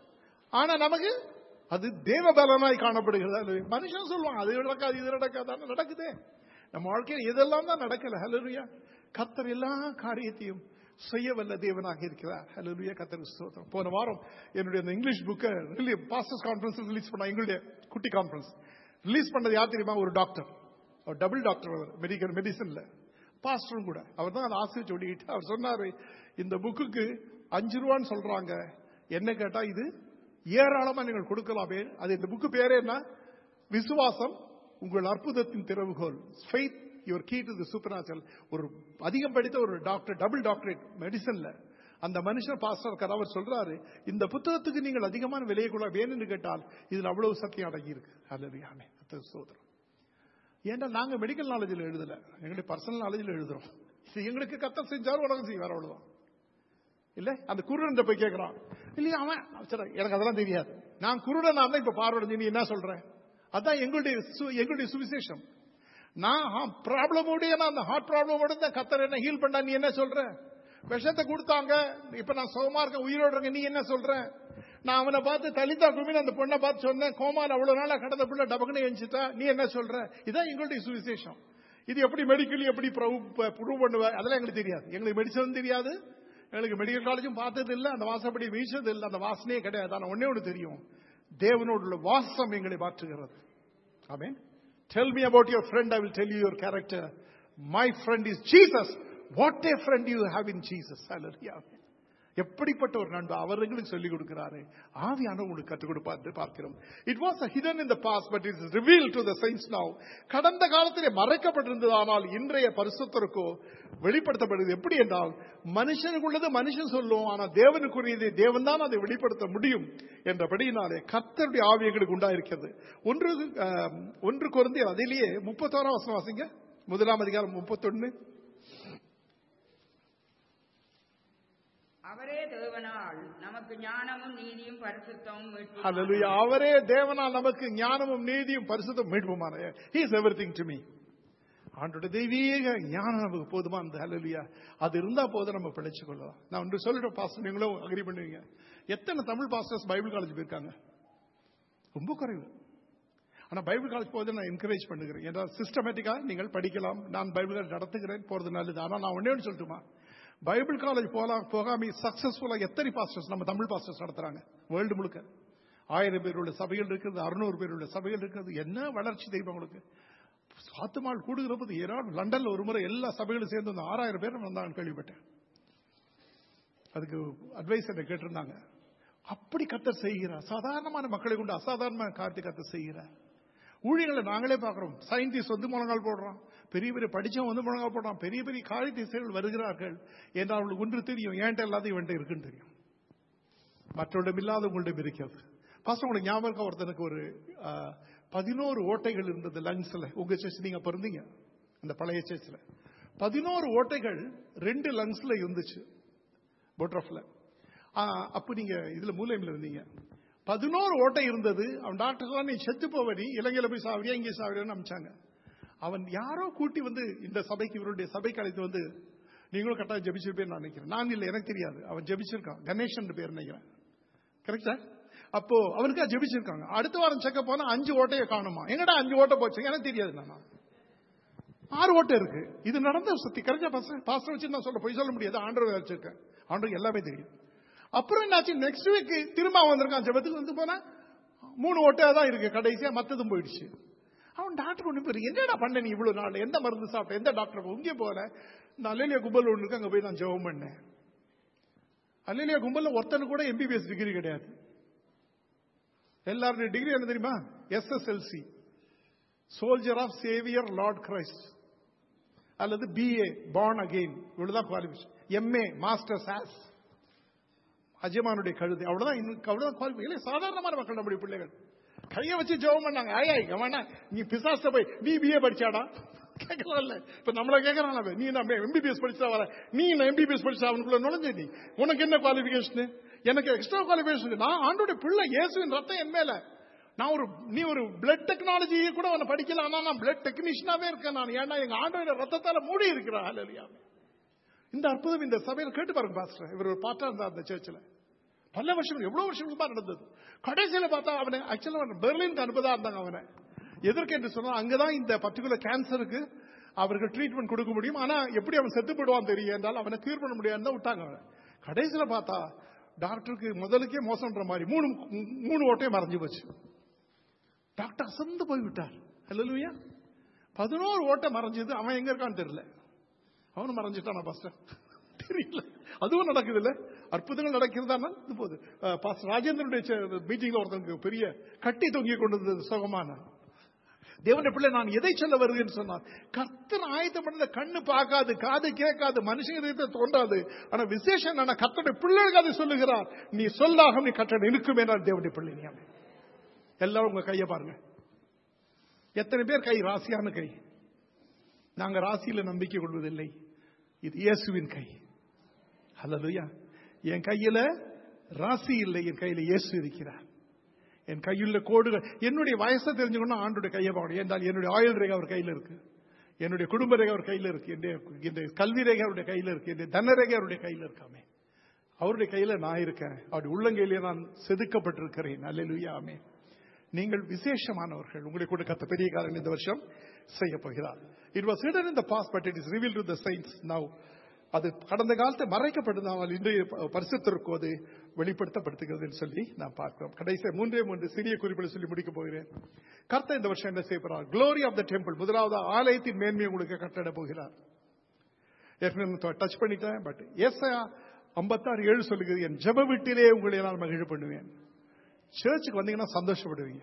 ஆனா நமக்கு அது தேவபலனாய் காணப்படுகிறது அல்லது மனுஷன் சொல்லுவான் அது நடக்காது இது நடக்காது ஆனா நடக்குதே நம்ம வாழ்க்கையில் இதெல்லாம் தான் நடக்கல ஹலலுயா கர்த்தர் எல்லா காரியத்தையும் செய்ய வல்ல தேவனாக இருக்கிறார் ஹலலுயா கர்த்தர் ஸ்தோத்திரம் போன வாரம் என்னுடைய அந்த இங்கிலீஷ் புக்கை பாஸ்டர்ஸ் கான்ஃபரன்ஸ் ரிலீஸ் பண்ண எங்களுடைய குட்டி கான்ஃபரன்ஸ் ரிலீஸ் பண்ணது யார் தெரியுமா ஒரு டாக்டர் அவர் டபுள் டாக்டர் அவர் மெடிக்கல் மெடிசன்ல பாஸ்டரும் கூட அவர் தான் அதை ஆசிரியர் சொல்லிக்கிட்டு அவர் சொன்னாரு இந்த புக்குக்கு அஞ்சு ரூபான்னு சொல்றாங்க என்ன கேட்டா இது ஏராளமா நீங்கள் கொடுக்கலாமே அது இந்த புக்கு பேரே என்ன விசுவாசம் உங்கள் அற்புதத்தின் திறவுகோல் faith your key to the super ஒரு அதிகம் படித்த ஒரு டாக்டர் டபுள் டாக்டரேட் மெடிசன்ல அந்த மனுஷன் பாஸ்டர் இருக்கார் அவர் சொல்றாரு இந்த புத்தகத்துக்கு நீங்கள் அதிகமான விலையை கூட வேணும்னு கேட்டால் இதுல அவ்வளவு சத்தியம் அடங்கி இருக்கு அல்லது ஆமே சோதரம் ஏன்னா நாங்க மெடிக்கல் நாலேஜில் எழுதல எங்களுடைய பர்சனல் நாலேஜில் எழுதுறோம் இது எங்களுக்கு கத்த செஞ்சாலும் உலகம் செய்வார் அவ்வளவுதான் இல்ல அந்த குருடன் போய் கேட்கிறான் இல்லையா அவன் சரி எனக்கு அதெல்லாம் தெரியாது நான் குருடனா தான் இப்ப பார்வையடைஞ்சு நீ என்ன சொல்ற அதான் எங்களுடைய சு- எங்களுடைய சுவிசேஷம் நான் ப்ராப்ளமோட அந்த ஹார்ட் ப்ராப்ளமோட தான் கத்தர் என்ன ஹீல் பண்ணா நீ என்ன சொல்ற விஷத்தை கொடுத்தாங்க இப்ப நான் சுகமா இருக்கேன் உயிரோட இருக்கேன் நீ என்ன சொல்ற நான் அவனை பார்த்து தலிதா குமின் அந்த பொண்ணை பார்த்து சொன்னேன் கோமால அவ்வளவு நாளா கடந்த பிள்ளை டபக்குன்னு எழுந்துட்டா நீ என்ன சொல்ற இதான் எங்களுடைய சுவிசேஷம் இது எப்படி மெடிக்கலி எப்படி ப்ரூவ் பண்ணுவ அதெல்லாம் எங்களுக்கு தெரியாது எங்களுக்கு மெடிசன் தெரியாது எங்களுக்கு மெடிக்கல் காலேஜும் பார்த்தது இல்லை அந்த வாசப்படி வீசது இல்லை அந்த வாசனையே கிடையாது ஆனா ஒன்னே ஒன்று தெரியும் தேவனோடு உள்ள வாசம் எங்களை மாற்றுகிறது ஆமென் Tell me about your friend, I will tell you your character. My friend is Jesus. What a friend you have in Jesus. Hallelujah. எப்படிப்பட்ட ஒரு நண்பு அவர்களுக்கு சொல்லிக் கொடுக்கிறாரு ஆவியான உங்களுக்கு கற்றுக் கொடுப்பார் பார்க்கிறோம் it was hidden in the past but it is reveal to the science now கடந்த காலத்திலே மறைக்கப்பட்டிருந்தது ஆனால் இன்றைய பரிசுத்தருக்கோ வெளிப்படுத்தப்படுது எப்படி என்றால் மனுஷனுக்குள்ளது மனுஷன் சொல்லும் ஆனால் தேவனுக்குரியது தேவன் தான் அதை வெளிப்படுத்த முடியும் என்றபடியினாலே கர்த்தருடைய ஆவி எங்களுக்கு உண்டாயிருக்கிறது ஒன்று அஹ், ஒன்று குறைந்தி அதிலேயே முப்பத்தோராம் வசனம் வாசிங்க முதலாம் அதிகாரம் முப்பத்தொன்னு அவரே தேவனால் நமக்கு ஞானமும் நீதியும் பரிசுத்தமும் மீட்பும் ஹalleluya அவரே தேவனால் நமக்கு ஞானமும் நீதியும் பரிசுத்தம் மீட்புமான he is everything to me ஆண்டோட தெய்வீக ஞானம் நமக்கு போதுமானது ஹalleluya அது இருந்தா போதும் நம்ம பிழைச்சு கொள்ளலாம் நான் ஒன்று சொல்லிட்டேன் பாஸ்டர் நீங்களும் அக்ரி பண்ணுவீங்க எத்தனை தமிழ் பாஸ்டர்ஸ் பைபிள் காலேஜ் போயிருக்காங்க ரொம்ப குறைவு ஆனா பைபிள் காலேஜ் போது நான் என்கரேஜ் பண்ணுகிறேன் ஏன்னா சிஸ்டமேட்டிக்கா நீங்கள் படிக்கலாம் நான் பைபிள் காலேஜ் நடத்துகிறேன் போறது நல்லது ஆனா நான் ஒன்னே ஒன்று சொல்லட்டுமா பைபிள் காலேஜ் போலாம் போகாம சக்சஸ்ஃபுல்லா எத்தனை பாஸ்டர்ஸ் நம்ம தமிழ் பாஸ்டர்ஸ் நடத்துறாங்க வேர்ல்டு முழுக்க ஆயிரம் பேர் உள்ள சபைகள் இருக்கிறது அறுநூறு பேர் உள்ள சபைகள் இருக்கிறது என்ன வளர்ச்சி தெரியுமா உங்களுக்கு சாத்துமாள் கூடுகிற போது ஏராளம் லண்டன்ல ஒரு முறை எல்லா சபைகளும் சேர்ந்து வந்து ஆறாயிரம் பேர் வந்தாங்க கேள்விப்பட்டேன் அதுக்கு அட்வைஸ் என்ன கேட்டிருந்தாங்க அப்படி கத்தர் செய்கிறார் சாதாரணமான மக்களை கொண்டு அசாதாரணமான காரியத்தை கத்தர் செய்கிறார் ஊழியர்களை நாங்களே பார்க்கிறோம் சயின்டிஸ்ட் வந்து முழங்கால் போடுறான் பெரிய பெரிய படிச்சவன் வந்து முழங்கால் போடுறான் பெரிய பெரிய காரியத்தை செய்கள் வருகிறார்கள் என்றால் அவங்களுக்கு ஒன்று தெரியும் ஏன்ட்ட இல்லாத இவன்ட்ட இருக்குன்னு தெரியும் மற்றவரிடம் இல்லாத உங்களிடம் இருக்கிறது பாஸ்டர் உங்களுக்கு ஞாபகம் இருக்கா ஒருத்தனுக்கு ஒரு பதினோரு ஓட்டைகள் இருந்தது லங்ஸ்ல உங்க சர்ச் நீங்க அப்ப இருந்தீங்க அந்த பழைய சர்ச்ல பதினோரு ஓட்டைகள் ரெண்டு லங்ஸ்ல இருந்துச்சு போட்ரஃப்ல அப்ப நீங்க இதுல மூலையில இருந்தீங்க பதினோரு ஓட்டை இருந்தது அவன் டாக்டர் சொன்னா நீ செத்து போவடி இலங்கையில போய் சாவரியா இங்கே சாவரியான்னு அமிச்சாங்க அவன் யாரோ கூட்டி வந்து இந்த சபைக்கு இவருடைய சபைக்கு அழைத்து வந்து நீங்களும் கரெக்டாக ஜபிச்சிருப்பேன் நான் நினைக்கிறேன் நான் இல்லை எனக்கு தெரியாது அவன் ஜபிச்சிருக்கான் கணேசன் பேர் நினைக்கிறேன் கரெக்டா அப்போ அவனுக்கு ஜெபிச்சிருக்காங்க அடுத்த வாரம் செக்கப் போனா அஞ்சு ஓட்டையை காணுமா எங்கடா அஞ்சு ஓட்டை போச்சு எனக்கு தெரியாது நான் ஆறு ஓட்டை இருக்கு இது நடந்த சக்தி கரெக்டா பாஸ்டர் பாஸ்டர் வச்சு நான் சொல்ல பொய் சொல்ல முடியாது ஆண்டவர் வச்சிருக்கேன் ஆண்டருக்கு எல்லாமே தெரியும் அப்புறம் என்னாச்சு நெக்ஸ்ட் வீக் திரும்ப வந்திருக்கான் ஜெபத்துக்கு வந்து போனா மூணு ஓட்டையா தான் இருக்கு கடைசியா மத்ததும் போயிடுச்சு அவன் டாக்டர் ஒண்ணு பேர் என்னடா பண்ண நீ இவ்வளவு நாள் எந்த மருந்து சாப்பிட்ட எந்த டாக்டர் இங்கே போல இந்த அலேலியா கும்பல் ஒண்ணு இருக்கு அங்க போய் நான் ஜெபம் பண்ணேன் அலேலியா கும்பல்ல ஒருத்தனு கூட எம்பிபிஎஸ் டிகிரி கிடையாது எல்லாருடைய டிகிரி என்ன தெரியுமா SSLC soldier of saviour Lord Christ அல்லது பிஏ பார்ன் அகெயின் இவ்வளவுதான் குவாலிஃபிகேஷன் எம்ஏ மாஸ்டர்ஸ் ஆஸ் அஜயமானுடைய கழுது அவ்வளவுதான் இன்னும் அவ்வளவுதான் குவாலிஃபிகேஷன் சாதாரணமான மக்கள் நம்முடைய பிள்ளைகள் கையை வச்சு ஜெபம் பண்ணாங்க ஐயா வேணா நீ பிசாச போய் நீ பிஏ படிச்சாடா கேட்கலாம்ல இப்ப நம்மள கேட்கறான் அவன் நீ நம்ம எம்பிபிஎஸ் படிச்சா வர நீ எம்பிபிஎஸ் படிச்சா அவனுக்குள்ள நுழைஞ்ச நீ உனக்கு என்ன குவாலிபிகேஷன் எனக்கு எக்ஸ்ட்ரா குவாலிஃபிகேஷன் நான் ஆண்டோட பிள்ளை இயேசுவின் ரத்தம் என் மேல நான் ஒரு நீ ஒரு பிளட் டெக்னாலஜியை கூட அவனை படிக்கல ஆனா நான் பிளட் டெக்னீஷியனாவே இருக்கேன் நான் ஏன்னா எங்க ஆண்டோட ரத்தத்தால மூடி இருக்கிறேன் ஹalleluya இந்த அற்புதம் இந்த சபையில் கேட்டு பாருங்க பாஸ்டர் இவர் ஒரு பாட்டா இருந்தார் அந்த சர்ச்சில் பல வருஷங்கள் எவ்வளவு வருஷங்களா நடந்தது கடைசியில பார்த்தா அவனை ஆக்சுவலா அவன் பெர்லினுக்கு அனுப்பதா இருந்தாங்க அவனை எதற்கு என்று சொன்னா அங்கதான் இந்த பர்டிகுலர் கேன்சருக்கு அவர்கள் ட்ரீட்மெண்ட் கொடுக்க முடியும் ஆனா எப்படி அவன் செத்து போடுவான் தெரியும் என்றால் அவனை கியூர் பண்ண முடியாதுன்னு தான் விட்டாங்க அவனை கடைசியில பார்த்தா டாக்டருக்கு முதலுக்கே மோசம்ன்ற மாதிரி மூணு மூணு ஓட்டையும் மறைஞ்சு போச்சு டாக்டர் அசந்து போய்விட்டார் அல்லலுயா பதினோரு ஓட்டை மறைஞ்சது அவன் எங்க இருக்கான்னு தெரியல அவனும் மறைஞ்சிட்டானா பாஸ்டர் தெரியல அதுவும் நடக்குது இல்ல அற்புதங்கள் நடக்கிறதானா இது போகுது அஹ், பாஸ்டர் ராஜேந்திரனுடைய மீட்டிங்ல ஒருத்தனுக்கு பெரிய கட்டி தொங்கி கொண்டு வந்தது சுகமான தேவனுடைய பிள்ளை நான் எதை சொல்ல வருகிறேன்னு சொன்னார் கர்த்தர் ஆயத்தம் பண்ணத கண்ணு பார்க்காது காது கேட்காது மனுஷங்க இதயத்தை தோன்றாது ஆனா விசேஷம் நான் கர்த்தருடைய பிள்ளைகளுக்கு அதை சொல்லுகிறார் நீ சொல்லாக நீ கட்டணம் இருக்குமே நான் தேவனுடைய பிள்ளை நீ அவன். எல்லாரும் உங்க கையை பாருங்க எத்தனை பேர் கை ராசியான கை நாங்க ராசியில நம்பிக்கை கொள்வதில்லை இது இயேசுவின் கை அல்லதுயா என் கையில ராசி இல்லை என் கையில இயேசு இருக்கிறார் என் கையுள்ள கோடுகள் என்னுடைய வயசை தெரிஞ்சுக்கணும் ஆண்டுடைய கையை பார்க்கணும் என்றால் என்னுடைய ஆயுள் ரேகை அவர் கையில இருக்கு என்னுடைய குடும்ப ரேகை அவர் கையில இருக்கு என்னுடைய என்னுடைய கல்வி ரேகை அவருடைய கையில இருக்கு என்னுடைய தன ரேகை அவருடைய கையில இருக்காமே அவருடைய கையில நான் இருக்கேன் அவருடைய உள்ளங்கையிலே நான் செதுக்கப்பட்டிருக்கிறேன் அல்லேலூயா ஆமென் நீங்கள் விசேஷமானவர்கள் உங்களை கூட கத்த பெரிய காரணம் இந்த வருஷம் செய்ய போகிறார் it was written in the past but it is reveal to the science now அது கடந்த காலத்தை மறைக்கப்பட்டதால் இன்றைய ப- பரிசுத்தருக்கு அது வெளிப்படுத்தப்படுத்துகிறது சொல்லி நாம் பார்க்கிறோம் கடைசி மூன்றே மூன்று சிறிய குறிப்பிட சொல்லி முடிக்க போகிறேன் கர்த்தர் இந்த வருஷம் என்ன செய்ய போறார் glory ஆஃப் த டெம்பிள் முதலாவது ஆலயத்தின் மேன்மையை உங்களுக்கு கட்டட போகிறார் ஏற்கனவே டச் பண்ணிட்டேன் பட் ஏசாயா ஐம்பத்தாறு ஏழு சொல்லுகிறது என் ஜெப வீட்டிலே உங்களை நான் மகிழ பண்ணுவேன் சர்ச்சுக்கு வந்தீங்கன்னா சந்தோஷப்படுவீங்க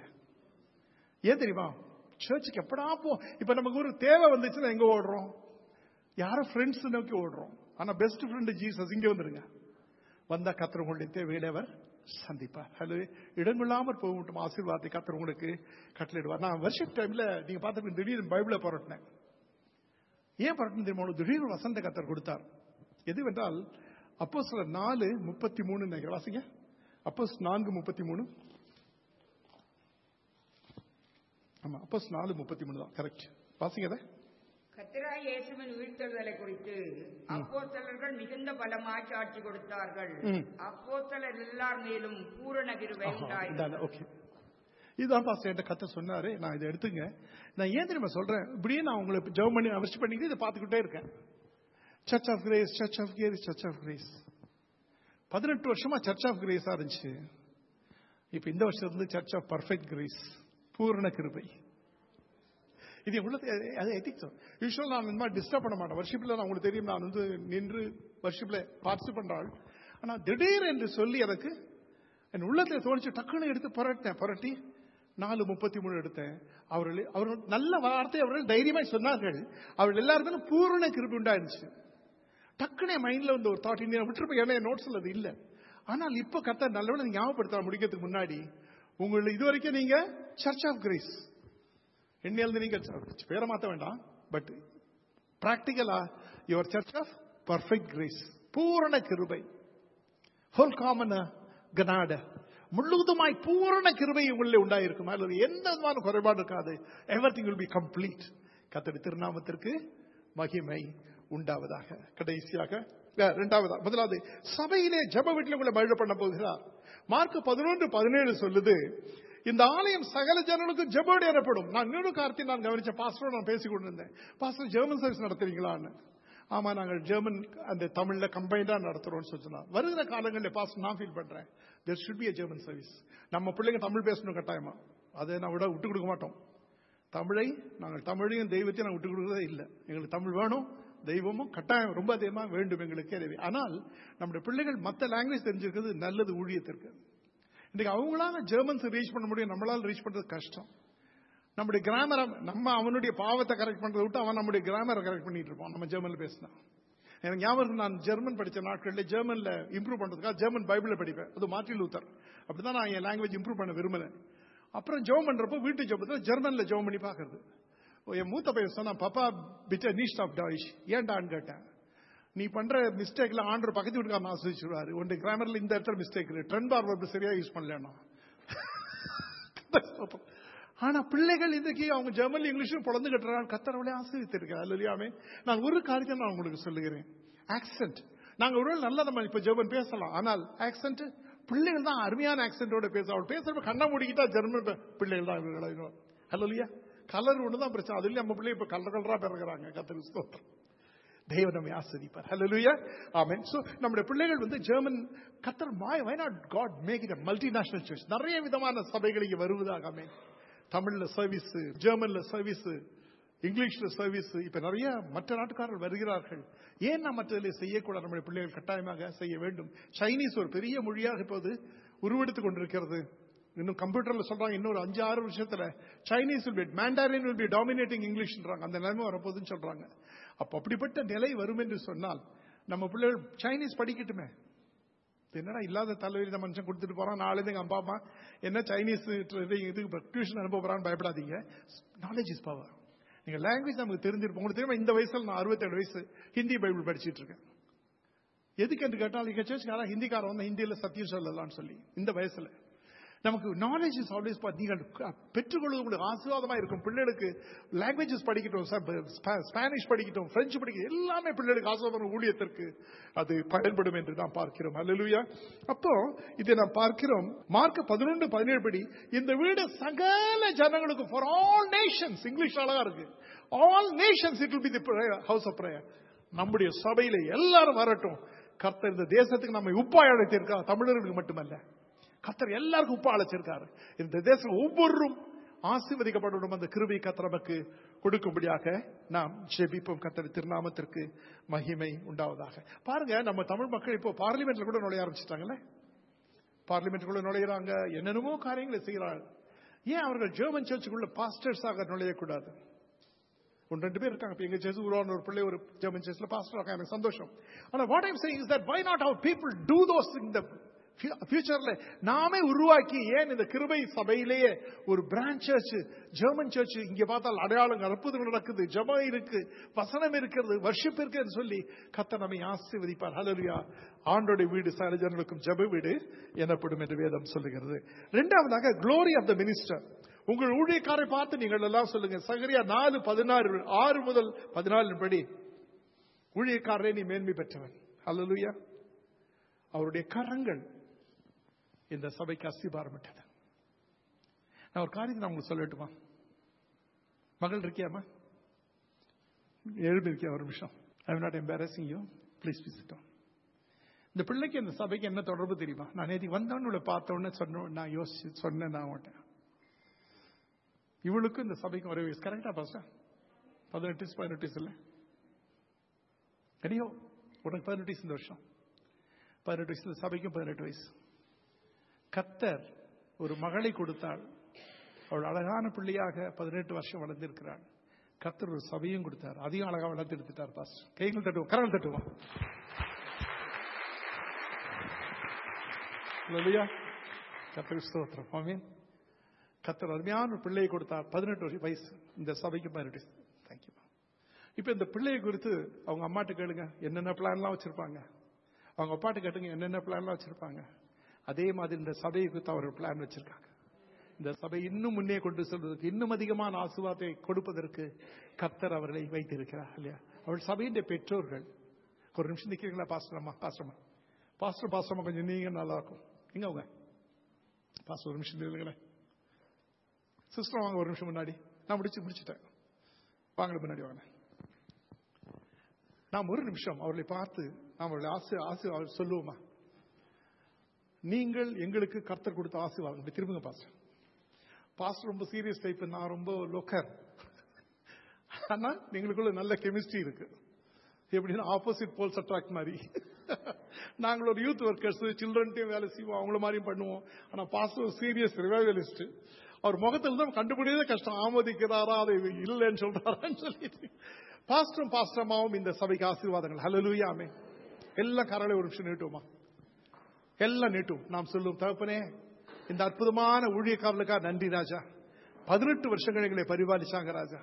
ஏன் தெரியுமா சர்ச்சுக்கு எப்படா போ இப்ப நமக்கு ஒரு தேவை வந்துச்சுன்னா எங்க ஓடுறோம் யாரும் ஃப்ரெண்ட்ஸ் நோக்கி ஓடுறோம் ஆனா பெஸ்ட் ஃப்ரெண்ட் ஜீசஸ் இங்க வந்துருங்க வந்தா கத்தர் உங்களுடைய தேவைகளை அவர் சந்திப்பார் ஹலோ இடமில்லாமற் போகட்டும் ஆசீர்வாதத்தை கத்தர் உங்களுக்கு கட்டளையிடுவார் நான் வருஷம் டைம்ல நீங்க பார்த்து திடீர்னு பைபிளை புரட்டினேன் ஏன் புரட்டின தெரியுமா ஒரு திடீர்னு வசந்த கத்தர் கொடுத்தார் எதுவென்றால் அப்போ சில நாலு முப்பத்தி மூணு நினைக்கிறேன் வாசிங்க அப்போ நான்கு முப்பத்தி மூணு ஆமா அப்போ நாலு முப்பத்தி மூணு தான் கரெக்ட் வாசிங்க அதை கத்திராய் இயேசுவின் உயிர்த்தெழுதலை குறித்து அப்போஸ்தலர்கள் மிகுந்த பலமாய் சாட்சி கொடுத்தார்கள் ம். அப்போஸ்தலர் எல்லார் மேலும் பூரண கிருபை உண்டாயிற்று ஓகே இதுதான் பாஸ்டர் என்கிட்ட கத்த சொன்னாரு நான் இதை எடுத்துங்க நான் ஏன் தெரியுமா சொல்றேன் இப்படியே நான் உங்களை ஜெபம் பண்ணி அவசியம் பண்ணிட்டு இதை பார்த்துக்கிட்டே இருக்கேன் church of grace church of grace church of grace பதினெட்டு வருஷமா சர்ச் ஆஃப் கிரேஸா இருந்துச்சு இப்ப இந்த வருஷம் இருந்து சர்ச் ஆஃப் பர்ஃபெக்ட் கிரேஸ் பூரண கிருபை இது உள்ளது அது எத்திக்ஸ் யூஸ்வல் நான் இந்த மாதிரி டிஸ்டர்ப் பண்ண மாட்டேன் வர்ஷிப்ல நான் உங்களுக்கு தெரியும் நான் வந்து நின்று வர்ஷிப்ல பார்ட்டிசிப் பண்றாள் ஆனா திடீர் என்று சொல்லி எனக்கு என் உள்ளத்துல தோணிச்சு டக்குன்னு எடுத்து புரட்டேன் புரட்டி நாலு முப்பத்தி மூணு எடுத்தேன் அவர்கள் அவர்கள் நல்ல வார்த்தை அவர்கள் தைரியமாய் சொன்னார்கள் அவர்கள் எல்லாருமே பூரண கிருபி உண்டாயிருந்துச்சு டக்குனே மைண்ட்ல வந்து ஒரு தாட் இன்னும் விட்டுருப்பேன் ஏன்னா நோட்ஸ்ல அது இல்ல ஆனால் இப்ப கத்த நல்லவன ஞாபகப்படுத்த முடிக்கிறதுக்கு முன்னாடி உங்களை இதுவரைக்கும் நீங்க சர்ச் ஆஃப் கிரேஸ் எண்ணிலிருந்து நீங்க பேரை மாத்த வேண்டாம் பட் பிராக்டிகலா your church of perfect grace பூரண கிருபை ஹோல் காமன் கனாட முழுவதுமாய் பூரண கிருபை உங்களில் உண்டாயிருக்கும் அல்லது எந்த விதமான குறைபாடு இருக்காது everything will be complete கத்தடி திருநாமத்திற்கு மகிமை உண்டாவதாக கடைசியாக அஹ், இரண்டாவதா முதலாவது சபையிலே ஜெப வீட்டில் உங்களை மழை பண்ண போகிறார் மார்க் பதினொன்று பதினேழு சொல்லுது இந்த ஆலயம் சகல ஜனங்களுக்கும் ஜெபோடு எனப்படும் நான் இன்னொரு கார்த்தி நான் கவனிச்ச பாஸ்டரோட நான் பேசிக் கொண்டிருந்தேன் பாஸ்டர் ஜெர்மன் சர்வீஸ் நடத்துறீங்களான்னு ஆமா நாங்கள் ஜெர்மன் அந்த தமிழ்ல கம்பைண்டா நடத்துறோம்னு சொன்னா வருகிற காலங்களில் பாஸ் நான் ஃபீல் பண்றேன் there should be a German service நம்ம பிள்ளைங்க தமிழ் பேசணும் கட்டாயமா அதை நான் விட விட்டு கொடுக்க மாட்டோம் தமிழை நாங்கள் தமிழையும் தெய்வத்தையும் நாங்கள் விட்டு கொடுக்கறதே இல்லை எங்களுக்கு தமிழ் வேணும் தெய்வமும் கட்டாயம் ரொம்ப அதிகமாக வேண்டும் எங்களுக்கு தேவை ஆனால் நம்முடைய பிள்ளைகள் மற்ற லாங்குவேஜ் தெரிஞ்சிருக்கிறது நல்லது ஊழியத்திற்கு இன்னைக்கு அவங்களால ஜெர்மன்ஸ் ரீச் பண்ண முடியும் நம்மளால ரீச் பண்றது கஷ்டம் நம்முடைய கிராமரை நம்ம அவனுடைய பாவத்தை கரெக்ட் பண்றதை விட்டு அவன் நம்முடைய கிராமரை கரெக்ட் பண்ணிட்டு இருப்பான் நம்ம ஜெர்மன்ல பேசினா எனக்கு ஞாபகம் இருக்கு, நான் ஜெர்மன் படிச்ச நாட்களில் ஜெர்மன்ல இம்ப்ரூவ் பண்றதுக்காக ஜெர்மன் பைபிளை படிப்பேன் அது மார்ட்டின் லூத்தர் அப்படிதான் நான் என் லாங்குவேஜ் இம்ப்ரூவ் பண்ண விரும்பினேன் அப்புறம் ஜெபம் பண்றப்போ வீட்டு ஜெபத்தில் ஜெர்மன்ல ஜெபம் பண்ணி பார்க்கறது என் மூத்த பையன் சொன்னா பப்பா பிட்ட நீஸ்ட் ஆஃப் டாய்ஷ் ஏன்டான்னு கேட்டேன் நீ பண்ற மிஸ்டேக்ல ஆண்டர் பக்கத்து வீட்டுக்காரன் ஆசிரிச்சிருவாரு உன்னுடைய கிராமர்ல இந்த இடத்துல மிஸ்டேக் இருக்கு ட்ரெண்ட் பார் verb சரியா யூஸ் பண்ணலன்னா ஆனா பிள்ளைகள் இன்றைக்கு அவங்க ஜெர்மன் இங்கிலீஷும் பொழந்து கட்டுறாங்க கத்தரவளே ஆசிரியத்திருக்கிறார் இல்லையாமே நான் ஒரு காரியத்தை நான் உங்களுக்கு சொல்லுகிறேன் ஆக்சென்ட் நாங்க ஒரு நல்ல நம்ம இப்ப ஜெர்மன் பேசலாம் ஆனால் ஆக்சென்ட் பிள்ளைகள் தான் அருமையான ஆக்சென்டோட பேச அவள் பேசுறப்ப கண்ணை மூடிக்கிட்டா ஜெர்மன் பே- பிள்ளைகள் தான் இவர்கள் ஹலோ இல்லையா கலர் ஒன்று தான் பிரச்சனை அதுலயும் நம்ம பிள்ளை இப்ப கலர் கலரா பிறகுறாங்க கத்தரி ஸ்தோத்திரம் தேவன் நம்மை ஆசிரிப்பார் ஹalleluya ஆமென் சோ நம்முடைய பிள்ளைகள் வந்து ஜெர்மன் கத்தர் why why not god make it a multinational church நிறைய விதமான சபைகள் இங்க வருவதாக ஆமென் தமிழ்ல சர்வீஸ் ஜெர்மன்ல சர்வீஸ் இங்கிலீஷ்ல சர்வீஸ் இப்ப நிறைய மற்ற நாட்டுக்காரர்கள் வருகிறார்கள் ஏன் நாம் மற்றதில் செய்யக்கூடாது நம்முடைய பிள்ளைகள் கட்டாயமாக செய்ய வேண்டும் சைனீஸ் ஒரு பெரிய மொழியாக இப்போது உருவெடுத்துக் கொண்டிருக்கிறது இன்னும் கம்ப்யூட்டர்ல சொல்றாங்க இன்னொரு அஞ்சு ஆறு வருஷத்துல Chinese will be mandarin will be dominating இங்கிலீஷ்ன்றாங்க அந்த நிலைமை வரப்போகுதுன்னு சொல்றாங்க அப்ப அப்படிப்பட்ட நிலை வரும் என்று சொன்னால் நம்ம பிள்ளைகள் சைனீஸ் படிக்கட்டுமே இது என்னடா இல்லாத தலைவலி இந்த மனுஷன் கொடுத்துட்டு போறான் நாளை எங்க அப்பா அம்மா என்ன சைனீஸ் இதுக்கு டியூஷன் அனுப்ப போறான்னு பயப்படாதீங்க நாலேஜ் இஸ் பவர் நீங்க லாங்குவேஜ் நமக்கு தெரிஞ்சிருப்போம் உங்களுக்கு தெரியுமா இந்த வயசுல நான் அறுபத்தேழு வயசு ஹிந்தி பைபிள் படிச்சிட்டு இருக்கேன் எதுக்கு என்று கேட்டால் இங்க சேர்ச்சுக்காரன் ஹிந்திக்காரன் வந்து ஹிந்தியில சத்தியம் சொல்லலாம்னு சொல்லி இந்த வயசுல நமக்கு நாலேஜ் இஸ் ஆல்வேஸ் நீங்கள் பெற்றுக்கொள்வது உங்களுக்கு ஆசீர்வாதமா இருக்கும் பிள்ளைகளுக்கு லாங்குவேஜஸ் படிக்கட்டும் ஸ்ப- ஸ்பானிஷ் படிக்கட்டும் பிரெஞ்சு படிக்கட்டும் எல்லாமே பிள்ளைகளுக்கு ஆசீர்வாதம் ஊழியத்திற்கு அது பயன்படும் என்று நாம் பார்க்கிறோம் அல்லேலூயா அப்போ இதை நாம் பார்க்கிறோம் மார்க் பதினொன்று பதினேழு படி இந்த வீடு சகல ஜனங்களுக்கு ஃபார் ஆல் நேஷன்ஸ் இங்கிலீஷ் அழகா இருக்கு all nations it will be the house of prayer நம்முடைய சபையில எல்லாரும் வரட்டும் கர்த்தர் இந்த தேசத்துக்கு நம்மை உப்பாய் அழைத்திருக்கார் தமிழர்களுக்கு மட்டுமல்ல கர்த்தர் எல்லாருக்கும் உப்பா அழைச்சிருக்காரு இந்த தேசம் ஒவ்வொருவரும் ஆசீர்வதிக்கப்படணும் அந்த கிருபை கர்த்தர் நமக்கு கொடுக்கும்படியாக நாம் ஜெபிப்போம் கர்த்தர் திருநாமத்திற்கு மகிமை உண்டாவதாக பாருங்க நம்ம தமிழ் மக்கள் இப்போ பார்லிமெண்ட்ல கூட நுழைய ஆரம்பிச்சிட்டாங்கல்ல பார்லிமெண்ட்டுக்குள்ள நுழையிறாங்க என்னென்னமோ காரியங்களை செய்கிறார்கள் ஏன் அவர்கள் ஜெர்மன் சர்ச்சுக்குள்ள பாஸ்டர்ஸாக நுழையக்கூடாது ஒன்று ரெண்டு பேர் இருக்காங்க இப்ப எங்க சேர்த்து உருவான ஒரு பிள்ளை ஒரு ஜெர்மன் சர்ச்ல பாஸ்டர் இருக்காங்க எனக்கு சந்தோஷம் ஆனா what I'm saying is that why not have people to those in the ஃபியூச்சர்ல நாமே உருவாக்கி ஏன் இந்த கிருபை சபையிலேயே ஒரு பிரான்ச் சர்ச் ஜெர்மன் சர்ச் இங்க பார்த்தால் அடையாளம் அற்புதம் நடக்குது ஜெபம் இருக்கு வசனம் இருக்கிறது வர்ஷிப் இருக்குன்னு சொல்லி கத்த நம்மை ஆசீர்வதிப்பார் ஹalleluya ஆண்டோட வீடு சகல ஜனங்களுக்கும் ஜெப வீடு எனப்படும் என்று வேதம் சொல்லுகிறது இரண்டாவதாக glory of the minister உங்கள் ஊழியக்காரை பார்த்து நீங்கள் எல்லாம் சொல்லுங்க சகரியா நாலு பதினாறு ஆறு முதல் பதினாலின் படி ஊழியக்காரரே நீ மேன்மை பெற்றவன் அல்லலுயா அவருடைய கரங்கள் இந்த சபைக்கு அஸ்திபாரமிட்டது நான் ஒரு காரியத்தை நான் உங்களுக்கு சொல்லட்டுமா மகள் இருக்கியாமா எழுதி இருக்கியா ஒரு நிமிஷம் I not embarrassing you please விசிட்டோம் இந்த பிள்ளைக்கு இந்த சபைக்கு என்ன தொடர்பு தெரியுமா நான் நேற்று வந்தவன் இவளை பார்த்த உடனே சொன்ன நான் யோசிச்சு சொன்னேன் நான் உன்கிட்ட இவளுக்கும் இந்த சபைக்கும் ஒரே வயசு கரெக்டா பாஸ்டர் பதினெட்டு வயசு பதினெட்டு வயசு இல்லை அடியோ உனக்கு பதினெட்டு வயசு இந்த வருஷம் பதினெட்டு வயசு இந்த சபைக்கும் பதினெட்டு வயசு கத்தர் ஒரு மகளை கொடுத்தாள் அவள் அழகான பிள்ளையாக பதினெட்டு வருஷம் வளர்ந்திருக்கிறாள் கத்தர் ஒரு சபையும் கொடுத்தார் அதையும் அழகா வளர்த்து எடுத்துட்டார் பாஸ்டர் கைகள் தட்டுவோம் கரங்கள் தட்டுவோம் இல்லையா கத்தர் ஸ்தோத்திரம் ஆமீன் கத்தர் அருமையான ஒரு பிள்ளையை கொடுத்தார் பதினெட்டு வருஷம் வயசு இந்த சபைக்கு பதினெட்டு வயசு தேங்க்யூ இப்ப இந்த பிள்ளையை குறித்து அவங்க அம்மாட்ட கேளுங்க என்னென்ன பிளான்லாம் வச்சிருப்பாங்க அவங்க அப்பாட்ட கேட்டுங்க என்னென்ன பிளான்லாம் வச்சிருப்பாங்க அதே மாதிரி இந்த சபையை குறித்து அவர் பிளான் வச்சிருக்காங்க இந்த சபை இன்னும் முன்னே கொண்டு செல்வதற்கு இன்னும் அதிகமான ஆசுவாத்தை கொடுப்பதற்கு கத்தர் அவர்களை வைத்திருக்கிறார் இல்லையா அவள் சபையின் பெற்றோர்கள் ஒரு நிமிஷம் நிக்கிறீங்களா பாஸ்டரம்மா பாஸ்டர்மா பாஸ்டர் பாஸ்டர்மா கொஞ்சம் நீங்க நல்லா இருக்கும் எங்க அவங்க பாஸ்டர் ஒரு நிமிஷம் இல்லைங்களேன் சிஸ்டர் வாங்க ஒரு நிமிஷம் முன்னாடி நான் முடிச்சு முடிச்சுட்டேன் வாங்க முன்னாடி வாங்க நாம் ஒரு நிமிஷம் அவர்களை பார்த்து நாம் அவர்களை ஆசை ஆசை அவர் சொல்லுவோமா நீங்கள் எங்களுக்கு கர்த்தர் கொடுத்த ஆசீர்வாதம் இப்படி திரும்புங்க பாஸ்டர் பாஸ்டர் ரொம்ப சீரியஸ் டைப் நான் ரொம்ப லோக்கர் ஆனா எங்களுக்குள்ள நல்ல கெமிஸ்ட்ரி இருக்கு எப்படின்னா ஆப்போசிட் போல்ஸ் அட்ராக்ட் மாதிரி நாங்கள் ஒரு யூத் ஒர்க்கர்ஸ் சில்ட்ரன்ட்டையும் வேலை செய்வோம் அவங்கள மாதிரியும் பண்ணுவோம் ஆனா பாஸ்டர் சீரியஸ் ரிவைவலிஸ்ட் அவர் முகத்தில் தான் கண்டுபிடியதே கஷ்டம் ஆமோதிக்கிறாரா அது இல்லைன்னு சொல்றாரான்னு சொல்லிட்டு பாஸ்டரும் பாஸ்டமாவும் இந்த சபைக்கு ஆசீர்வாதங்கள் ஹலலூயா ஆமே எல்லாம் கரலை ஒரு நிமிஷம் நீட்டுவோமா எல்லாம் நீட்டும் நாம் சொல்லுவோம் தகப்பனே இந்த அற்புதமான ஊழியக்காரர்களுக்காக நன்றி ராஜா பதினெட்டு வருஷங்கள் எங்களை பரிபாலிச்சாங்க ராஜா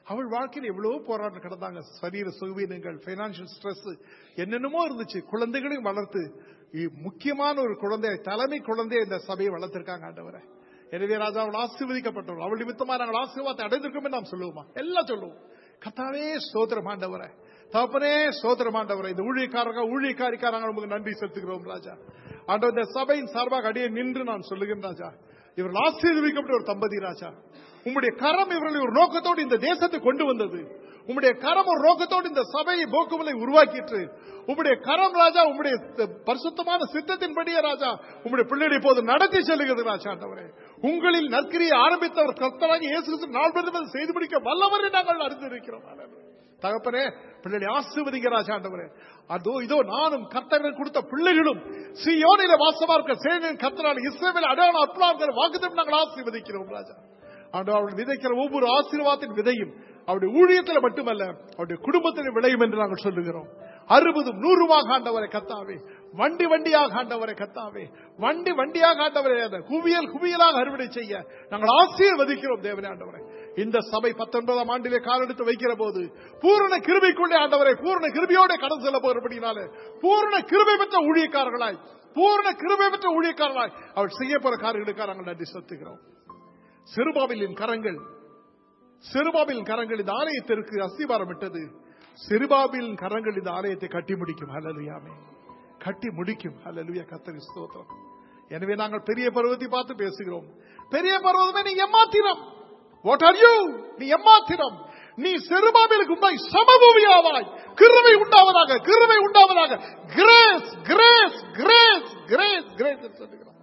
அவள் வாழ்க்கையில் எவ்வளவோ போராட்டம் கிடந்தாங்க சரீர சுகவீனங்கள் பைனான்சியல் ஸ்ட்ரெஸ் என்னென்னமோ இருந்துச்சு குழந்தைகளையும் வளர்த்து இ- முக்கியமான ஒரு குழந்தை தலைமை குழந்தையை இந்த சபையை வளர்த்திருக்காங்க ஆண்டவரை எனவே ராஜா அவள் ஆசீர்வதிக்கப்பட்டவள் அவள் நிமித்தமா நாங்கள் ஆசீர்வாதத்தை அடைந்திருக்கோம் என்று நாம் சொல்லுவோமா எல்லாம் சொல்லுவோம் கத்தாவே ஸ்தோத்திரம் ஆண்டவரை தகப்பனே ஸ்தோத்திரம் ஆண்டவரை இந்த ஊழியக்காரங்க ஊழியக்காரிக்காரங்க உங்களுக்கு நன்றி செலுத்துகிறோம் ராஜா ஆண்டவர் இந்த சபையின் சார்பாக அடியே நின்று நான் சொல்லுகிறேன் ராஜா இவர்கள் ஆசீர்வதிக்கப்பட்ட ஒரு தம்பதி ராஜா உம்முடைய கரம் இவர்களை ஒரு நோக்கத்தோடு இந்த தேசத்தை கொண்டு வந்தது உம்முடைய கரம் ஒரு நோக்கத்தோடு இந்த சபையை போக்குமலை உருவாக்கிற்று உம்முடைய கரம் ராஜா உம்முடைய பரிசுத்தமான சித்தத்தின்படியே ராஜா உம்முடைய பிள்ளைகளை இப்போது நடத்தி செல்லுகிறது ராஜா ஆண்டவரே உங்களில் நற்கிரியை ஆரம்பித்தவர் கர்த்தராகி இயேசு கிறிஸ்து நாள் பெருமை செய்து முடிக்க வல்லவரை நாங்கள் அறிந்திருக்கிறோம் ஆண்டவரே. தகப்பனே பிள்ளைகளை ஆசிர்வதிங்க ராஜா ஆண்டவரே அதோ இதோ நானும் கர்த்தர்கள் கொடுத்த பிள்ளைகளும் சியோனில வாசமா இருக்க சேனின் கர்த்தரால் இஸ்ரேமில் அடையாளம் அப்லாங்கிற வாக்குத்தம் நாங்கள் ஆசீர்வதிக்கிறோம் ராஜா ஆண்டவர் அவர்கள் விதைக்கிற ஒவ்வொரு ஆசீர்வாதத்தின் விதையும் அவருடைய ஊழியத்தில் மட்டுமல்ல அவருடைய குடும்பத்தில் விளையும் என்று நாங்கள் சொல்லுகிறோம் அறுபதும் நூறுமாக ஆண்டவரை கத்தாவே வண்டி வண்டியாக ஆண்டவரை கத்தாவே வண்டி வண்டியாக ஆண்டவரை அந்த குவியல் குவியலாக அறுவடை செய்ய நாங்கள் ஆசீர்வதிக்கிறோம் தேவனே ஆண்டவரை இந்த சபை பத்தொன்பதாம் ஆண்டிலே காலெடுத்து வைக்கிற போது பூரண கிருபைக்குள்ளே ஆண்டவரை பூரண கிருபையோட கடன் செல்ல போகிறபடினாலே பூரண கிருபை பெற்ற ஊழியக்காரர்களாய் பூரண கிருபை பெற்ற ஊழியக்காரர்களாய் அவள் செய்ய போற காரியங்களுக்காக நாங்கள் நன்றி செலுத்துகிறோம் சிறுபாவிலின் கரங்கள் சிறுபாபிலின் கரங்கள் இந்த ஆலயத்திற்கு அஸ்திவாரம் விட்டது சிறுபாபிலின் கரங்கள் இந்த ஆலயத்தை கட்டி முடிக்கும் ஹalleluyaமே கட்டி முடிக்கும் ஹalleluya கர்த்தர் ஸ்தோத்திரம் எனவே நாங்கள் பெரிய பருவத்தை பார்த்து பேசுகிறோம் பெரிய பருவமே நீ எம்மாத்திரம் வாட் ஆர் யூ நீ எம்மாத்திரம் நீ செருபாபிலுக்கு உண்டாய் சமபூமியாவாய் கிருவை உண்டாவதாக கிருவை உண்டாவதாக grace grace grace grace grace சொல்லுகிறோம்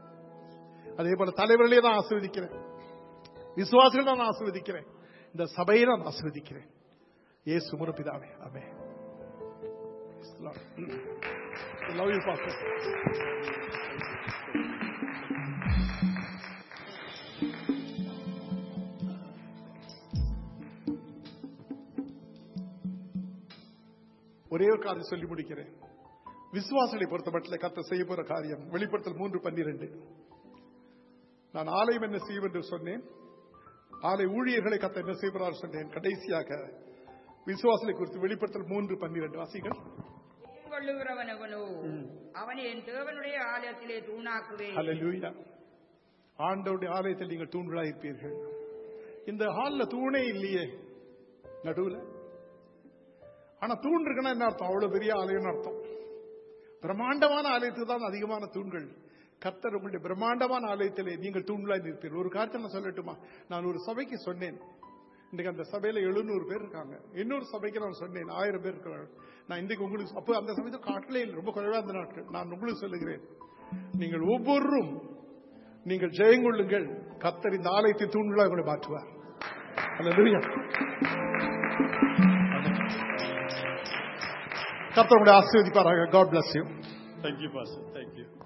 அதே போல தலைவர்களே தான் ஆசீர்வதிக்கிறேன் விசுவாசிகள் நான் ஆசீர்வதிக்கிறேன் இந்த சபையை நான் ஆசீர்வதிக்கிறேன் இயேசு முறப்பிதாவே அமே Love you, Pastor. ஒரே ஒரு காரியம் சொல்லி முடிக்கிறேன் விசுவாசனை பொறுத்தமட்டில் கத்த செய்ய போற காரியம் வெளிப்படுத்தல் மூன்று பன்னிரண்டு நான் ஆலயம் என்ன செய்யும் என்று சொன்னேன் ஆலை ஊழியர்களை கத்த என்ன செய்கிறார் சொன்னேன் கடைசியாக விசுவாசனை குறித்து வெளிப்படுத்தல் மூன்று பன்னிரண்டு வாசிகள் கொள்ளுகிறவனவனோ அவனை என் தேவனுடைய ஆலயத்திலே தூணாக்குவேன் அல்லேலூயா ஆண்டவருடைய ஆலயத்தில் நீங்கள் தூண்களாக இருப்பீர்கள் இந்த ஹால்ல தூணே இல்லையே நடுவுல ஆனா தூண் இருக்குன்னா என்ன அர்த்தம் அவ்வளவு பெரிய ஆலயம்னு அர்த்தம் பிரம்மாண்டமான ஆலயத்துக்கு தான் அதிகமான தூண்கள் கர்த்தர் உங்களுடைய பிரம்மாண்டமான ஆலயத்திலே நீங்கள் தூண்களாய் நிற்பீர்கள் ஒரு காரியத்தை நான் சொல்லட்டுமா நான் ஒரு சபைக்கு சொன்னேன் இன்னைக்கு அந்த சபையில எழுநூறு பேர் இருக்காங்க இன்னொரு சபைக்கு நான் சொன்னேன் ஆயிரம் பேர் இருக்காங்க நான் இன்றைக்கு உங்களுக்கு அப்போ அந்த சமயத்தில் காட்டிலே இல்லை ரொம்ப குறைவா இருந்த நாட்கள் நான் உங்களுக்கு சொல்லுகிறேன் நீங்கள் ஒவ்வொருவரும் நீங்கள் ஜெயங்கொள்ளுங்கள் கர்த்தர் இந்த ஆலயத்தை தூண்களாக உங்களை மாற்றுவார் அல்லேலூயா கர்த்தர் உங்களை ஆசீர்வதிப்பாராக God bless you Thank you, Pastor. Thank you.